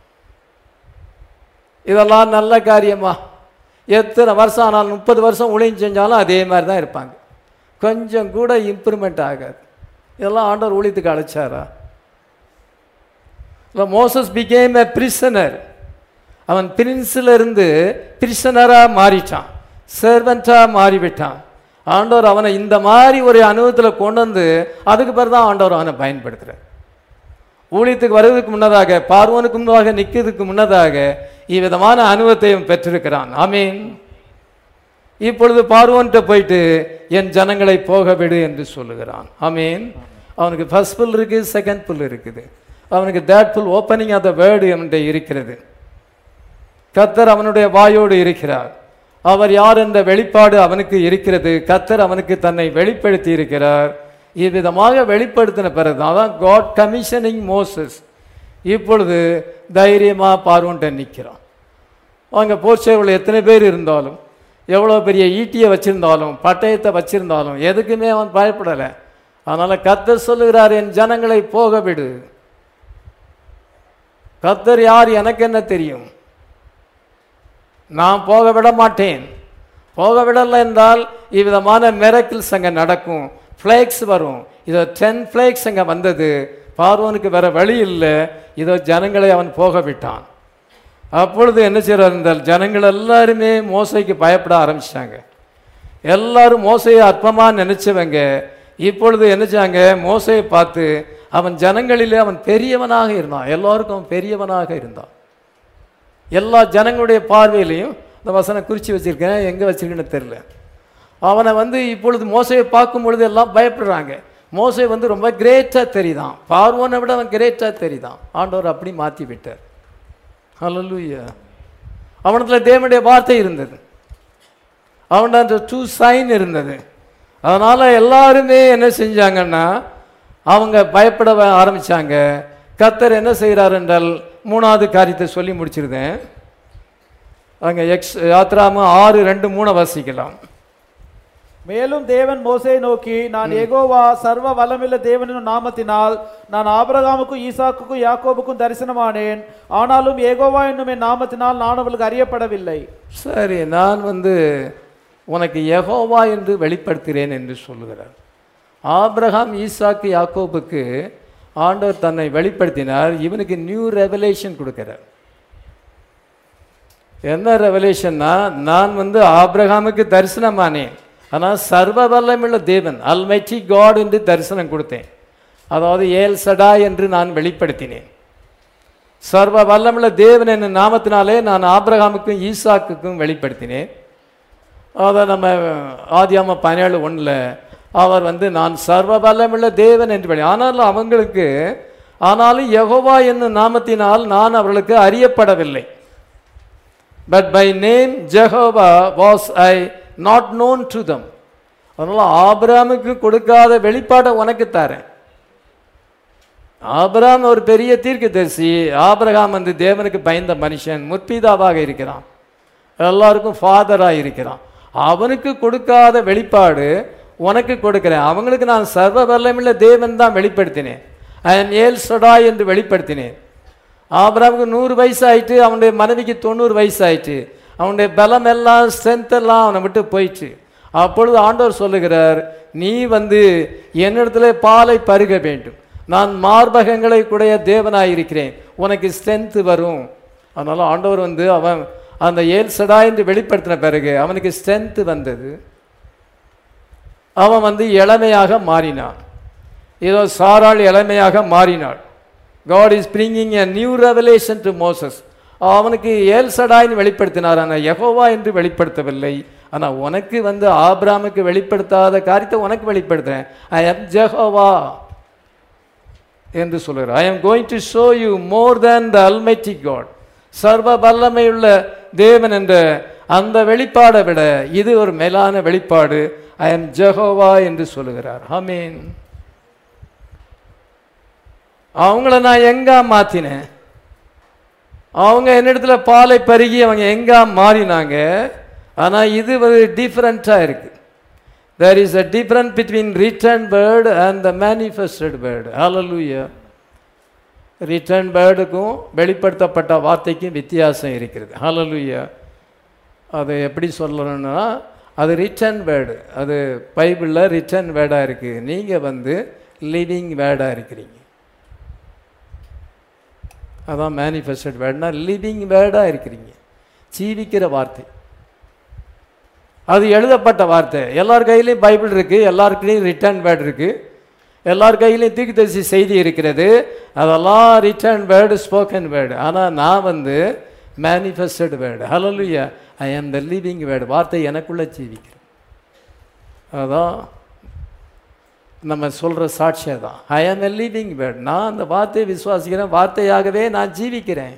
இதெல்லாம் நல்ல காரியமா எத்தனை வருஷம் ஆனாலும் முப்பது வருஷம் ஊழியம் செஞ்சாலும் அதே மாதிரி தான் இருப்பாங்க கொஞ்சம் கூட இம்ப்ரூவ்மெண்ட் ஆகாது இதெல்லாம் ஆண்டவர் ஊழியத்துக்கு அழைச்சாரா இல்லை மோசஸ் பிகேம் எ பிரிசனர் அவன் பிரின்ஸில் இருந்து பிரிசனராக மாறிட்டான் சர்வெண்ட்டாக மாறிவிட்டான் ஆண்டவர் அவனை இந்த மாதிரி ஒரு அனுபவத்தில் கொண்டு வந்து அதுக்கு பிறகு தான் ஆண்டவர் அவனை பயன்படுத்துகிறார் ஊழியத்துக்கு வருவதற்கு முன்னதாக பார்வோனுக்கு முன்னதாக நிற்கிறதுக்கு முன்னதாக இவ்விதமான அனுபவத்தையும் பெற்றிருக்கிறான் ஆமீன் இப்பொழுது பார்வோன்கிட்ட போயிட்டு என் ஜனங்களை போக விடு என்று சொல்லுகிறான் ஆமீன் அவனுக்கு ஃபர்ஸ்ட் புல் இருக்குது செகண்ட் புல் இருக்குது அவனுக்கு that pull opening of the word அவன்கிட்ட இருக்கிறது கத்தர் அவனுடைய வாயோடு இருக்கிறார் அவர் யார் என்ற வெளிப்பாடு அவனுக்கு இருக்கிறது கத்தர் அவனுக்கு தன்னை வெளிப்படுத்தி இருக்கிறார் இவ்விதமாக வெளிப்படுத்தின பிறகு அதான் காட் கமிஷனிங் மோசஸ் இப்பொழுது தைரியமா பார்வன்ட்ட நிற்கிறான் அவங்க போர்ச்சேவர்கள் எத்தனை பேர் இருந்தாலும் எவ்வளோ பெரிய ஈட்டியை வச்சிருந்தாலும் பட்டயத்தை வச்சிருந்தாலும் எதுக்குமே அவன் பயப்படலை அதனால் கத்தர் சொல்லுகிறார் என் ஜனங்களை போக விடு கத்தர் யார் எனக்கு என்ன தெரியும் நான் போக விட மாட்டேன் போக விடலை என்றால் இவ்விதமான மிரக்கிள்ஸ் அங்கே நடக்கும் ஃப்ளேக்ஸ் வரும் இதோ டென் ஃப்ளேக்ஸ் அங்கே வந்தது பார்வோனுக்கு வேற வழி இல்லை இதோ ஜனங்களை அவன் போக விட்டான் அப்பொழுது என்ன செய்யறார் என்றால் ஜனங்கள் எல்லாருமே மோசைக்கு பயப்பட ஆரம்பிச்சிட்டாங்க எல்லாரும் மோசையை அற்பமாக நினைச்சவங்க இப்பொழுது என்ன செய்யாங்க மோசையை பார்த்து அவன் ஜனங்களிலே அவன் பெரியவனாக இருந்தான் எல்லாருக்கும் அவன் பெரியவனாக இருந்தான் எல்லா ஜனங்களுடைய பார்வையிலையும் இந்த வசனம் குறித்து வச்சிருக்கேன் எங்கே வச்சிருக்கேன்னு தெரியல அவனை வந்து இப்பொழுது மோசையை பார்க்கும் பொழுது எல்லாம் பயப்படுறாங்க மோசை வந்து ரொம்ப கிரேட்டாக தெரியுதான் பார்வோனை விட அவன் கிரேட்டாக தெரியுதான் ஆண்டவர் அப்படி மாற்றி விட்டார் ஹalleluya அவனத்துல தேவனுடைய வார்த்தை இருந்தது அவன்கிட்ட அந்த டூ சைன் இருந்தது அதனால எல்லாருமே என்ன செஞ்சாங்கன்னா அவங்க பயப்பட வ- ஆரம்பிச்சாங்க கத்தர் என்ன செய்கிறார் என்றால் மூணாவது காரியத்தை சொல்லி முடிச்சிருந்தேன் அங்க எக்ஸ் யாத்ராம ஆறு ரெண்டு மூணை வாசிக்கலாம் மேலும் தேவன் மோசேயை நோக்கி நான் எகோவா சர்வ வல்லமில்ல தேவனின் நாமத்தினால் நான் ஆபிரகாமுக்கும் ஈசாக்குக்கும் யாக்கோபுக்கும் தரிசனமானேன் ஆனாலும் ஏகோவா என்னும் என் நாமத்தினால் நான் அவளுக்கு அறியப்படவில்லை சரி நான் வந்து உனக்கு யெகோவா என்று வெளிப்படுத்துகிறேன் என்று சொல்லுகிறார் ஆபிரகாம் ஈசாக்கு யாக்கோபுக்கு ஆண்டவர் தன்னை வெளிப்படுத்தினார் இவனுக்கு நியூ ரெவலேஷன் கொடுக்கிறார் என்ன ரெவலேஷன்னா நான் வந்து ஆபிரகாமுக்கு தரிசனமானேன் ஆனால் சர்வ வல்லமுள்ள தேவன் அல்மைட்டி காட் என்று தரிசனம் கொடுத்தேன் அதாவது ஏல் சடா என்று நான் வெளிப்படுத்தினேன் சர்வ வல்லமுள்ள தேவன் என்ன நாமத்தினாலே நான் ஆபிரகாமுக்கும் ஈசாக்குக்கும் வெளிப்படுத்தினேன் அதை நம்ம ஆதியாம பதினேழு ஒன்றில் அவர் வந்து நான் சர்வ வல்லமுள்ள தேவன் என்று வெளி ஆனாலும் அவங்களுக்கு ஆனாலும் யெகோவா என்னும் நாமத்தினால் நான் அவர்களுக்கு அறியப்படவில்லை but by name Jehovah was I not known to them அதனால் ஆபிரகாமுக்கு கொடுக்காத வெளிப்பாடை உனக்கு தரேன் ஆபிரகாம் ஒரு பெரிய தீர்க்கதரிசி ஆபிரகாம் வந்து தேவனுக்கு பயந்த மனுஷன் முற்பிதாவாக இருக்கிறான் எல்லாருக்கும் ஃபாதராக இருக்கிறான் அவனுக்கு கொடுக்காத வெளிப்பாடு உனக்கு கொடுக்கிறேன் அவங்களுக்கு நான் சர்வ வல்லமுள்ள தேவன் தான் வெளிப்படுத்தினேன் அயன் ஏல் சடா என்று வெளிப்படுத்தினேன் ஆபிரகாமுக்கு நூறு வயசு ஆயிட்டு அவனுடைய மனைவிக்கு தொண்ணூறு வயசு ஆயிட்டு அவனுடைய பலம் எல்லாம் ஸ்ட்ரென்த் எல்லாம் அவனை விட்டு போயிடுச்சு அப்பொழுது ஆண்டவர் சொல்லுகிறார் நீ வந்து என்னிடத்துல பாலை பருக வேண்டும் நான் மார்பகங்களை கூடைய தேவனாயிருக்கிறேன் உனக்கு ஸ்ட்ரென்த் வரும் அதனால ஆண்டவர் வந்து அவன் அந்த ஏல் சடா என்று வெளிப்படுத்தின பிறகு அவனுக்கு ஸ்ட்ரென்த் வந்தது அவன் வந்து இளமையாக மாறினான் ஏதோ சாராள் இளமையாக மாறினாள் God is bringing a new revelation to Moses அவனுக்கு ஏல் சடாயின்னு வெளிப்படுத்தினார் ஆனால் யெகோவா என்று வெளிப்படுத்தவில்லை ஆனால் உனக்கு வந்து ஆபிராமுக்கு வெளிப்படுத்தாத காரியத்தை உனக்கு வெளிப்படுத்துறேன் ஐ எம் ஜெகோவா என்று சொல்கிறார் I am going to show you more than the almighty God சர்வ வல்லமையுள்ள தேவன் என்ற அந்த வெளிப்பாடை விட இது ஒரு மேலான வெளிப்பாடு ஐ எம் ஜெகோவா என்று சொல்லுகிறார் ஆமீன் அவங்கள நான் எங்க மாத்தினேன் அவங்க என்னிடத்துல பாலை பருகி அவங்க எங்க மாறினாங்க ஆனா இது ஒரு டிஃப்ரெண்டா இருக்கு there is a difference between written word and the manifested word hallelujah written பேர்டுக்கும் வெளிப்படுத்தப்பட்ட வார்த்தைக்கும் வித்தியாசம் இருக்கிறது ஹalleluya அதை எப்படி சொல்லணும்னா அது ரிட்டர்ன் வேர்டு அது பைபிளில் ரிட்டர்ன் வேர்டாக இருக்குது நீங்கள் வந்து லிவிங் வேர்டாக இருக்கிறீங்க அதான் மேனிஃபெஸ்டட் வேர்டுனா லிவிங் வேர்டாக இருக்கிறீங்க ஜீவிக்கிற வார்த்தை அது எழுதப்பட்ட வார்த்தை எல்லார் கையிலையும் பைபிள் இருக்குது எல்லார் கையிலையும் ரிட்டர்ன் வேர்டு இருக்குது எல்லார் கையிலையும் தீர்க்கதரிசி செய்தி இருக்கிறது அதெல்லாம் ரிட்டர்ன் வேர்டு ஸ்போக்கன் வேர்டு ஆனால் நான் வந்து மேனிஃபெஸ்டட் வேர்டு ஹலலுயா ஐ ஆம் த லிவிங் வேர்டு வார்த்தை எனக்குள்ளே ஜீவிக்கிறேன் அதான் நம்ம சொல்கிற சாட்சியம் தான் ஐ ஆம் எ லிவிங் வேர்ட் நான் அந்த வார்த்தையை விசுவாசிக்கிறேன் வார்த்தையாகவே நான் ஜீவிக்கிறேன்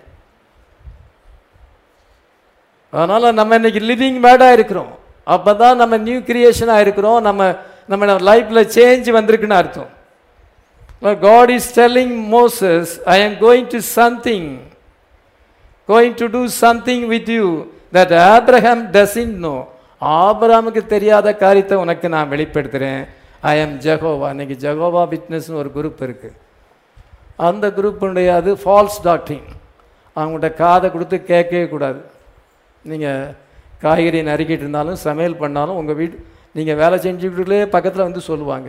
அதனால் நம்ம இன்னைக்கு லிவிங் வேர்டாக இருக்கிறோம் அப்போ தான் நம்ம நியூ கிரியேஷனாக இருக்கிறோம் நம்ம நம்ம லைஃப்பில் சேஞ்ச் வந்திருக்குன்னு அர்த்தம் God is telling Moses I am going to something going to do something with you that Abraham doesn't know ஆபிரகாமுக்கு தெரியாத காரியத்தை உனக்கு நான் வெளிப்படுத்துகிறேன் ஐ எம் ஜெகோவா இன்னைக்கு ஜெகோவா விட்னஸ்னு ஒரு குரூப் இருக்குது அந்த குரூப்புடைய அது ஃபால்ஸ் டாக்டிங் அவங்கள்ட்ட காதை கொடுத்து கேட்கவே கூடாது நீங்கள் காய்கறி நறுக்கிட்டு இருந்தாலும் சமையல் பண்ணாலும் உங்கள் வீட்டு நீங்கள் வேலை செஞ்சுக்கிட்டுலே பக்கத்தில் வந்து சொல்லுவாங்க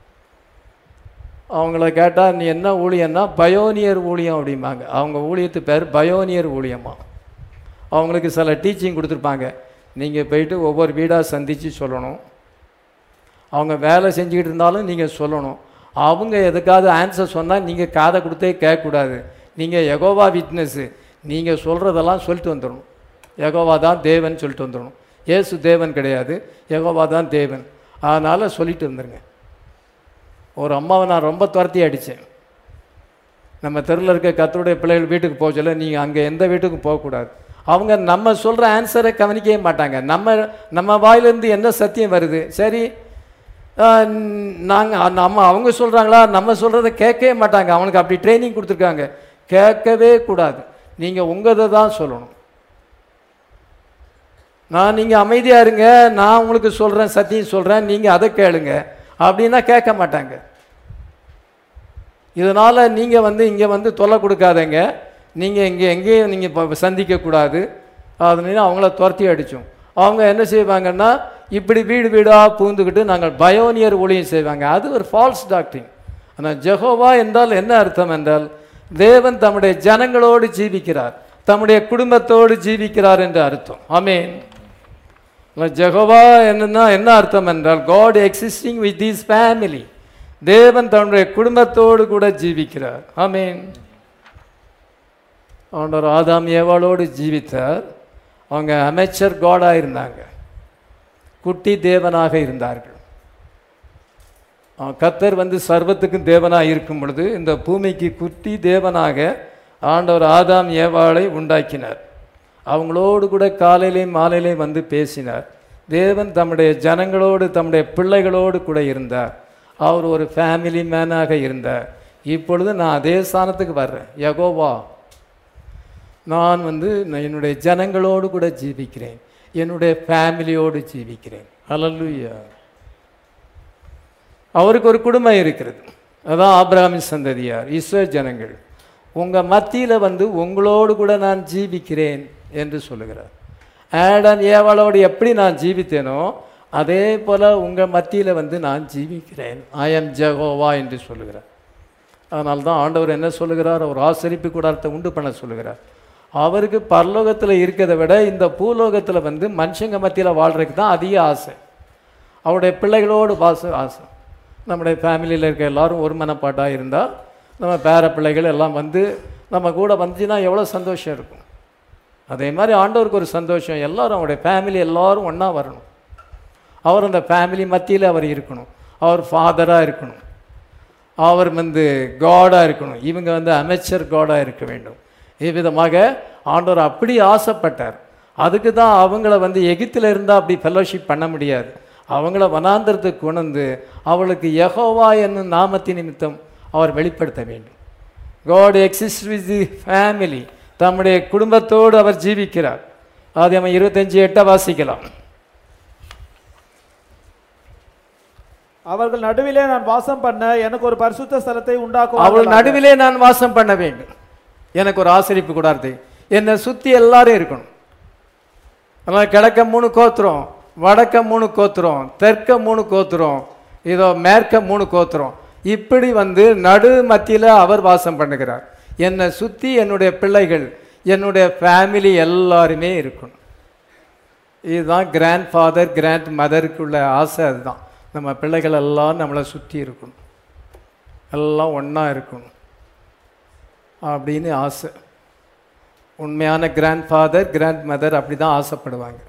அவங்கள கேட்டால் நீ என்ன ஊழியன்னா பயோனியர் ஊழியம் அப்படிம்பாங்க அவங்க ஊழியத்து பேர் பயோனியர் ஊழியமா அவங்களுக்கு சில டீச்சிங் கொடுத்துருப்பாங்க நீங்கள் போயிட்டு ஒவ்வொரு வீடாக சந்தித்து சொல்லணும் அவங்க வேலை செஞ்சுக்கிட்டு இருந்தாலும் நீங்கள் சொல்லணும் அவங்க எதுக்காவது ஆன்சர் சொன்னால் நீங்கள் காதை கொடுத்தே கேட்கக்கூடாது நீங்கள் எகோவா விட்னஸ்ஸு நீங்கள் சொல்கிறதெல்லாம் சொல்லிட்டு வந்துடணும் எகோவா தான் தேவன் சொல்லிட்டு வந்துடணும் ஏசு தேவன் கிடையாது எகோவா தான் தேவன் அதனால் சொல்லிட்டு வந்துருங்க ஒரு அம்மாவை நான் ரொம்ப துரத்தி அடித்தேன் நம்ம தெருவில் இருக்க கத்தருடைய பிள்ளைகள் வீட்டுக்கு போக சொல்ல நீங்கள் அங்கே எந்த வீட்டுக்கும் போகக்கூடாது அவங்க நம்ம சொல்கிற ஆன்சரை கவனிக்கவே மாட்டாங்க நம்ம நம்ம வாயிலேருந்து என்ன சத்தியம் வருது சரி நாங்கள் நம்ம அவங்க சொல்கிறாங்களா நம்ம சொல்கிறத கேட்கவே மாட்டாங்க அவனுக்கு அப்படி ட்ரைனிங் கொடுத்துருக்காங்க கேட்கவே கூடாது நீங்கள் உங்கதை தான் சொல்லணும் நான் நீங்கள் அமைதியாக இருங்க நான் உங்களுக்கு சொல்கிறேன் சத்தியம் சொல்கிறேன் நீங்கள் அதை கேளுங்க அப்படின்னா கேட்க மாட்டாங்க இதனால் நீங்கள் வந்து இங்கே வந்து தொல்லை கொடுக்காதங்க நீங்கள் இங்கே எங்கேயும் நீங்கள் இப்போ சந்திக்கக்கூடாது அதனால அவங்கள துரத்தி அடித்தோம் அவங்க என்ன செய்வாங்கன்னா இப்படி வீடு வீடாக பூந்துக்கிட்டு நாங்கள் பயோனியர் ஊழியம் செய்வாங்க அது ஒரு ஃபால்ஸ் டாக்டரிங் ஆனால் ஜெகோவா என்றால் என்ன அர்த்தம் என்றால் தேவன் தம்முடைய ஜனங்களோடு ஜீவிக்கிறார் தம்முடைய குடும்பத்தோடு ஜீவிக்கிறார் என்று அர்த்தம் ஆமேன் ஜெகோவா என்னன்னா என்ன அர்த்தம் என்றால் God existing with these family தேவன் தன்னுடைய குடும்பத்தோடு கூட ஜீவிக்கிறார் ஆமீன் ஆண்டவர் ஆதாம் ஏவாளோடு ஜீவித்தார் அவங்க அமைச்சர் காடாக இருந்தாங்க குட்டி தேவனாக இருந்தார்கள் ஆ, கர்த்தர் வந்து சர்வத்துக்கும் தேவனாக இருக்கும் பொழுது இந்த பூமிக்கு குட்டி தேவனாக ஆண்டவர் ஆதாம் ஏவாளை உண்டாக்கினார் அவங்களோடு கூட காலையிலையும் மாலையிலையும் வந்து பேசினார் தேவன் தம்முடைய ஜனங்களோடு தம்முடைய பிள்ளைகளோடு கூட இருந்தார் அவர் ஒரு ஃபேமிலி மேனாக இருந்தார் இப்பொழுது நான் அதே ஸ்தானத்துக்கு வர்றேன் யகோவா நான் வந்து நான் என்னுடைய ஜனங்களோடு கூட ஜீவிக்கிறேன் என்னுடைய ஃபேமிலியோடு ஜீவிக்கிறேன் ஹalleluya அவருக்கு ஒரு குடும்பம் இருக்கிறது அதான் ஆபிரகாமின் சந்ததியார் இஸ்ரேல் ஜனங்கள் உங்கள் மத்தியில் வந்து உங்களோடு கூட நான் ஜீவிக்கிறேன் என்று சொல்லுகிறார் ஆடம் ஏவாளோடு எப்படி நான் ஜீவித்தேனோ அதே போல் உங்கள் மத்தியில் வந்து நான் ஜீவிக்கிறேன் ஐ எம் ஜெகோவா என்று சொல்லுகிறார் அதனால தான் ஆண்டவர் என்ன சொல்லுகிறார் அவர் ஆசரிப்பு கூடாரத்தை உண்டு பண்ண சொல்லுகிறார் அவருக்கு பரலோகத்தில் இருக்கிறதை விட இந்த பூலோகத்தில் வந்து மனுஷங்க மத்தியில் வாழ்றதுக்கு தான் அதிக ஆசை அவருடைய பிள்ளைகளோடு வாச ஆசை நம்முடைய ஃபேமிலியில் இருக்க எல்லாரும் ஒரு மனப்பாட்டாக இருந்தால் நம்ம பேர பிள்ளைகள் எல்லாம் வந்து நம்ம கூட வந்துச்சுன்னா எவ்வளோ சந்தோஷம் இருக்கும் அதே மாதிரி ஆண்டவருக்கு ஒரு சந்தோஷம் எல்லாரும் அவருடைய ஃபேமிலி எல்லாரும் ஒன்றா வரணும் அவர் அந்த ஃபேமிலி மத்தியில் அவர் இருக்கணும் அவர் ஃபாதராக இருக்கணும் அவர் வந்து காடாக இருக்கணும் இவங்க வந்து அமைச்சர் காடாக இருக்க வேண்டும் இவ்விதமாக ஆண்டவர் அப்படி ஆசைப்பட்டார் அதுக்கு தான் அவங்கள வந்து எகிப்தில் இருந்தால் அப்படி ஃபெல்லோஷிப் பண்ண முடியாது அவங்கள வனாந்திரத்துக்கு கொண்டு அவளுக்கு யெகோவா என்னும் நாமத்தின் நிமித்தம் அவர் வெளிப்படுத்த வேண்டும் God exist with the family தம்முடைய குடும்பத்தோடு அவர் ஜீவிக்கிறார் அது நம்ம இருபத்தஞ்சி எட்டை வாசிக்கலாம் அவர்கள் நடுவிலே நான் வாசம் பண்ண எனக்கு ஒரு பரிசுத்த ஸ்தலத்தை அவள் உண்டாக்குவார்கள் நடுவிலே நான் வாசம் பண்ண வேண்டும் எனக்கு ஒரு ஆசரிப்பு கூடாது என்னை சுற்றி எல்லாரும் இருக்கணும் அதனால் கிழக்க மூணு கோத்திரம் வடக்க மூணு கோத்திரம் தெற்க மூணு கோத்திரம் இதோ மேற்க மூணு கோத்திரம் இப்படி வந்து நடு மத்தியில் அவர் வாசம் பண்ணுகிறார் என்னை சுற்றி என்னுடைய பிள்ளைகள் என்னுடைய ஃபேமிலி எல்லாருமே இருக்கணும் இதுதான் கிராண்ட் ஃபாதர் கிராண்ட் மதருக்குள்ள ஆசை அதுதான் நம்ம பிள்ளைகள் எல்லாம் நம்மளை சுற்றி இருக்கணும் எல்லாம் ஒன்றா இருக்கணும் அப்படின்னு ஆசை உண்மையான கிராண்ட் ஃபாதர் கிராண்ட் மதர் அப்படி தான் ஆசைப்படுவாங்க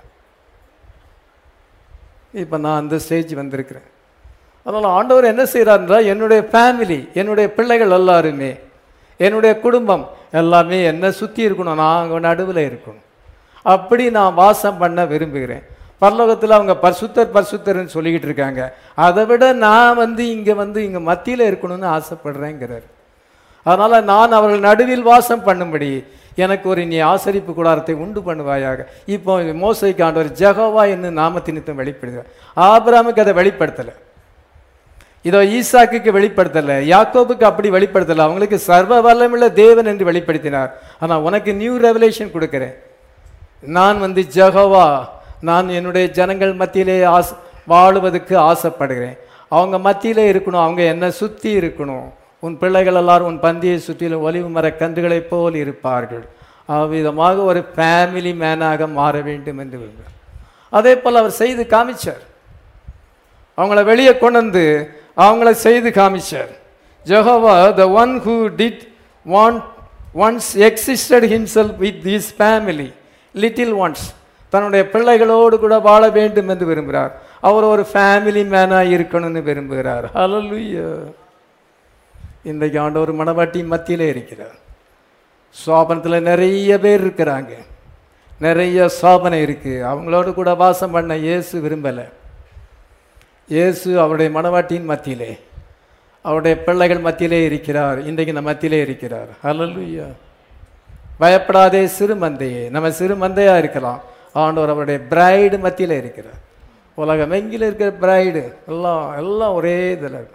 இப்போ நான் அந்த ஸ்டேஜ் வந்திருக்கிறேன் அதனால் ஆண்டவர் என்ன செய்கிறாருன்றா என்னுடைய ஃபேமிலி என்னுடைய பிள்ளைகள் எல்லாருமே என்னுடைய குடும்பம் எல்லாமே என்னை சுற்றி இருக்கணும் நான் அங்கே நடுவில் இருக்கணும் அப்படி நான் வாசம் பண்ண விரும்புகிறேன் பரலோகத்தில் அவங்க பரிசுத்தர் பரிசுத்தர்னு சொல்லிக்கிட்டு இருக்காங்க அதை விட நான் வந்து இங்கே வந்து இங்கே மத்தியில் இருக்கணும்னு ஆசைப்படுறேங்கிறார் அதனால் நான் அவர்கள் நடுவில் வாசம் பண்ணும்படி எனக்கு ஒரு நீ ஆசரிப்பு கூடாரத்தை உண்டு பண்ணுவாயாக இப்போ மோசைக்கு ஆண்டவர் ஜெகோவா என்னும் நாமத்தின் நிமித்தம் வெளிப்படுகிறார் ஆபிராமுக்கு அதை வெளிப்படுத்தலை இதோ ஈசாக்குக்கு வெளிப்படுத்தலை யாக்கோபுக்கு அப்படி வெளிப்படுத்தலை அவங்களுக்கு சர்வ வல்லமுள்ள தேவன் என்று வெளிப்படுத்தினார் ஆனால் உனக்கு நியூ ரெவலேஷன் கொடுக்கிறேன் நான் வந்து ஜெகோவா நான் என்னுடைய ஜனங்கள் மத்தியிலே ஆஸ் வாழுவதற்கு ஆசைப்படுகிறேன் அவங்க மத்தியிலே இருக்கணும் அவங்க என்னை சுற்றி இருக்கணும் உன் பிள்ளைகள் எல்லாரும் உன் பந்தியை சுற்றிலும் ஒலிவு மர கன்றுகளைப் போல் இருப்பார்கள் அவ்விதமாக ஒரு ஃபேமிலி மேனாக மாற வேண்டும் என்று விரும்புகிறார் அதே போல் அவர் செய்து காமிச்சார் அவங்கள வெளியே கொண்டு வந்து அவங்கள செய்து காமிச்சார் Jehovah the one who did want once existed himself with this family little ones தன்னுடைய பிள்ளைகளோடு கூட வாழ வேண்டும் என்று விரும்புகிறார் அவர் ஒரு ஃபேமிலி மேனாக இருக்கணும்னு விரும்புகிறார் ஹalleluya இன்றைக்கு ஆண்டவர் மணவாட்டி மத்தியிலே இருக்கிறார் சோபனத்தில் நிறைய பேர் இருக்கிறாங்க நிறைய சோபனை இருக்கு அவங்களோடு கூட வாசம் பண்ண இயேசு விரும்பலை இயேசு அவருடைய மணவாட்டியின் மத்தியிலே அவருடைய பிள்ளைகள் மத்தியிலே இருக்கிறார் இன்றைக்கு நம்ம மத்தியிலே இருக்கிறார் ஹalleluya பயப்படாதே சிறு மந்தையே நம்ம சிறு மந்தையா இருக்கலாம் ஆண்டவர் அவருடைய பிரைடு மத்தியிலே இருக்கிறார் உலகம் எங்கில இருக்கிற பிரைடு எல்லாம் எல்லாம் ஒரே இதில் இருக்கும்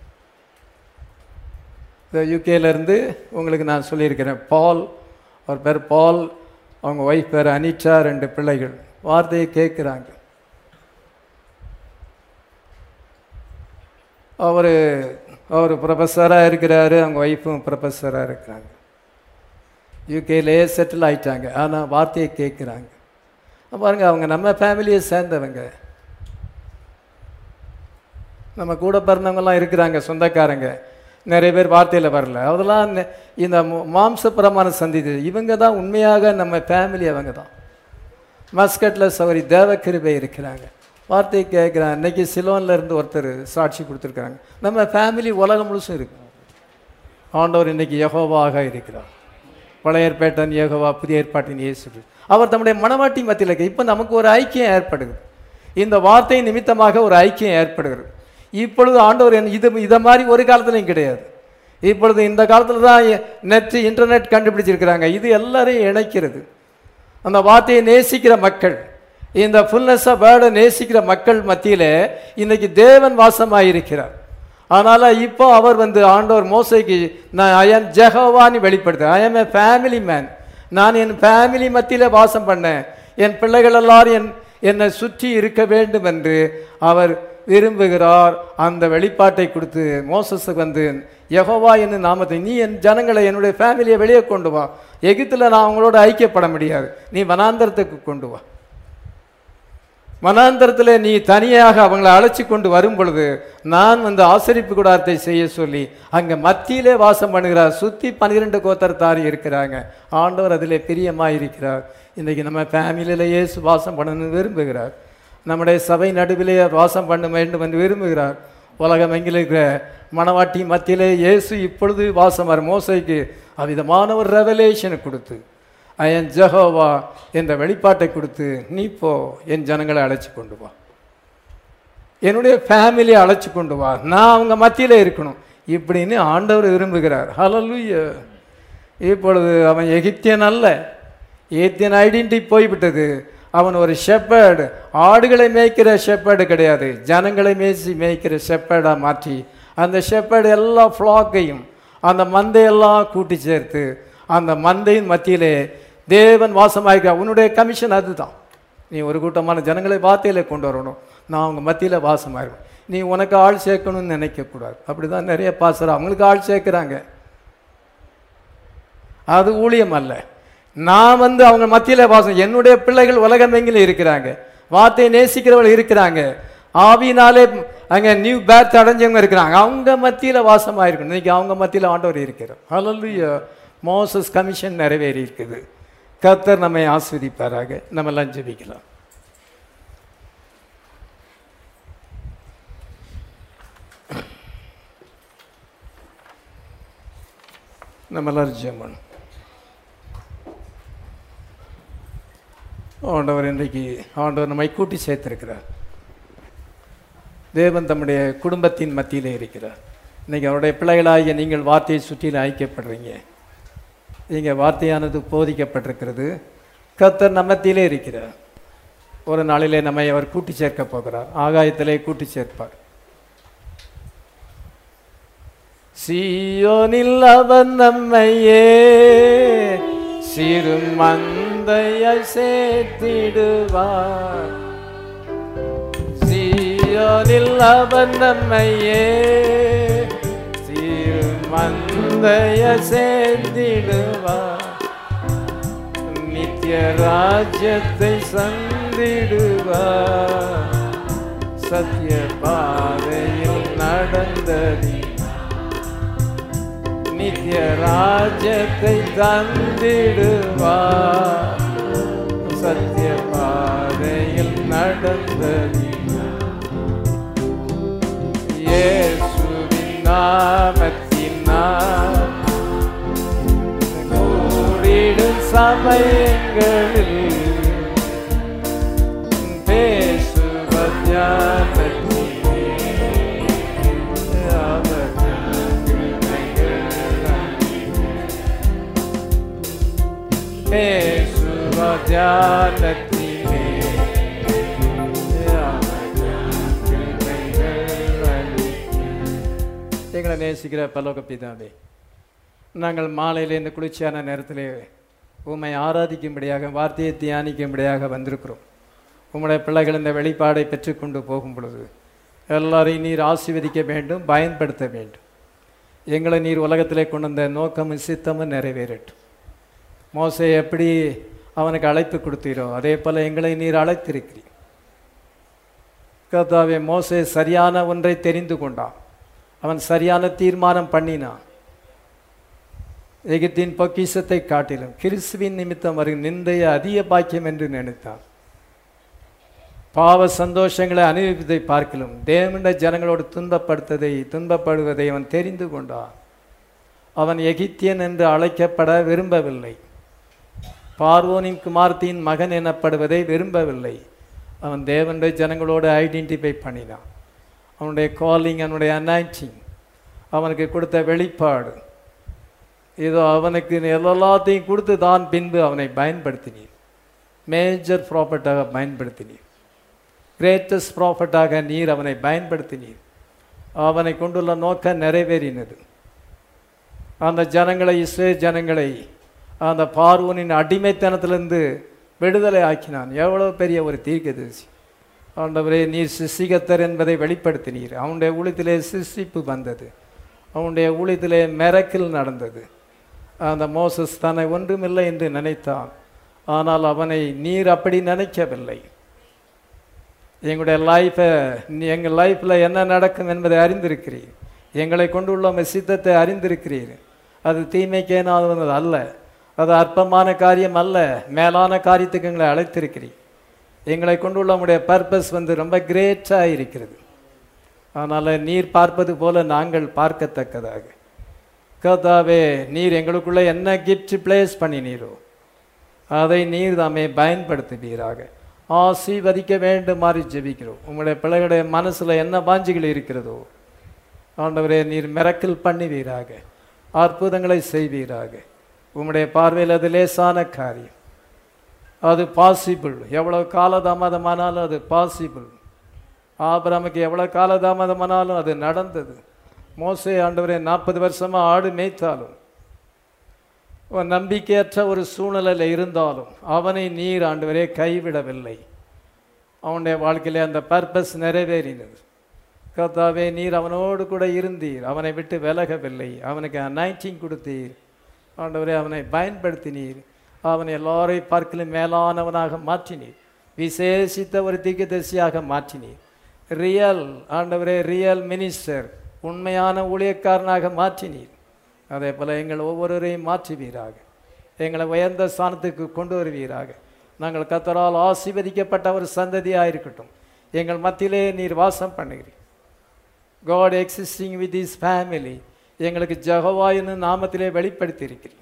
இந்த யூகேலேருந்து உங்களுக்கு நான் சொல்லியிருக்கிறேன் பால் அவர் பேர் பால் அவங்க ஒய்ஃப் பேர் அனிச்சா ரெண்டு பிள்ளைகள் வார்த்தையை கேட்குறாங்க அவர் அவர் ப்ரொஃபஸராக இருக்கிறாரு அவங்க ஒய்ஃபும் ப்ரொஃபஸராக இருக்கிறாங்க யூகேலே செட்டில் ஆயிட்டாங்க ஆனால் வார்த்தையை கேட்குறாங்க பாருங்க அவங்க நம்ம ஃபேமிலியை சேர்ந்தவங்க நம்ம கூட பிறந்தவங்கலாம் இருக்கிறாங்க சொந்தக்காரங்க நிறைய பேர் வார்த்தையில் வரல அதெல்லாம் நெ- இந்த மு- மாம்சபுரமான சந்திது இவங்க தான் உண்மையாக நம்ம ஃபேமிலி அவங்க தான் மஸ்கட்டில் சௌரி தேவக்கிருபை இருக்கிறாங்க வார்த்தை கேட்குறாங்க இன்னைக்கு சிலோன்ல இருந்து ஒருத்தர் சாட்சி கொடுத்துருக்காங்க நம்ம ஃபேமிலி உலகம் முழுசும் இருக்கு ஆண்டவர் இன்னைக்கு யெகோவாக இருக்கிறார் பழைய ஏற்பாட்டன் யெகோவா புதிய ஏற்பாட்டின் இயேசு கிறிஸ்து. அவர் தம்முடைய மனவாட்டி மத்தியில் இருக்கு இப்போ நமக்கு ஒரு ஐக்கியம் ஏற்படுது இந்த வார்த்தை நிமித்தமாக ஒரு ஐக்கியம் ஏற்படுகிறது இப்பொழுது ஆண்டவர் என்ன- இது இதை மாதிரி ஒரு காலத்துலையும் கிடையாது இப்பொழுது இந்த காலத்தில் தான் நெட் இன்டர்நெட் கண்டுபிடிச்சிருக்கிறாங்க இது எல்லாரையும் இணைக்கிறது அந்த வார்த்தையை நேசிக்கிற மக்கள் இந்த ஃபுல்னஸ் ஆஃப் வேர்டை நேசிக்கிற மக்கள் மத்தியிலே இன்னைக்கு தேவன் வாசமாயிருக்கிறார் அதனால இப்போ அவர் வந்து ஆண்டவர் மோசைக்கு நான் ஐ எம் ஜெகவான்னு வெளிப்படுத்த I am a family man நான் என் ஃபேமிலி மத்தியில வாசம் பண்ணேன் என் பிள்ளைகள் எல்லாரும் என் என்னை சுற்றி இருக்க வேண்டும் என்று அவர் விரும்புகிறார் அந்த வெளிப்பாட்டை கொடுத்து மோசஸுக்கு வந்து யெகோவா என்ன நாமத்தை நீ என் ஜனங்களை என்னுடைய ஃபேமிலியை வெளியே கொண்டு வா எகிப்தில் நான் அவங்களோட ஐக்கியப்பட முடியாது நீ வனாந்தரத்துக்கு கொண்டு வா வனாந்தரத்தில் நீ தனியாக அவங்களை அழைச்சி கொண்டு வரும் பொழுது நான் வந்து ஆசரிப்பு கூடாரத்தை செய்ய சொல்லி அங்க மத்தியிலே வாசம் பண்ணுகிறார் சுத்தி பன்னிரெண்டு கோத்தரத்தாரி இருக்கிறாங்க ஆண்டவர் அதிலே பிரியமாக இருக்கிறார் இன்னைக்கு நம்ம ஃபேமிலியில இயேசு வாசம் பண்ணணும்னு விரும்புகிறார் நம்முடைய சபை நடுவிலே வாசம் பண்ண வேண்டும் என்று விரும்புகிறார் உலகம் எங்கில் இருக்கிற மணவாட்டி மத்தியிலே இயேசு இப்பொழுது வாசம் வர மோசைக்கு அவ்விதமான ஒரு ரெவலேஷனை கொடுத்து அயன் ஜெகோவா என்ற வெளிப்பாட்டை கொடுத்து நீ போ என் ஜனங்களை அழைச்சி கொண்டு வா என்னுடைய ஃபேமிலியை அழைச்சி கொண்டு வா நான் அவங்க மத்தியில் இருக்கணும் இப்படின்னு ஆண்டவர் விரும்புகிறார் ஹalleluya இப்பொழுது அவன் எகிப்தியன் அல்ல எகிப்தியன் ஐடென்டி போய்விட்டது அவன் ஒரு ஷெப்பர்டு ஆடுகளை மேய்க்கிற ஷெப்பர்டு கிடையாது ஜனங்களை மேய்ச்சி மேய்க்கிற ஷெப்பர்டாக மாற்றி அந்த ஷெப்பர்டு எல்லா ஃப்ளாக்கையும் அந்த மந்தையெல்லாம் கூட்டி சேர்த்து அந்த மந்தையின் மத்தியிலே தேவன் வாசமாயிருக்க உன்னுடைய கமிஷன் அதுதான் நீ ஒரு கூட்டமான ஜனங்களை வார்த்தையில கொண்டு வரணும் நான் அவங்க மத்தியில் வாசமாயிருவேன் நீ உனக்கு ஆள் சேர்க்கணும்னு நினைக்கக்கூடாது அப்படி தான் நிறைய பாசர் அவங்களுக்கு ஆள் சேர்க்குறாங்க அது ஊழியம் அல்ல நான் வந்து அவங்க மத்தியில் வாசம் என்னுடைய பிள்ளைகள் உலகமெங்கிலும் இருக்கிறாங்க வார்த்தையை நேசிக்கிறவர்கள் இருக்கிறாங்க ஆவியினாலே அங்கே நியூ பேர்த் அடைஞ்சவங்க இருக்கிறாங்க அவங்க மத்தியில் வாசமாயிருக்கணும் இன்னைக்கு அவங்க மத்தியில் ஆண்டவர் இருக்கிறோம் ஹalleluya மோசஸ் கமிஷன் நிறைவேறி இருக்குது கர்த்தர் நம்மை ஆஸ்வதிப்பாராக நம்ம எல்லாம் ஜெபிக்கலாம் நம்ம எல்லாரும் ஜெபம் ஆண்டவர் இன்றைக்கு ஆண்டவர் நம்மை கூட்டி சேர்த்திருக்கிறார் தேவன் தம்முடைய குடும்பத்தின் மத்தியிலே இருக்கிறார் இன்னைக்கு அவருடைய பிள்ளைகளாகிய நீங்கள் வார்த்தையை சுற்றிலும் ஐக்கியப்படுறீங்க இங்கே வார்த்தையானது போதிக்கப்பட்டிருக்கிறது கர்த்தர் நம்ம மத்தியிலே இருக்கிறார் ஒரு நாளிலே நம்மை அவர் கூட்டி சேர்க்க போகிறார் ஆகாயத்திலே கூட்டி சேர்ப்பார் சீயோனில் அவன் நம்மையே சிறு மந்தையை சேர்த்திடுவார் சீயோனில் அவன் நம்மையே சிறு மந்தையை சேர்த்திடுவார் நித்திய ராஜ்யத்தை சந்திடுவார் சத்திய பாதையில் நடந்ததி நித்திய ராஜ்யத்தை தந்திடுவார் சத்திய பாதையில் நடந்ததி இயேசுவின் நாமத்தினால் கூடிடும் சமயங்களில் பேசுவத்தியானத்திலே அவர் பேசுவத்தியானத்திலே எங்களை நேசிக்கிற பலோக பிதாவே நாங்கள் மாலையில் இந்த குளிர்ச்சியான நேரத்தில் உம்மை ஆராதிக்கும்படியாக வார்த்தையை தியானிக்கும்படியாக வந்திருக்கிறோம் உம்முடைய பிள்ளைகள் இந்த வெளிப்பாடை பெற்றுக்கொண்டு போகும் பொழுது எல்லாரையும் நீர் ஆசீர்வதிக்க வேண்டும் பயன்படுத்த வேண்டும் எங்களை நீர் உலகத்திலே கொண்டு வந்த நோக்கமும் சித்தமும் நிறைவேறட்டும் மோசை எப்படி அவனுக்கு அழைப்பு கொடுத்தீரோ அதே போல் எங்களை நீர் அழைத்திருக்கிறீர் கர்த்தாவே மோசே சரியான ஒன்றை தெரிந்து கொண்டான் அவன் சரியான தீர்மானம் பண்ணினான் எகிப்தின் பொக்கிஷத்தை காட்டிலும் கிறிஸ்துவின் நிமித்தம் வரும் நிந்தைய அதிக பாக்கியம் என்று நினைத்தான் பாவ சந்தோஷங்களை அனுபவிப்பதை பார்க்கலும் தேவனுடைய ஜனங்களோடு துன்பப்படுத்ததை துன்பப்படுவதை அவன் தெரிந்து கொண்டான் அவன் எகிப்தியன் என்று அழைக்கப்பட விரும்பவில்லை பார்வோனின் குமார்த்தியின் மகன் எனப்படுவதை விரும்பவில்லை அவன் தேவனுடைய ஜனங்களோடு ஐடென்டிஃபை பண்ணினான் அவனுடைய காலிங் அவனுடைய அனாய்டிங் அவனுக்கு கொடுத்த வெளிப்பாடு இதோ அவனுக்கு எல்லாத்தையும் கொடுத்து தான் பின்பு அவனை பயன்படுத்தினீர் மேஜர் ப்ராப்பர்ட்டாக பயன்படுத்தினீர் கிரேட்டஸ்ட் ப்ராஃபட்டாக நீர் அவனை பயன்படுத்தினீர் அவனை கொண்டுள்ள நோக்கம் நிறைவேறினது அந்த ஜனங்களை இஸ்ரே ஜனங்களை அந்த பார்வனின் அடிமைத்தனத்திலிருந்து விடுதலை ஆக்கினான் எவ்வளோ பெரிய ஒரு தீர்க்கதரிசி ஆண்டவரே நீர் சிசிகத்தர் என்பதை வெளிப்படுத்தினீர் அவனுடைய ஊழியத்திலே சிசிப்பு வந்தது அவனுடைய ஊழியத்திலே மெரக்கில் நடந்தது அந்த மோசஸ் தன்னை ஒன்றுமில்லை என்று நினைத்தான் ஆனால் அவனை நீர் அப்படி நினைக்கவில்லை எங்களுடைய லைஃப்பை எங்கள் லைஃப்பில் என்ன நடக்கும் என்பதை அறிந்திருக்கிறீர் எங்களை கொண்டுள்ள உங்கள் சித்தத்தை அறிந்திருக்கிறீர் அது தீமைக்கேனாவது அல்ல அது அற்பமான காரியம் அல்ல மேலான காரியத்துக்கு எங்களை அழைத்திருக்கிறீர் எங்களை கொண்டுள்ள உங்களுடைய பர்பஸ் வந்து ரொம்ப கிரேட்டாக இருக்கிறது அதனால் நீர் பார்ப்பது போல நாங்கள் பார்க்கத்தக்கதாக கர்த்தாவே நீர் எங்களுக்குள்ளே என்ன கிஃப்ட் பிளேஸ் பண்ணினீரோ அதை நீர் தாமே பயன்படுத்துவீராக ஆசீர்வதிக்க வேண்டுமாறு ஜெபிக்கிறோம் உங்களுடைய பிள்ளைகளுடைய மனசில் என்ன வாஞ்சிகள் இருக்கிறதோ ஆண்டவரே நீர் மிரக்கல் பண்ணுவீராக அற்புதங்களை செய்வீராக உம்முடைய பார்வையில் அது லேசான காரியம் அது பாசிபிள் எவ்வளோ காலதாமதமானாலும் அது பாசிபிள் ஆபிரமுக்கு எவ்வளோ காலதாமதமானாலும் அது நடந்தது மோசே ஆண்டவரே நாற்பது வருஷமாக ஆடு மேய்த்தாலும் ஒரு நம்பிக்கையற்ற ஒரு சூழ்நிலையில் இருந்தாலும் அவனை நீர் ஆண்டவரே கைவிடவில்லை அவனுடைய வாழ்க்கையிலே அந்த பர்பஸ் நிறைவேறினது கர்த்தாவே நீர் அவனோடு கூட இருந்தீர் அவனை விட்டு விலகவில்லை அவனுக்கு அனைட்டிங் கொடுத்தீர் ஆண்டவரே அவனை பயன்படுத்தினீர் அவனை எல்லாரையும் பார்க்கலும் மேலானவனாக மாற்றினீர் விசேஷித்த ஒரு தீர்க்கதரிசியாக மாற்றினீர் ரியல் ஆண்டவரே ரியல் மினிஸ்டர் உண்மையான ஊழியக்காரனாக மாற்றினீர் அதே போல் எங்கள் ஒவ்வொருவரையும் மாற்றுவீராக எங்களை உயர்ந்த ஸ்தானத்துக்கு கொண்டு வருவீராக நாங்கள் கத்தரால் ஆசீர்வதிக்கப்பட்ட ஒரு சந்ததியாக இருக்கட்டும் எங்கள் மத்தியிலே நீர் வாசம் பண்ணுகிறீர் God existing with is family எங்களுக்கு ஜெகவாயின்னு நாமத்திலே வெளிப்படுத்தி இருக்கிறீர்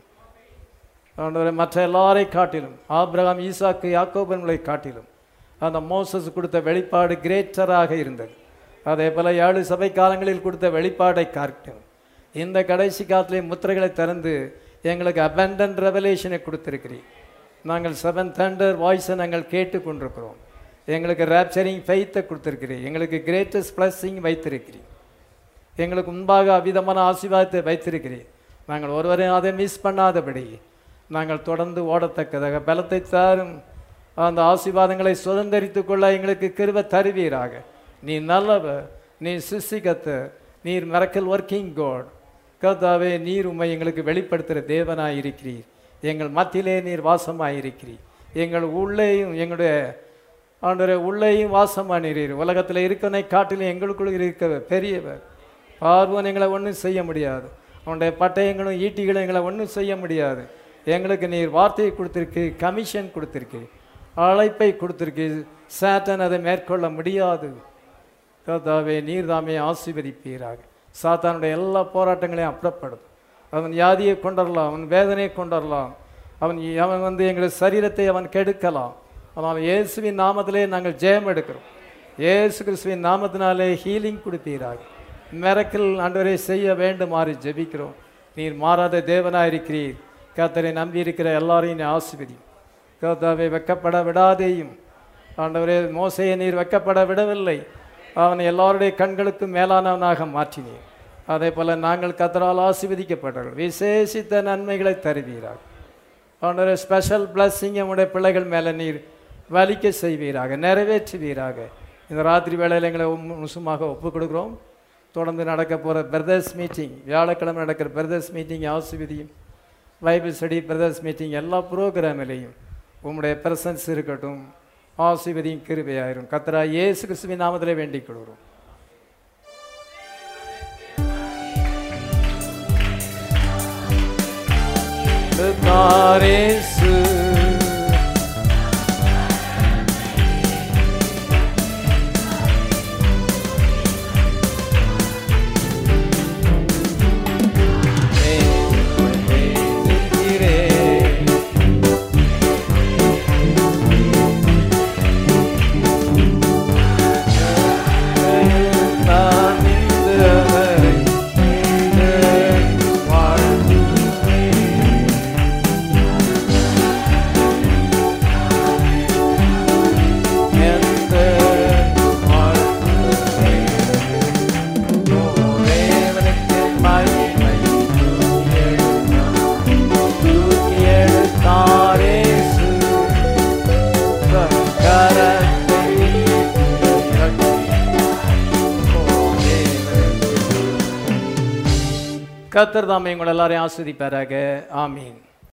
ஆண்டவரே மற்ற எல்லாரை காட்டிலும் ஆபிரகாம் ஈசாக்கு யாக்கோபன்களை காட்டிலும் அந்த மோசஸ் கொடுத்த வெளிப்பாடு கிரேட்டராக இருந்தது அதே போல் ஏழு சபை காலங்களில் கொடுத்த வெளிப்பாடை காட்டும் இந்த கடைசி காலத்திலே முத்திரைகளை திறந்து எங்களுக்கு அபண்டன்ட் ரெவலேஷனை கொடுத்துருக்கிறீர் நாங்கள் செவன் தண்டர் வாய்ஸை நாங்கள் கேட்டுக்கொண்டிருக்கிறோம் எங்களுக்கு ரேப்சரிங் ஃபெய்த்தை கொடுத்துருக்கிறீர் எங்களுக்கு கிரேட்டஸ்ட் பிளஸ்ஸிங் வைத்திருக்கிறீர் எங்களுக்கு முன்பாக அவிதமான ஆசீர்வாதத்தை வைத்திருக்கிறீர் நாங்கள் ஒருவரையும் அதை மிஸ் பண்ணாதபடி நாங்கள் தொடர்ந்து ஓடத்தக்கதாக பலத்தை தாரும் அந்த ஆசீர்வாதங்களை சுதந்திரித்துக் கொள்ள எங்களுக்கு கிருப தருவீராக நீ நல்லவர் நீ சிசிகத்த நீர் மிரக்கல் ஒர்க்கிங் காட் கர்த்தாவே நீர் உம்மை எங்களுக்கு வெளிப்படுத்துகிற தேவனாய் இருக்கிறீர் எங்கள் மத்தியிலே நீர் வாசமாய் இருக்கிறீர் எங்கள் உள்ளேயும் எங்களுடைய ஆண்டவரே உள்ளேயும் வாசமானீர் உலகத்தில் இருக்கனை காட்டிலும் எங்களுக்குள் இருக்க பெரியவர் பார்வன் எங்களை ஒன்றும் செய்ய முடியாது அவனுடைய பட்டயங்களும் ஈட்டிகளும் எங்களை ஒன்றும் செய்ய முடியாது எங்களுக்கு நீர் வார்த்தையை கொடுத்துருக்கு கமிஷன் கொடுத்துருக்கு அழைப்பை கொடுத்துருக்கு சேட்டன் அதை மேற்கொள்ள முடியாது கர்த்தாவே நீர் தாமே ஆசீர்வதிப்பீராக சாத்தானுடைய எல்லா போராட்டங்களையும் அப்புறப்படுத்தும் அவன் வியாதியை கொண்டரலாம் அவன் வேதனையை கொண்டரலாம் அவன் அவன் வந்து எங்களுடைய சரீரத்தை அவன் கெடுக்கலாம் ஆனால் இயேசுவின் நாமத்திலே நாங்கள் ஜெயம் எடுக்கிறோம் இயேசு கிறிஸ்துவின் நாமத்தினாலே ஹீலிங் கொடுப்பீராக மிரக்கல் ஆண்டவரை செய்ய வேண்டுமாறு ஜெபிக்கிறோம் நீர் மாறாத தேவனாக இருக்கிறீர் கர்த்தரை நம்பி இருக்கிற எல்லாரையும் நீ ஆசீர்வதி கர்த்தாவை வெக்கப்பட விடாதேயும் ஆண்டவரே மோசையை நீர் வெக்கப்பட விடவில்லை அவனை எல்லாருடைய கண்களுக்கும் மேலானவனாக மாற்றினீர் அதே போல நாங்கள் கத்தரால் ஆசீர்வதிக்கப்பட்டவர்கள் விசேஷித்த நன்மைகளை தருவீராக ஆண்டவரே ஸ்பெஷல் பிளஸ்ஸிங் நம்முடைய பிள்ளைகள் மேலே நீர் வலிக்க செய்வீராக நிறைவேற்றுவீராக இந்த ராத்திரி வேளையில் எங்களை உம் முசுமாக ஒப்புக் கொடுக்குறோம் தொடர்ந்து நடக்க போகிற பிரதர்ஸ் மீட்டிங் வியாழக்கிழமை நடக்கிற பிரதர்ஸ் மீட்டிங் ஆசிர்வதியும் பைபிள் ஸ்டடி பிரதர்ஸ் மீட்டிங் எல்லா ப்ரோக்ராமிலையும் உம்முடைய பிரசன்ஸ் இருக்கட்டும் ஆசீர்வதியும் கிருபையாயிரும் கத்தரா இயேசு கிறிஸ்துவின் நாமத்திலே வேண்டிக் கொள்கிறோம் தாரேசு கத்தர் தாமே உங்கள் எல்லாரையும் ஆஸ்வதிப்பாராக ஆமீன்